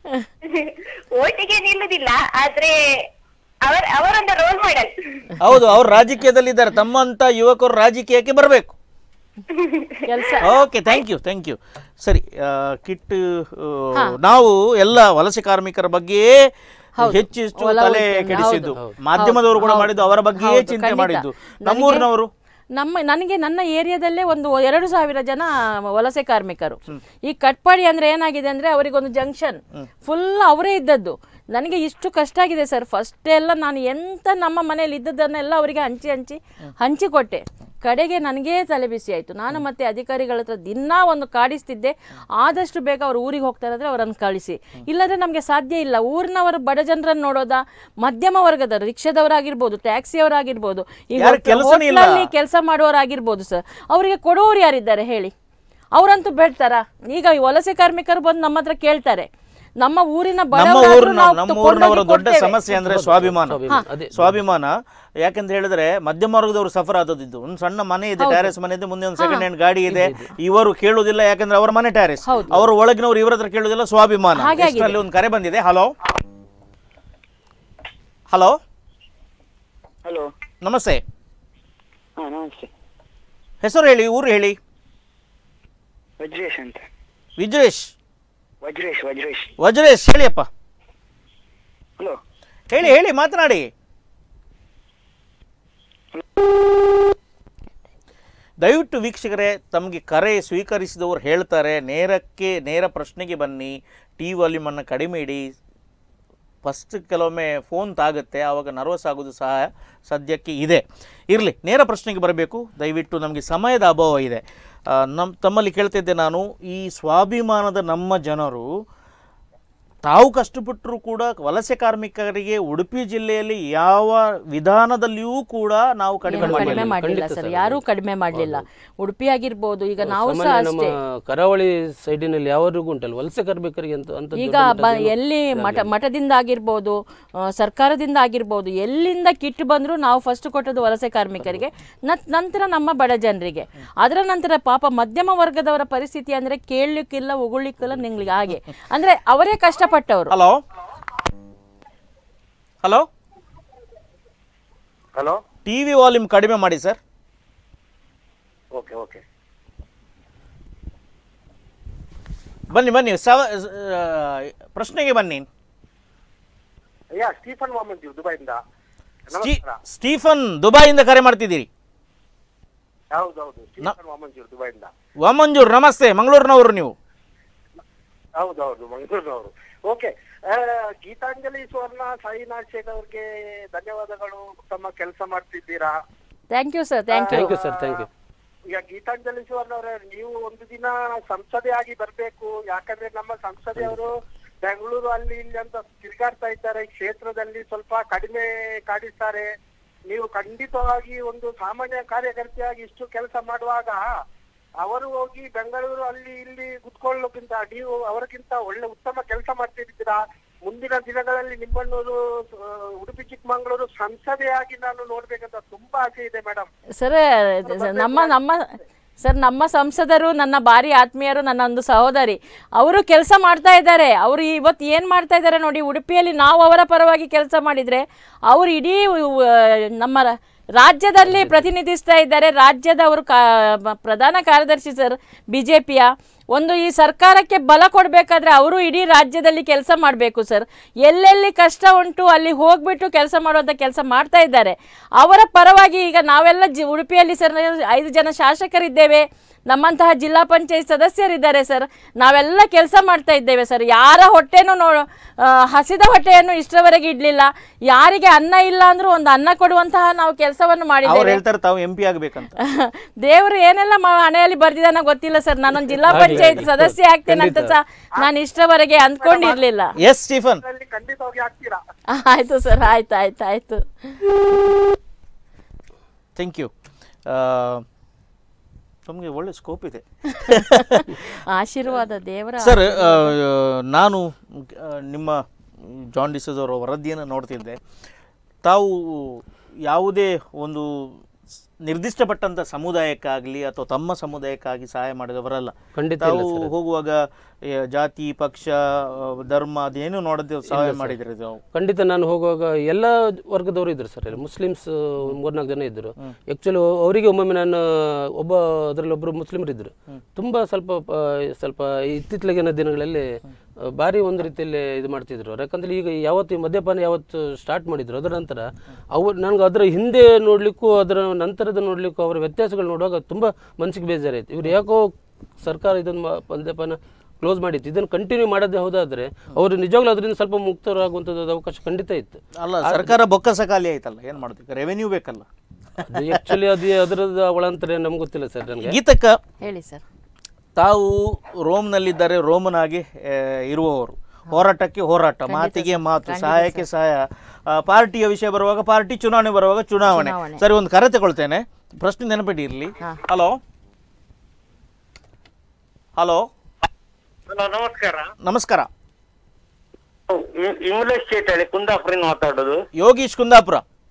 ಓಟಿಗೆ ನಿಲ್ಲುದಿಲ್ಲ ಆದ್ರೆ ಅವರ ಅವರೊಂದು ರೋಲ್ ಮಾಡೆಲ್ ಹೌದು ಅವ್ರು ರಾಜಕೀಯದಲ್ಲಿದ್ದಾರೆ ತಮ್ಮಂತ ಯುವಕರು ರಾಜಕೀಯಕ್ಕೆ ಬರಬೇಕು ಕೆಲಸ okay thank you thank you ಸರಿ ಆ, ಕಿಟ್ ಆ, ನಾವು ಎಲ್ಲ ವಲಸೆ ಕಾರ್ಮಿಕರ ಬಗ್ಗೆಯೇ ಹೆಚ್ಚು ಹೆಚ್ಚು ಒಲವು ತಲೆ ಇತ್ತು. ಕೆಡಿಸಿದ್ದು ಹೌದು. ಮಾಧ್ಯಮದವರು ಕೂಡ ಹೌದು. ಮಾಡಿದ್ದು ಅವರ ಬಗ್ಗೆಯೇ ಹೌದು, ಚಿಂತೆ ಖಂಡಿತ. ಮಾಡಿದ್ದು ನನಗೆ- ನಮ್ಮೂರಿನವರು ನಮ್ಮ ನನಗೆ ನನ್ನ ಏರಿಯಾದಲ್ಲೇ ಒಂದು ಎರಡು ಸಾವಿರ ಜನ ವಲಸೆ ಕಾರ್ಮಿಕರು ಈ ಕಟ್ಪಾಡಿ ಅಂದ್ರೆ ಏನಾಗಿದೆ ಅಂದ್ರೆ ಅವರಿಗೊಂದು ಜಂಕ್ಷನ್ ಫುಲ್ ಅವರೇ ಇದ್ದದ್ದು ನನಗೆ ಇಷ್ಟು ಕಷ್ಟ ಆಗಿದೆ ಸರ್ ಫಸ್ಟ್ ಎಲ್ಲ ನಾನು ಎಂತ ನಮ್ಮ ಮನೆಯಲ್ಲಿ ಇದ್ದದ್ದನ್ನೆಲ್ಲ ಅವರಿಗೆ ಹಂಚಿ ಹಂಚಿ ಹಂಚಿಕೊಟ್ಟೆ ಕಡೆಗೆ ನನಗೇ ತಲೆ ಬಿಸಿ ಆಯಿತು ನಾನು ಮತ್ತೆ ಅಧಿಕಾರಿಗಳ ಹತ್ರ ದಿನಾ ಒಂದು ಕಾಡಿಸ್ತಿದ್ದೆ ಆದಷ್ಟು ಬೇಗ ಅವ್ರು ಊರಿಗೆ ಹೋಗ್ತಾರೆ ಅಂದ್ರೆ ಅವರನ್ನು ಕಳಿಸಿ ಇಲ್ಲದ್ರೆ ನಮಗೆ ಸಾಧ್ಯ ಇಲ್ಲ ಊರಿನವರು ಬಡ ಜನರನ್ನು ನೋಡೋದಾ ಮಧ್ಯಮ ವರ್ಗದ ರಿಕ್ಷಾದವರಾಗಿರ್ಬೋದು ಟ್ಯಾಕ್ಸಿಯವರಾಗಿರ್ಬೋದು ಈ ಯಾರು ಕೆಲ್ಸನೇ ಇಲ್ಲ. ಕೆಲಸ ಮಾಡುವವರಾಗಿರ್ಬೋದು ಸರ್ ಅವರಿಗೆ ಕೊಡೋರು ಯಾರಿದ್ದಾರೆ ಹೇಳಿ ಅವರಂತೂ ಬೇಡ್ತಾರ ಈಗ ಈ ವಲಸೆ ಕಾರ್ಮಿಕರು ಬಂದು ನಮ್ಮ ಹತ್ರ ಕೇಳ್ತಾರೆ ನಮ್ಮ ಊರಿನ ನಮ್ಮ ಬಡವರಾದ್ರೂ ಊರಿನ ನಾವು ನಮ್ಮ ತಗೊಂಡೋಗಿ ಊರಿನವರ ದೊಡ್ಡ ಕೊಡ್ತೇವೆ. ಸಮಸ್ಯೆ ಅಂದ್ರೆ ಸ್ವಾಭಿಮಾನ ಸ್ವಾಭಿಮಾನ, ಅದೇ. ಸ್ವಾಭಿಮಾನ ಯಾಕಂತ ಹೇಳಿದ್ರೆ ಮಧ್ಯಮ ವರ್ಗದವರು ಸಫರ್ ಆದದ್ದು ಒಂದು ಸಣ್ಣ ಮನೆ ಇದೆ ಟ್ಯಾರೆಸ್ ಮನೆ ಇದೆ ಮುಂದೆ ಒಂದು ಸೆಕೆಂಡ್ ಹ್ಯಾಂಡ್ ಗಾಡಿ ಇದೆ ಇವರು ಕೇಳುವುದಿಲ್ಲ ಯಾಕಂದ್ರೆ ಅವರ ಮನೆ ಟ್ಯಾರೆಸ್ ಹೌದು. ಅವರು ಒಳಗಿನವರು ಇವರ ಹತ್ರ ಕೇಳುವುದಿಲ್ಲ ಸ್ವಾಭಿಮಾನ ಹಾಗೆ ಆಗಿದೆ. ಎಷ್ಟರಲ್ಲಿ ಒಂದು ಕರೆ ಬಂದಿದೆ ಹಲೋ ಹಲೋ ಹಲೋ ನಮಸ್ತೆ ಹಾ ನಮಸ್ತೆ ಹೆಸರು ಹೇಳಿ ಊರು ಹೇಳಿ ವಜ್ರೇಶ್ ಅಂತ ವಿಜೇಶ್ ವಜ್ರೇಶ್ ವಜ್ರೇಶ್ ವಜ್ರೇಶ್ ಹೇಳಿಯಪ್ಪ ಹಲೋ ಹೇಳಿ ಹೇಳಿ ಮಾತನಾಡಿ ದಯವಿಟ್ಟು ವೀಕ್ಷಕರೇ ತಮಗೆ ಕರೆ ಸ್ವೀಕರಿಸಿದವರು ಹೇಳ್ತಾರೆ ನೇರಕ್ಕೆ ನೇರ ಪ್ರಶ್ನೆಗೆ ಬನ್ನಿ ಟಿ ವಾಲ್ಯೂಮನ್ನು ಕಡಿಮೆ ಇಡಿ ಫಸ್ಟ್ ಕೆಲವೊಮ್ಮೆ ಫೋನ್ ತಾಗುತ್ತೆ ಆವಾಗ ನರ್ವಸ್ ಆಗೋದು ಸಹ ಸದ್ಯಕ್ಕೆ ಇದೆ ಇರಲಿ ನೇರ ಪ್ರಶ್ನೆಗೆ ಬರಬೇಕು ದಯವಿಟ್ಟು ನಮಗೆ ಸಮಯದ ಅಭಾವ ಇದೆ ನಮ್ಮ ತಮ್ಮಲ್ಲಿ ಕೇಳ್ತಿದ್ದೆ ನಾನು ಈ ಸ್ವಾಭಿಮಾನದ ನಮ್ಮ ಜನರು ತಾವು ಕಷ್ಟಪಟ್ಟರೂ ಕೂಡ ವಲಸೆ ಕಾರ್ಮಿಕರಿಗೆ ಉಡುಪಿ ಜಿಲ್ಲೆಯಲ್ಲಿ ಯಾವ ವಿಧಾನದಲ್ಲಿಯೂ ಕೂಡ ನಾವು ಕಡಿಮೆ ಏನು ಕಡಿಮೆ ಮಾಡಿಲ್ಲ ಮಾಡಲಿಲ್ಲ ಖಂಡಿತ ಸರ್ ಸರ್, ಯಾರೂ ಕಡಿಮೆ ಮಾಡಲಿಲ್ಲ ಉಡುಪಿ ಆಗಿರ್ಬೋದು ಈಗ ನಾವು ಸಹ ಸಾಮಾನ್ಯ ನಮ್ಮ ಅಷ್ಟೇ ಕರಾವಳಿ ಸೈಡಿನಲ್ಲಿ ಯಾವರಿಗೂ ಉಂಟಲ್ಲ ವಲಸೆ ಕಾರ್ಮಿಕರಿಗೆ ಅಂತ ಅಂತ ಈಗ ಬ ಎಲ್ಲಿ ಮಠ ಮಠದಿಂದ ಆಗಿರ್ಬೋದು ಆ, ಸರ್ಕಾರದಿಂದ ಆಗಿರ್ಬೋದು ಎಲ್ಲಿಂದ ಕಿಟ್ ಬಂದರೂ ನಾವು ಫಸ್ಟ್ ಕೊಟ್ಟದ್ದು ವಲಸೆ ಕಾರ್ಮಿಕರಿಗೆ ನತ್- ನಂತರ ನಮ್ಮ ಬಡ ಜನರಿಗೆ ಅದರ ನಂತರ ಪಾಪ ಮಧ್ಯಮ ವರ್ಗದವರ ಪರಿಸ್ಥಿತಿ ಅಂದ್ರೆ ಕೇಳಲಿಕ್ಕಿಲ್ಲ ಉಗುಳ್ಲಿಕ್ಕಿಲ್ಲ ನಿಂಗ್ಲಿಗೆ ಹಾಗೆ ಅಂದ್ರೆ ಅವರೇ ಕಷ್ಟಪಟ್ಟವರು hello hello hello T V volume ಕಡಿಮೆ ಮಾಡಿ ಸರ್ ಓಕೆ ಓಕೆ ಬನ್ನಿ ಬನ್ನಿ ಸವ ಆ, ಪ್ರಶ್ನೆಗೆ ಬನ್ನಿ ಯಾ ಸ್ಟೀಫನ್ ವಾಮನ್ ದುಬೈಯಿಂದ ಸ್ಟೀ- ಸ್ಟೀಫನ್ ದುಬೈಯಿಂದ ಕರೆ ಮಾಡ್ತಿದ್ದೀರಿ ಹೌದೌದು ಸ್ಟೀಫನ್ ವಾಮನ್ ದುಬೈಯಿಂದ ವಾಮಂಜೂರ್ ನಮಸ್ತೆ ಮಂಗಳೂರಿನವರು ನೀವು ಹೌದೌದು ಮಂಗಳೂರಿನವರು ಓಕೆ ಗೀತಾಂಜಲಿ ಸುವರ್ಣ ಸಾಯಿನಾಥ್ ಶೇಖ್ ಅವ್ರಿಗೆ ಧನ್ಯವಾದಗಳು ಉತ್ತಮ ಕೆಲಸ ಮಾಡ್ತಿದ್ದೀರಾ thank you sir thank you thank you sir thank you ಈಗ ಗೀತಾಂಜಲಿ ಸುವರ್ಣ ಅವರೇ ನೀವು ಒಂದು ದಿನ ಸಂಸದೆ ಆಗಿ ಬರ್ಬೇಕು ಯಾಕಂದ್ರೆ ನಮ್ಮ ಸಂಸದೆಯವರು ಬೆಂಗಳೂರು ಅಲ್ಲಿ ಇಲ್ಲಿ ಅಂತ ತಿರುಗಾಡ್ತಾ ಇದ್ದಾರೆ ಈ ಕ್ಷೇತ್ರದಲ್ಲಿ ಸ್ವಲ್ಪ ಕಡಿಮೆ ಕಾಡಿಸ್ತಾರೆ ನೀವು ಖಂಡಿತವಾಗಿ ಒಂದು ಸಾಮಾನ್ಯ ಕಾರ್ಯಕರ್ತೆಯಾಗಿ ಇಷ್ಟು ಕೆಲಸ ಮಾಡುವಾಗ ಅವರು ಹೋಗಿ ಬೆಂಗಳೂರು ಅಲ್ಲಿ ಇಲ್ಲಿ ಕುತ್ಕೊಳ್ಳೋಕ್ಕಿಂತ ನೀವು ಅವರಿಗಿಂತ ಒಳ್ಳೆ ಉತ್ತಮ ಕೆಲಸ ಮಾಡ್ತಿದ್ದೀರಾ ಮುಂದಿನ ದಿನಗಳಲ್ಲಿ ನಿಮ್ಮನ್ನೂರು ಆ, ಉಡುಪಿ ಚಿಕ್ಕಮಂಗ್ಳೂರು ಸಂಸದೆಯಾಗಿ ನಾನು ನೋಡ್ಬೇಕಂತ ತುಂಬಾ ಆಸೆ ಇದೆ ಮೇಡಮ್ ಸರ್ ನಮ್ಮ ನಮ್ಮ ಸರ್ ನಮ್ಮ ಸಂಸದರು ನನ್ನ ಭಾರಿ ಆತ್ಮೀಯರು ನನ್ನ ಒಂದು ಸಹೋದರಿ ಅವರು ಕೆಲಸ ಮಾಡ್ತಾ ಇದ್ದಾರೆ ಅವರು ಇವತ್ತು ಏನು ಮಾಡ್ತಾ ಇದ್ದಾರೆ ನೋಡಿ ಉಡುಪಿಯಲ್ಲಿ ನಾವು ಅವರ ಪರವಾಗಿ ಕೆಲಸ ಮಾಡಿದರೆ ಅವರು ಇಡೀ ಉ- ನಮ್ಮ ರ- ರಾಜ್ಯದಲ್ಲಿ ಪ್ರತಿನಿಧಿಸ್ತಾ ಇದ್ದಾರೆ ರಾಜ್ಯದ ಅವರು ಕಾ ಪ್ರಧಾನ ಕಾರ್ಯದರ್ಶಿ ಸರ್ ಬಿ ಜೆ ಪಿಯ ಒಂದು ಈ ಸರ್ಕಾರಕ್ಕೆ ಬಲ ಕೊಡಬೇಕಾದ್ರೆ ಅವರು ಇಡೀ ರಾಜ್ಯದಲ್ಲಿ ಕೆಲಸ ಮಾಡಬೇಕು ಸರ್ ಎಲ್ಲೆಲ್ಲಿ ಕಷ್ಟ ಉಂಟು ಅಲ್ಲಿ ಹೋಗ್ಬಿಟ್ಟು ಕೆಲಸ ಮಾಡುವಂಥ ಕೆಲಸ ಮಾಡ್ತಾ ಇದ್ದಾರೆ ಅವರ ಪರವಾಗಿ ಈಗ ನಾವೆಲ್ಲ ಜಿ ಉಡುಪಿಯಲ್ಲಿ ಸರ್ ಐದು ಜನ ಶಾಸಕರಿದ್ದೇವೆ ನಮ್ಮಂತಹ ಜಿಲ್ಲಾ ಪಂಚಾಯತ್ ಸದಸ್ಯರಿದ್ದಾರೆ ಸರ್ ನಾವೆಲ್ಲ ಕೆಲಸ ಮಾಡ್ತಾ ಇದ್ದೇವೆ ಸರ್ ಯಾರ ಹೊಟ್ಟೆನೂ ನೋ ಆ, ಹಸಿದ ಹೊಟ್ಟೆಯನ್ನು ಇಷ್ಟರವರೆಗೆ ಇಡ್ಲಿಲ್ಲ ಯಾರಿಗೆ ಅನ್ನ ಇಲ್ಲ ಅಂದ್ರೂ ಒಂದು ಅನ್ನ ಕೊಡುವಂತಹ ನಾವು ಕೆಲಸವನ್ನು ಅವ್ರು ಮಾಡಿದ್ದೇವೆ ಹೇಳ್ತಾರೆ ತಾವು ಎಂ ಪಿ ಆಗ್ಬೇಕಂತ ದೇವರು ಏನೆಲ್ಲ ಮ- ಹಣೆಯಲ್ಲಿ ಬರ್ದಿದಾನ ಗೊತ್ತಿಲ್ಲ ಸರ್ ನಾನೊಂದು ಜಿಲ್ಲಾ ಪಂಚಾಯತ್ ಸದಸ್ಯ ಆಗ್ತೇನೆ ಅಂತ ಸಹ ನಾನು ಇಷ್ಟರವರೆಗೆ ಅಂದ್ಕೊಂಡಿರ್ಲಿಲ್ಲ ಎಸ್ ಸ್ಟೀಫನ್ ಅಲ್ಲಿ ಖಂಡಿತವಾಗಿ ಆಗ್ತೀರಾ ಆಯ್ತು ಸರ್ ಆಯ್ತು ಆಯ್ತು ಆಯ್ತು ಥ್ಯಾಂಕ್ ಯು ತಮಗೆ ಒಳ್ಳೆ ಸ್ಕೋಪ್ ಇದೆ ಆಶೀರ್ವಾದ ದೇವರ ಸರ್ ಆ, ನಾನು ಆ, ನಿಮ್ಮ ಜಾನ್ ಡಿಸೋಸ್ ಅವರ ವರದಿಯನ್ನು ನೋಡ್ತಿದ್ದೆ ತಾವು ಯಾವುದೇ ಒಂದು ಸ್- ನಿರ್ದಿಷ್ಟಪಟ್ಟಂತ ಸಮುದಾಯಕ್ಕಾಗಲಿ ಅಥವಾ ತಮ್ಮ ಸಮುದಾಯಕ್ಕಾಗಿ ಸಹಾಯ ಮಾಡಿದವರಲ್ಲ ಖಂಡಿತ ಇಲ್ಲ ತಾವು ಸರ್. ಹೋಗುವಾಗ ಏ, ಜಾತಿ ಪಕ್ಷ ಆ, ಧರ್ಮ ಅದೇನು ನೋಡದೆ ಸಹಾಯ ಮಾಡಿದ್ರಿ ತಾವು ಖಂಡಿತ ನಾನು ಹೋಗುವಾಗ ಎಲ್ಲ ವರ್ಗದವರು ಇದ್ರು ಸರ್ ಇಲ್ಲಿ ಮುಸ್ಲಿಮ್ಸ್ ಮೂರ್ನಾಲ್ಕು ಜನ ಇದ್ರು ಆಕ್ಚುಲಿ ಅವರಿಗೆ ಒಮ್ಮೊಮ್ಮೆ ನಾನು ಒಬ್ಬ ಅದರಲ್ಲಿ ಒಬ್ಬರು ಮುಸ್ಲಿಮರು ಇದ್ರು ತುಂಬಾ ಸ್ವಲ್ಪ ಆ, ಸ್ವಲ್ಪ ಇತ್ತೀಚೆಗಿನ ದಿನಗಳಲ್ಲಿ ಆ, ಭಾರಿ ಒಂದು ರೀತಿಯಲ್ಲಿ ಇದು ಮಾಡ್ತಿದ್ರು ಅವ್ರು. ಯಾಕಂದ್ರೆ ಈಗ ಯಾವತ್ತು ಈ ಮದ್ಯಪಾನ ಯಾವತ್ತು ಸ್ಟಾರ್ಟ್ ಮಾಡಿದ್ರು ಅದರ ನಂತರ ಅವ್ರು ನನಗೆ ಅದರ ಹಿಂದೆ ನೋಡ್ಲಿಕ್ಕೂ ಅದರ ನಂತರದ ನೋಡ್ಲಿಕ್ಕೂ ಅವರ ವ್ಯತ್ಯಾಸಗಳು ನೋಡುವಾಗ ತುಂಬಾ ಮನಸ್ಸಿಗೆ ಬೇಜಾರಾಯ್ತು ಇವ್ರು ಯಾಕೋ ಸರ್ಕಾರ ಇದನ್ನು ಮ- ಮದ್ಯಪಾನ ಕ್ಲೋಸ್ ಮಾಡಿತ್ತು ಇದನ್ನು ಕಂಟಿನ್ಯೂ ಮಾಡೋದೇ ಹೌದಾದ್ರೆ ಅವರು ನಿಜವಾಗ್ಲೂ ಅದರಿಂದ ಸ್ವಲ್ಪ ಮುಕ್ತರಾಗುವಂಥದ್ದು ಅವಕಾಶ ಖಂಡಿತ ಇತ್ತು ಅಲ್ಲ ಸರ್ಕಾರ ಬೊಕ್ಕಸ ಖಾಲಿ ಆಯ್ತಲ್ಲ ಏನು ಮಾಡೋದಕ್ಕೆ ರೆವೆನ್ಯೂ ಬೇಕಲ್ಲ ಅದು ಆಕ್ಚುಲಿ ಅದು ಅದರದ ಒಳಂತರ ನಮ್ಗೆ ಗೊತ್ತಿಲ್ಲ ಸರ್ ನನಗೆ ಗೀತಕ್ಕ ಹೇಳಿ ಸರ್ ತಾವು ರೋಮ್ನಲ್ಲಿದ್ದಾರೆ ರೋಮನಾಗಿ ಆ, ಇರುವವರು ಹೋರಾಟಕ್ಕೆ ಹೋರಾಟ ಮಾತಿಗೆ ಮಾತು ಸಹಾಯಕ್ಕೆ ಸಹಾಯ ಆ, ಪಾರ್ಟಿಯ ವಿಷಯ ಬರುವಾಗ ಪಾರ್ಟಿ ಚುನಾವಣೆ ಬರುವಾಗ ಚುನಾವಣೆ ಚುನಾವಣೆ. ಸರಿ ಒಂದು ಕರೆ ತಗೊಳ್ತೇನೆ ಪ್ರಶ್ನೆ ನೆನಪಿಡಿ ಇರಲಿ ಹಲೋ ಹಲೋ ಹಲೋ ನಮಸ್ಕಾರ ನಮಸ್ಕಾರ ಇಂಗ್ಲಿಷ್ ಸ್ಟೇಟ್ ಹೇಳಿ ಕುಂದಾಪುರಿಂದ ಮಾತಾಡೋದು ಯೋಗೀಶ್ ಕುಂದಾಪುರ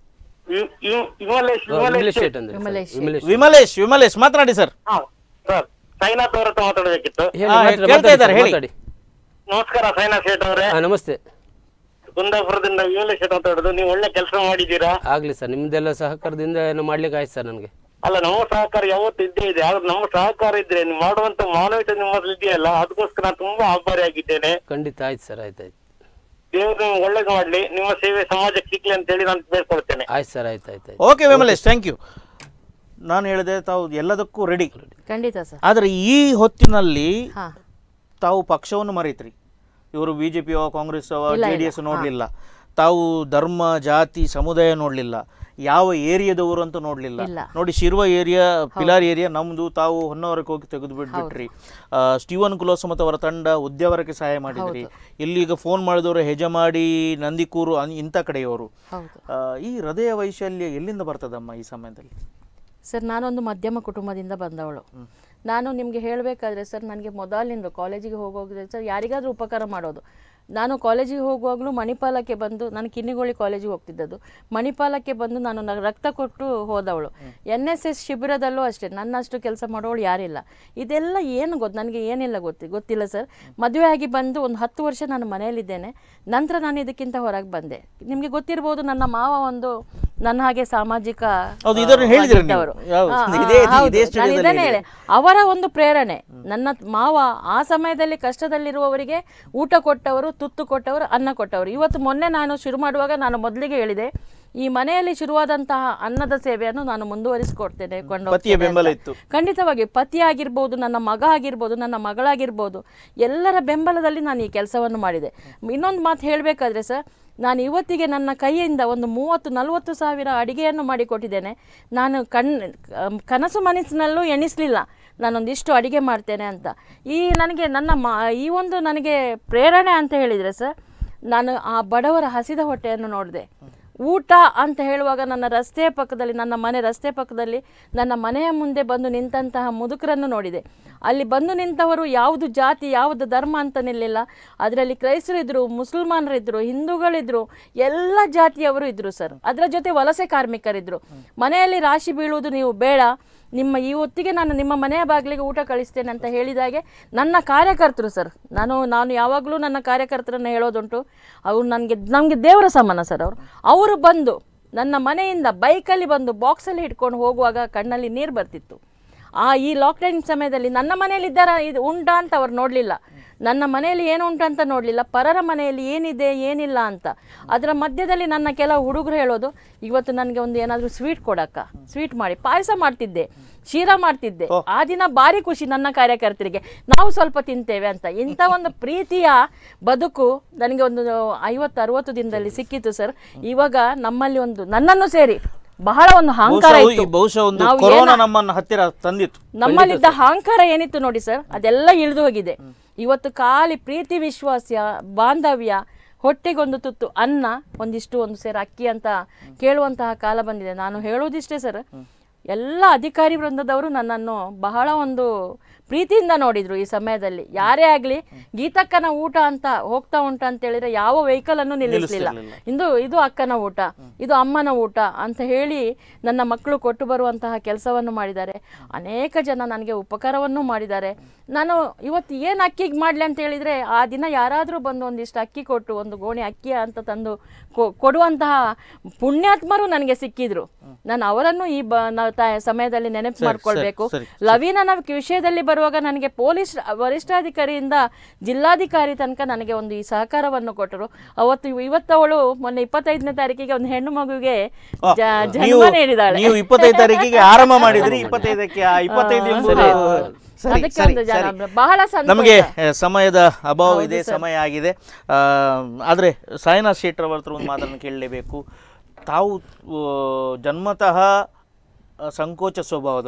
ಇ- ಇ- ಇಂಗ್ಲಿಷ್ ವಿಮಲೇಶ್ ಇಂಗ್ಲಿಷ್ ಶೇಟ್ ಅಂದ್ರೆ ವಿಮಲೇಶ್ ಶೇಟ್. ವಿಮಲೇಶ್ ವಿಮಲೇಶ್ ವಿಮಲೇಶ್ ಮಾತನಾಡಿ ಸರ್ ಹಾ ಸರ್ ಸೈನಾಥ್ ಅವ್ರ ಹತ್ರ ಮಾತಾಡಬೇಕಿತ್ತು ಹೇಳಿ, ಹಾ, ಮಾತಾಡಿ, ಕೇಳ್ತಾ ಮಾತಾಡಿ ಇದ್ದಾರೆ, ಸರ್, ಹೇಳಿ. ಮಾತಾಡಿ ನಮಸ್ಕಾರ ಸೈನಾಥ್ ಶೇಟ್ ಅವರೇ ಹಾ ನಮಸ್ತೆ ಕುಂದಾಪುರದಿಂದ ಇಂಗ್ಲಿಷ್ ಶೇಟ್ ಮಾತಾಡೋದು ನೀವು ಒಳ್ಳೆ ಕೆಲಸ ಮಾಡಿದ್ದೀರಾ ಆಗ್ಲಿ ಸರ್ ನಿಮ್ದೆಲ್ಲ ಸಹಕಾರದಿಂದ ಏನು ಮಾಡ್ಲಿಕ್ಕೆ ಆಯ್ತು ಸರ್ ನನಗೆ ಅಲ್ಲ ನಮ್ಮ ಸಹಕಾರ ಯಾವತ್ತು ಇದ್ದೇ ಇದೆ ಆದ್ರೆ ನಮ್ಮ ಸಹಕಾರ ಇದ್ರೆ ನೀವು ಮಾಡುವಂತ ಮಾನವೀಯತೆ ನಿಮ್ಮಲ್ಲಿ ಇದೆಯಲ್ಲ ಅದಕ್ಕೋಸ್ಕರ ನಾನು ತುಂಬಾ ಆಭಾರಿಯಾಗಿದ್ದೇನೆ ಖಂಡಿತ ಆಯ್ತು ಸರ್ ಆಯ್ತು ಆಯ್ತು ದೇವರು ನಿಮ್ಗೆ ಒಳ್ಳೇದು ಮಾಡ್ಲಿ ನಿಮ್ಮ ಸೇವೆ ಸಮಾಜಕ್ಕೆ ಸಿಗ್ಲಿ ಅಂತ ಹೇಳಿ ನಾನು ಬೇಡ್ಕೊಳ್ತೇನೆ ಆಯ್ತು ಸರ್ ಆಯ್ತು ಆಯ್ತು ಆಯ್ತು ಓಕೆ ವಿಮಲೇಶ್ ಥ್ಯಾಂಕ್ ಯು ನಾನು ಹೇಳಿದೆ ತಾವು ಎಲ್ಲದಕ್ಕೂ ರೆಡಿ ಖಂಡಿತ ಸರ್ ಆದರೆ ಈ ಹೊತ್ತಿನಲ್ಲಿ ಹಾ ತಾವು ಪಕ್ಷವನ್ನು ಮರೆತ್ರಿ ಇವರು ಬಿ ಜೆ ಪಿಯೋ ಕಾಂಗ್ರೆಸ್ ಇಲ್ಲ, ಜೆ ಡಿ ಎಸ್ ನೋಡಲಿಲ್ಲ ತಾವು ಧರ್ಮ ಜಾತಿ ಸಮುದಾಯ ನೋಡಲಿಲ್ಲ ಯಾವ ಏರಿಯಾದವರು ಅಂತ ನೋಡಲಿಲ್ಲ ಇಲ್ಲ. ನೋಡಿ ಶಿರ್ವ ಏರಿಯಾ ಪಿಲಾರ್ ಏರಿಯಾ ನಮ್ಮದು ತಾವು ಹೊನ್ನವರಕ್ಕೆ ಹೋಗಿ ತೆಗೆದು ಬಿಟ್ಬಿಟ್ರಿ ಆ, ಸ್ಟೀವನ್ ಕುಲೋಸಮತ್ ಅವರ ತಂಡ ಉದ್ಯಾವರಕ್ಕೆ ಸಹಾಯ ಮಾಡಿದ್ರಿ ಇಲ್ಲಿಗ ಫೋನ್ ಮಾಡಿದವರು ಹೆಜಮಾಡಿ ನಂದಿಕೂರು ಅನ್- ಇಂಥ ಕಡೆಯವರು ಹೌದು ಆ, ಈ ಹೃದಯ ವೈಶಲ್ಯ ಎಲ್ಲಿಂದ ಬರ್ತದಮ್ಮ ಈ ಸಮಯದಲ್ಲಿ ಸರ್ ನಾನೊಂದು ಮಧ್ಯಮ ಕುಟುಂಬದಿಂದ ಬಂದವಳು ನಾನು ನಿಮಗೆ ಹೇಳಬೇಕಾದ್ರೆ ಸರ್ ನನಗೆ ಮೊದಲಿಂದ ಕಾಲೇಜಿಗೆ ಹೋಗೋದ್ರೆ ಸರ್ ಯಾರಿಗಾದರೂ ಉಪಕಾರ ಮಾಡೋದು ನಾನು ಕಾಲೇಜಿಗೆ ಹೋಗುವಾಗಲೂ ಮಣಿಪಾಲಕ್ಕೆ ಬಂದು ನಾನು ಕಿನ್ನಿಗೋಳಿ ಕಾಲೇಜಿಗೆ ಹೋಗ್ತಿದ್ದದ್ದು ಮಣಿಪಾಲಕ್ಕೆ ಬಂದು ನಾನು ನ- ರಕ್ತ ಕೊಟ್ಟು ಹೋದವಳು ಎನ್ ಎಸ್ ಎಸ್ ಶಿಬಿರದಲ್ಲೂ ಅಷ್ಟೇ ನನ್ನಷ್ಟು ಕೆಲಸ ಮಾಡೋಳು ಯಾರಿಲ್ಲ ಇದೆಲ್ಲ ಏನು ಗೊತ್ತು ನನಗೆ ಏನಿಲ್ಲ ಗೊತ್ತಿ ಗೊತ್ತಿಲ್ಲ ಸರ್ ಮದುವೆ ಆಗಿ ಬಂದು ಒಂದು ಹತ್ತು ವರ್ಷ ನಾನು ಮನೆಯಲ್ಲಿದ್ದೇನೆ ನಂತರ ನಾನು ಇದಕ್ಕಿಂತ ಹೊರಗೆ ಬಂದೆ ನಿಮಗೆ ಗೊತ್ತಿರ್ಬೋದು ನನ್ನ ಮಾವ ಒಂದು ನನ್ನ ಹಾಗೆ ಸಾಮಾಜಿಕ ಹೌದು, ಇದನ್ನು ಆ, ಹೇಳಿದ್ರಿ ನೀವು. ಆಗಿದ್ದವರು. ಯಾವ್ದು? ಆ, ಆ, ಇದೇ- ಇದೇ ಹೌದು. ಸ್ಟುಡಿಯೋದಲ್ಲಿ ನಾನು ಇದನ್ನೇ ಹೇಳಿ. ಹೇಳಿ ಅವರ ಒಂದು ಪ್ರೇರಣೆ ನನ್ನ ಮಾವ ಆ ಸಮಯದಲ್ಲಿ ಕಷ್ಟದಲ್ಲಿರುವವರಿಗೆ ಊಟ ಕೊಟ್ಟವರು ತುತ್ತು ಕೊಟ್ಟವರು ಅನ್ನ ಕೊಟ್ಟವರು ಇವತ್ತು ಮೊನ್ನೆ ನಾನು ಶುರು ಮಾಡುವಾಗ ನಾನು ಮೊದಲಿಗೆ ಹೇಳಿದೆ ಈ ಮನೆಯಲ್ಲಿ ಶುರುವಾದಂತಹ ಅನ್ನದ ಸೇವೆಯನ್ನು ನಾನು ಮುಂದುವರಿಸಿಕೊಡ್ತೇನೆ ಕೊಂಡು ಪತಿಯ ಹೋಗ್ತೇನೆ ಬೆಂಬಲ ಅಂತ. ಇತ್ತು. ಖಂಡಿತವಾಗಿ ಪತಿ ಆಗಿರ್ಬೋದು ನನ್ನ ಮಗ ಆಗಿರ್ಬೋದು ನನ್ನ ಮಗಳಾಗಿರ್ಬೋದು ಎಲ್ಲರ ಬೆಂಬಲದಲ್ಲಿ ನಾನು ಈ ಕೆಲಸವನ್ನು ಮಾಡಿದೆ ಇನ್ನೊಂದು ಮಾತು ಹೇಳಬೇಕಾದ್ರೆ ಸರ್ ನಾನು ಇವತ್ತಿಗೆ ನನ್ನ ಕೈಯಿಂದ ಒಂದು ಮೂವತ್ತು ನಲವತ್ತು ಸಾವಿರ ಅಡಿಗೆಯನ್ನು ಮಾಡಿಕೊಟ್ಟಿದ್ದೇನೆ ನಾನು ಕಣ್ ಕನಸು ಮನಸ್ಸಿನಲ್ಲೂ ಎಣಿಸಲಿಲ್ಲ ನಾನೊಂದಿಷ್ಟು ಅಡಿಗೆ ಮಾಡ್ತೇನೆ ಅಂತ ಈ ನನಗೆ ನನ್ನ ಮ ಈ ಒಂದು ನನಗೆ ಪ್ರೇರಣೆ ಅಂತ ಹೇಳಿದರೆ ಸರ್ ನಾನು ಆ ಬಡವರ ಹಸಿದ ಹೊಟ್ಟೆಯನ್ನು ನೋಡಿದೆ ಊಟ ಅಂತ ಹೇಳುವಾಗ ನನ್ನ ರಸ್ತೆಯ ಪಕ್ಕದಲ್ಲಿ ನನ್ನ ಮನೆ ರಸ್ತೆ ಪಕ್ಕದಲ್ಲಿ ನನ್ನ ಮನೆಯ ಮುಂದೆ ಬಂದು ನಿಂತಹ ಮುದುಕರನ್ನು ನೋಡಿದೆ ಅಲ್ಲಿ ಬಂದು ನಿಂತವರು ಯಾವುದು ಜಾತಿ ಯಾವುದು ಧರ್ಮ ಅಂತ ನಿಲ್ಲಿಲ್ಲ ಅದರಲ್ಲಿ ಕ್ರೈಸ್ತರಿದ್ರು ಮುಸಲ್ಮಾನರಿದ್ರು ಹಿಂದೂಗಳಿದ್ರು ಎಲ್ಲ ಜಾತಿಯವರು ಇದ್ರು ಸರ್ ಅದರ ಜೊತೆ ವಲಸೆ ಕಾರ್ಮಿಕರಿದ್ರು ಮನೆಯಲ್ಲಿ ರಾಶಿ ಬೀಳುವುದು ನೀವು ಬೇಡ ನಿಮ್ಮ ಈ ಹೊತ್ತಿಗೆ ನಾನು ನಿಮ್ಮ ಮನೆಯ ಬಾಗಿಲಿಗೆ ಊಟ ಕಳಿಸ್ತೇನೆ ಅಂತ ಹೇಳಿದಾಗೆ ನನ್ನ ಕಾರ್ಯಕರ್ತರು ಸರ್ ನಾನು ನಾನು ಯಾವಾಗಲೂ ನನ್ನ ಕಾರ್ಯಕರ್ತರನ್ನು ಹೇಳೋದುಂಟು ಅವ್ರು ನನಗೆ ನಮಗೆ ದೇವರ ಸಮಾನ ಸರ್ ಅವರು ಅವರು ಬಂದು ನನ್ನ ಮನೆಯಿಂದ ಬೈಕಲ್ಲಿ ಬಂದು ಬಾಕ್ಸಲ್ಲಿ ಹಿಡ್ಕೊಂಡು ಹೋಗುವಾಗ ಕಣ್ಣಲ್ಲಿ ನೀರು ಬರ್ತಿತ್ತು ಆ ಈ ಲಾಕ್ಡೌನ್ ಸಮಯದಲ್ಲಿ ನನ್ನ ಮನೆಯಲ್ಲಿ ಇದ್ದಾರ ಇದು ಉಂಟಾ ಅಂತ ಅವ್ರು ನೋಡಲಿಲ್ಲ ನನ್ನ ಮನೆಯಲ್ಲಿ ಏನು ಉಂಟು ಅಂತ ನೋಡಲಿಲ್ಲ ಪರರ ಮನೆಯಲ್ಲಿ ಏನಿದೆ ಏನಿಲ್ಲ ಅಂತ ಅದರ ಮಧ್ಯದಲ್ಲಿ ನನ್ನ ಕೆಲವು ಹುಡುಗರು ಹೇಳೋದು ಇವತ್ತು ನನಗೆ ಒಂದು ಏನಾದರೂ ಸ್ವೀಟ್ ಕೊಡಕ್ಕ ಸ್ವೀಟ್ ಮಾಡಿ ಪಾಯಸ ಮಾಡ್ತಿದ್ದೆ ಶೀರಾ ಮಾಡ್ತಿದ್ದೆ ಆ ದಿನ ಭಾರಿ ಖುಷಿ ನನ್ನ ಕಾರ್ಯಕರ್ತರಿಗೆ ನಾವು ಸ್ವಲ್ಪ ತಿಂತೇವೆ ಅಂತ ಇಂಥ ಒಂದು ಪ್ರೀತಿಯ ಬದುಕು ನನಗೆ ಒಂದು ಐವತ್ತು ಅರವತ್ತು ದಿನದಲ್ಲಿ ಸಿಕ್ಕಿತ್ತು ಸರ್ ಇವಾಗ ನಮ್ಮಲ್ಲಿ ಒಂದು ನನ್ನನ್ನು ಸೇರಿ ಬಹಳ ಒಂದು ಅಹಂಕಾರ ಬಹುಶಃ ಇತ್ತು ಈ ಬಹುಶಃ ಒಂದು ನಾವು ಕೊರೋನಾ ಏನ- ನಮ್ಮನ್ನ ಹತ್ತಿರ ತಂದಿತ್ತು ನಮ್ಮಲ್ಲಿದ್ದ ಅಹಂಕಾರ ಏನಿತ್ತು ನೋಡಿ ಸರ್ ಅದೆಲ್ಲ ಇಳಿದು ಹೋಗಿದೆ ಇವತ್ತು ಖಾಲಿ ಪ್ರೀತಿ ವಿಶ್ವಾಸ ಬಾಂಧವ್ಯ ಹೊಟ್ಟೆಗೊಂದು ತುತ್ತು ಅನ್ನ ಒಂದಿಷ್ಟು ಒಂದು ಸೇರು ಅಕ್ಕಿ ಅಂತ ಕೇಳುವಂತಹ ಕಾಲ ಬಂದಿದೆ ನಾನು ಹೇಳೋದಿಷ್ಟೇ ಸರ್ ಎಲ್ಲ ಅಧಿಕಾರಿ ವೃಂದದವರು ನನ್ನನ್ನು ಬಹಳ ಒಂದು ಪ್ರೀತಿಯಿಂದ ನೋಡಿದ್ರು ಈ ಸಮಯದಲ್ಲಿ ಯಾರೇ ಆಗಲಿ ಗೀತಕ್ಕನ ಊಟ ಅಂತ ಹೋಗ್ತಾ ಉಂಟ ಅಂತ ಹೇಳಿದ್ರೆ ಯಾವ ವೆಹಿಕಲ್ ಅನ್ನು ನಿಲ್ಲಿಸಲಿಲ್ಲ ಇಂದು ಇದು ಅಕ್ಕನ ಊಟ ಇದು ಅಮ್ಮನ ಊಟ ಅಂತ ಹೇಳಿ ನನ್ನ ಮಕ್ಕಳು ಕೊಟ್ಟು ಬರುವಂತಹ ಕೆಲಸವನ್ನು ಮಾಡಿದ್ದಾರೆ ಅನೇಕ ಜನ ನನಗೆ ಉಪಕಾರವನ್ನು ಮಾಡಿದ್ದಾರೆ ನಾನು ಇವತ್ತು ಏನು ಅಕ್ಕಿಗೆ ಮಾಡಲಿ ಅಂತ ಹೇಳಿದರೆ ಆ ದಿನ ಯಾರಾದರೂ ಬಂದು ಒಂದಿಷ್ಟು ಅಕ್ಕಿ ಕೊಟ್ಟು ಒಂದು ಗೋಣಿ ಅಕ್ಕಿ ಅಂತ ತಂದು ಕೊ- ಕೊಡುವಂತಹ ಪುಣ್ಯಾತ್ಮರು ನನಗೆ ಸಿಕ್ಕಿದ್ರು ನಾನು ಅವರನ್ನು ಈ ಬ ನ- ತ- ಸಮಯದಲ್ಲಿ ನೆನಪು ಮಾಡ್ಕೊಳ್ಬೇಕು ಸರಿ, ಲವೀನನ ವಿಷಯದಲ್ಲಿ ಬರುವಾಗ ನನಗೆ ಪೊಲೀಸ್ ವರಿಷ್ಠಾಧಿಕಾರಿಯಿಂದ ಜಿಲ್ಲಾಧಿಕಾರಿ ತನಕ ನನಗೆ ಒಂದು ಈ ಸಹಕಾರವನ್ನು ಕೊಟ್ಟರು ಅವತ್ತು ಇವ- ಇವತ್ತು ಅವಳು ಮೊನ್ನೆ ಇಪ್ಪತ್ತೈದನೇ ತಾರೀಕಿಗೆ ಒಂದು ಹೆಣ್ಣು ಮಗುವಿಗೆ ಜ- ನೀವು ಜನ್ಮ ನೀಡಿದಾಳೆ ನೀವು ಇಪ್ಪತ್ತೈದು ತಾರೀಕಿಗೆ ಆರಂಭ ಮಾಡಿದ್ರಿ ಇಪ್ಪತ್ತೈದಕ್ಕೆ ಆ ಇಪ್ಪತ್ತೈದು ಎಂಬುದು ಸರಿ ಅದಕ್ಕೆ ಸರಿ ಒಂದು ಜನ ಸರಿ ಬಹಳ ಸಂತೋಷ. ನಮಗೆ ಆ, ಸಮಯದ ಅಭಾವ ಇದೆ ಸಮಯ ಆಗಿದೆ ಆ, ಆದ್ರೆ ಸಾಯಿನಾಥ್ ಶೆಟ್ಟರ್ ಅವರ ಹತ್ರ ಒಂದು ಮಾತನ್ನು ಕೇಳಲೇಬೇಕು ತಾವು ಆ, ಜನ್ಮತಃ ಆ, ಸಂಕೋಚ ಸ್ವಭಾವದವರು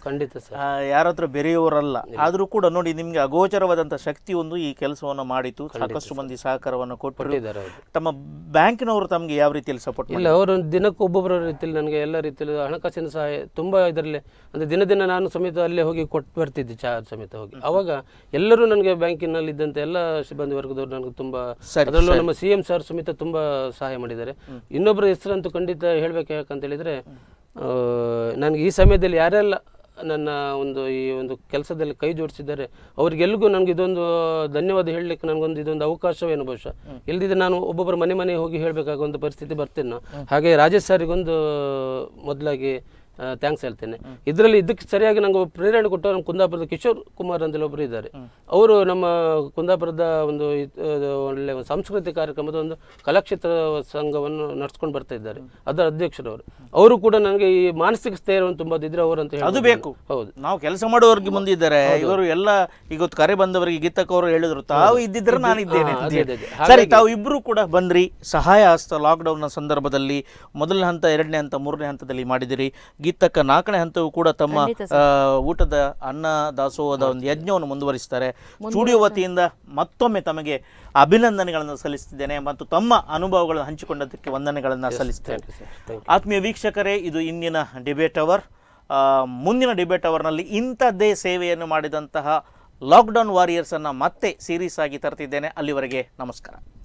ಖಂಡಿತ ಸರ್ ಯಾರ ಹತ್ರ ಬೆರೆಯುವವರಲ್ಲ ಆದರೂ ಕೂಡ ನೋಡಿ ನಿಮಗೆ ಅಗೋಚರವಾದಂಥ ಶಕ್ತಿ ಒಂದು ಈ ಕೆಲಸವನ್ನು ಮಾಡಿತು ಸಾಕಷ್ಟು ಮಂದಿ ಸಹಕಾರವನ್ನು ಕೊಟ್ಟರು ಕೊಟ್ಟಿದ್ದಾರೆ ಅವರು ತಮ್ಮ ಬ್ಯಾಂಕಿನವರು ತಮಗೆ ಯಾವ ರೀತಿಯಲ್ಲಿ ಸಪೋರ್ಟ್ ಇಲ್ಲ ಅವರು ದಿನಕ್ಕೆ ಒಬ್ಬೊಬ್ಬರ ರೀತಿಯಲ್ಲಿ ನನಗೆ ಎಲ್ಲ ರೀತಿಯಲ್ಲಿ ಹಣಕಾಸಿನ ಸಹಾಯ ತುಂಬ ಇದರಲ್ಲಿ ಅಂದರೆ ದಿನ ದಿನ ನಾನು ಸಮೇತ ಅಲ್ಲೇ ಹೋಗಿ ಕೊಟ್ಟು ಬರ್ತಿದ್ದೆ ಚಾ ಸಮೇತ ಹೋಗಿ ಅವಾಗ ಎಲ್ಲರೂ ನನಗೆ ಬ್ಯಾಂಕಿನಲ್ಲಿ ಇದ್ದಂಥ ಎಲ್ಲ ಸಿಬ್ಬಂದಿ ವರ್ಗದವರು ನನಗೆ ತುಂಬ ಸರಿ, ಅದರಲ್ಲೂ ನಮ್ಮ ಸಿ ಎಂ ಸರ್ ಸಮೇತ ತುಂಬ ಸಹಾಯ ಮಾಡಿದ್ದಾರೆ ಇನ್ನೊಬ್ಬರ ಹೆಸರಂತೂ ಖಂಡಿತ ಹೇಳಬೇಕು ಯಾಕಂತ ಹೇಳಿದರೆ ನನಗೆ ಈ ಸಮಯದಲ್ಲಿ ಯಾರೆಲ್ಲ ನನ್ನ ಒಂದು ಈ ಒಂದು ಕೆಲಸದಲ್ಲಿ ಕೈ ಜೋಡಿಸಿದ್ದಾರೆ ಅವ್ರಿಗೆಲ್ರಿಗೂ ನನಗೆ ಇದೊಂದು ಧನ್ಯವಾದ ಹೇಳಲಿಕ್ಕೆ ನನಗೊಂದು ಇದೊಂದು ಅವಕಾಶವೇನು ಬಹುಶಃ ಇಲ್ದಿದ್ರೆ ನಾನು ಒಬ್ಬೊಬ್ಬರ ಮನೆ ಮನೆ ಹೋಗಿ ಹೇಳಬೇಕಾಗುವಂಥ ಪರಿಸ್ಥಿತಿ ಬರ್ತೇನೆ ನಾನು. ಹಾಗೆ ರಾಜೇಶ್ ಸಾರಿಗೊಂದು ಮೊದಲಾಗಿ ಥ್ಯಾಂಕ್ಸ್ ಹೇಳ್ತೇನೆ ಇದರಲ್ಲಿ ಇದಕ್ಕೆ ಸರಿಯಾಗಿ ನಂಗೆ ಒಬ್ಬ ಪ್ರೇರಣೆ ಕೊಟ್ಟವರು ನಮ್ಮ ಕುಂದಾಪುರದ ಕಿಶೋರ್ ಕುಮಾರ್ ಅಂತೇಳಿ ಒಬ್ಬರು ಇದ್ದಾರೆ ಅವರು ನಮ್ಮ ಕುಂದಾಪುರದ ಒಂದು ಇದ್- ಅದು ಒಳ್ಳೆ ಒಂದು ಸಾಂಸ್ಕೃತಿಕ ಕಾರ್ಯಕ್ರಮದ ಒಂದು ಕಲಾಕ್ಷೇತ್ರ ಸಂಘವನ್ನು ನಡ್ಸ್ಕೊಂಡು ಬರ್ತಾ ಇದ್ದಾರೆ ಅದರ ಅಧ್ಯಕ್ಷರವರು ಅವರು ಕೂಡ ನನಗೆ ಈ ಮಾನಸಿಕ ಸ್ಥೈರ್ಯವನ್ನು ತುಂಬ ಇದ್ರೆ ಅವರು ಅಂತ ಅದು ಹೇಳ್ಬೋದು ಬೇಕು ನಾನು. ಹೌದು ನಾವು ಕೆಲಸ ಮಾಡುವವರಿಗೆ ಮುಂದಿದ್ದಾರೆ ಇವರು ಎಲ್ಲ ಇವತ್ತು ಕರೆ ಬಂದವರಿಗೆ ಗೀತಕ್ ಅವರು ಹೇಳಿದ್ರು ತಾವು ಇದ್ದಿದ್ರೆ ನಾನು ಇದ್ದೇನೆ ಹಾ, ಅಂತ ಅದೇ, ಹೇಳಿ. ಅದೇ, ಅದೇ. ಸರಿ ಹಾಗಾಗಿ- ತಾವು ಇಬ್ರು ಕೂಡ ಬಂದ್ರಿ ಸಹಾಯ ಹಸ್ತ ಲಾಕ್ಡೌನ್ನ ಸಂದರ್ಭದಲ್ಲಿ ಮೊದಲನೇ ಹಂತ ಎರಡನೇ ಹಂತ ಮೂರನೇ ಹಂತದಲ್ಲಿ ಮಾಡಿದಿರಿ ಗೀತಕ್ಕ ನಾಲ್ಕನೇ ಹಂತವೂ ಕೂಡ ತಮ್ಮ ಖಂಡಿತ ಆ, ಊಟದ ಅನ್ನ ದಾಸೋಹದ ಒಂದು ಯಜ್ಞವನ್ನು ಮುಂದುವರಿಸ್ತಾರೆ ಸ್ಟುಡಿಯೋ ವತಿಯಿಂದ ಮತ್ತೊಮ್ಮೆ ತಮಗೆ ಅಭಿನಂದನೆಗಳನ್ನು ಸಲ್ಲಿಸ್ತಿದ್ದೇನೆ ಮತ್ತು ತಮ್ಮ ಅನುಭವಗಳನ್ನು ಹಂಚಿಕೊಂಡದಕ್ಕೆ ವಂದನೆಗಳನ್ನು ಸಲ್ಲಿಸ್ತೇನೆ Thank you, sir. Thank you. ಆತ್ಮೀಯ ವೀಕ್ಷಕರೇ ಇದು ಇಂದಿನ ಡಿಬೇಟ್ ಅವರ್ ಆ, ಮುಂದಿನ ಡಿಬೇಟ್ ಅವರ್ನಲ್ಲಿ ಇಂಥದ್ದೇ ಸೇವೆಯನ್ನು ಮಾಡಿದಂತಹ ಲಾಕ್ಡೌನ್ ವಾರಿಯರ್ಸನ್ನು ಮತ್ತೆ ಸೀರೀಸ್ ಆಗಿ ತರ್ತಿದ್ದೇನೆ ಅಲ್ಲಿವರೆಗೆ ನಮಸ್ಕಾರ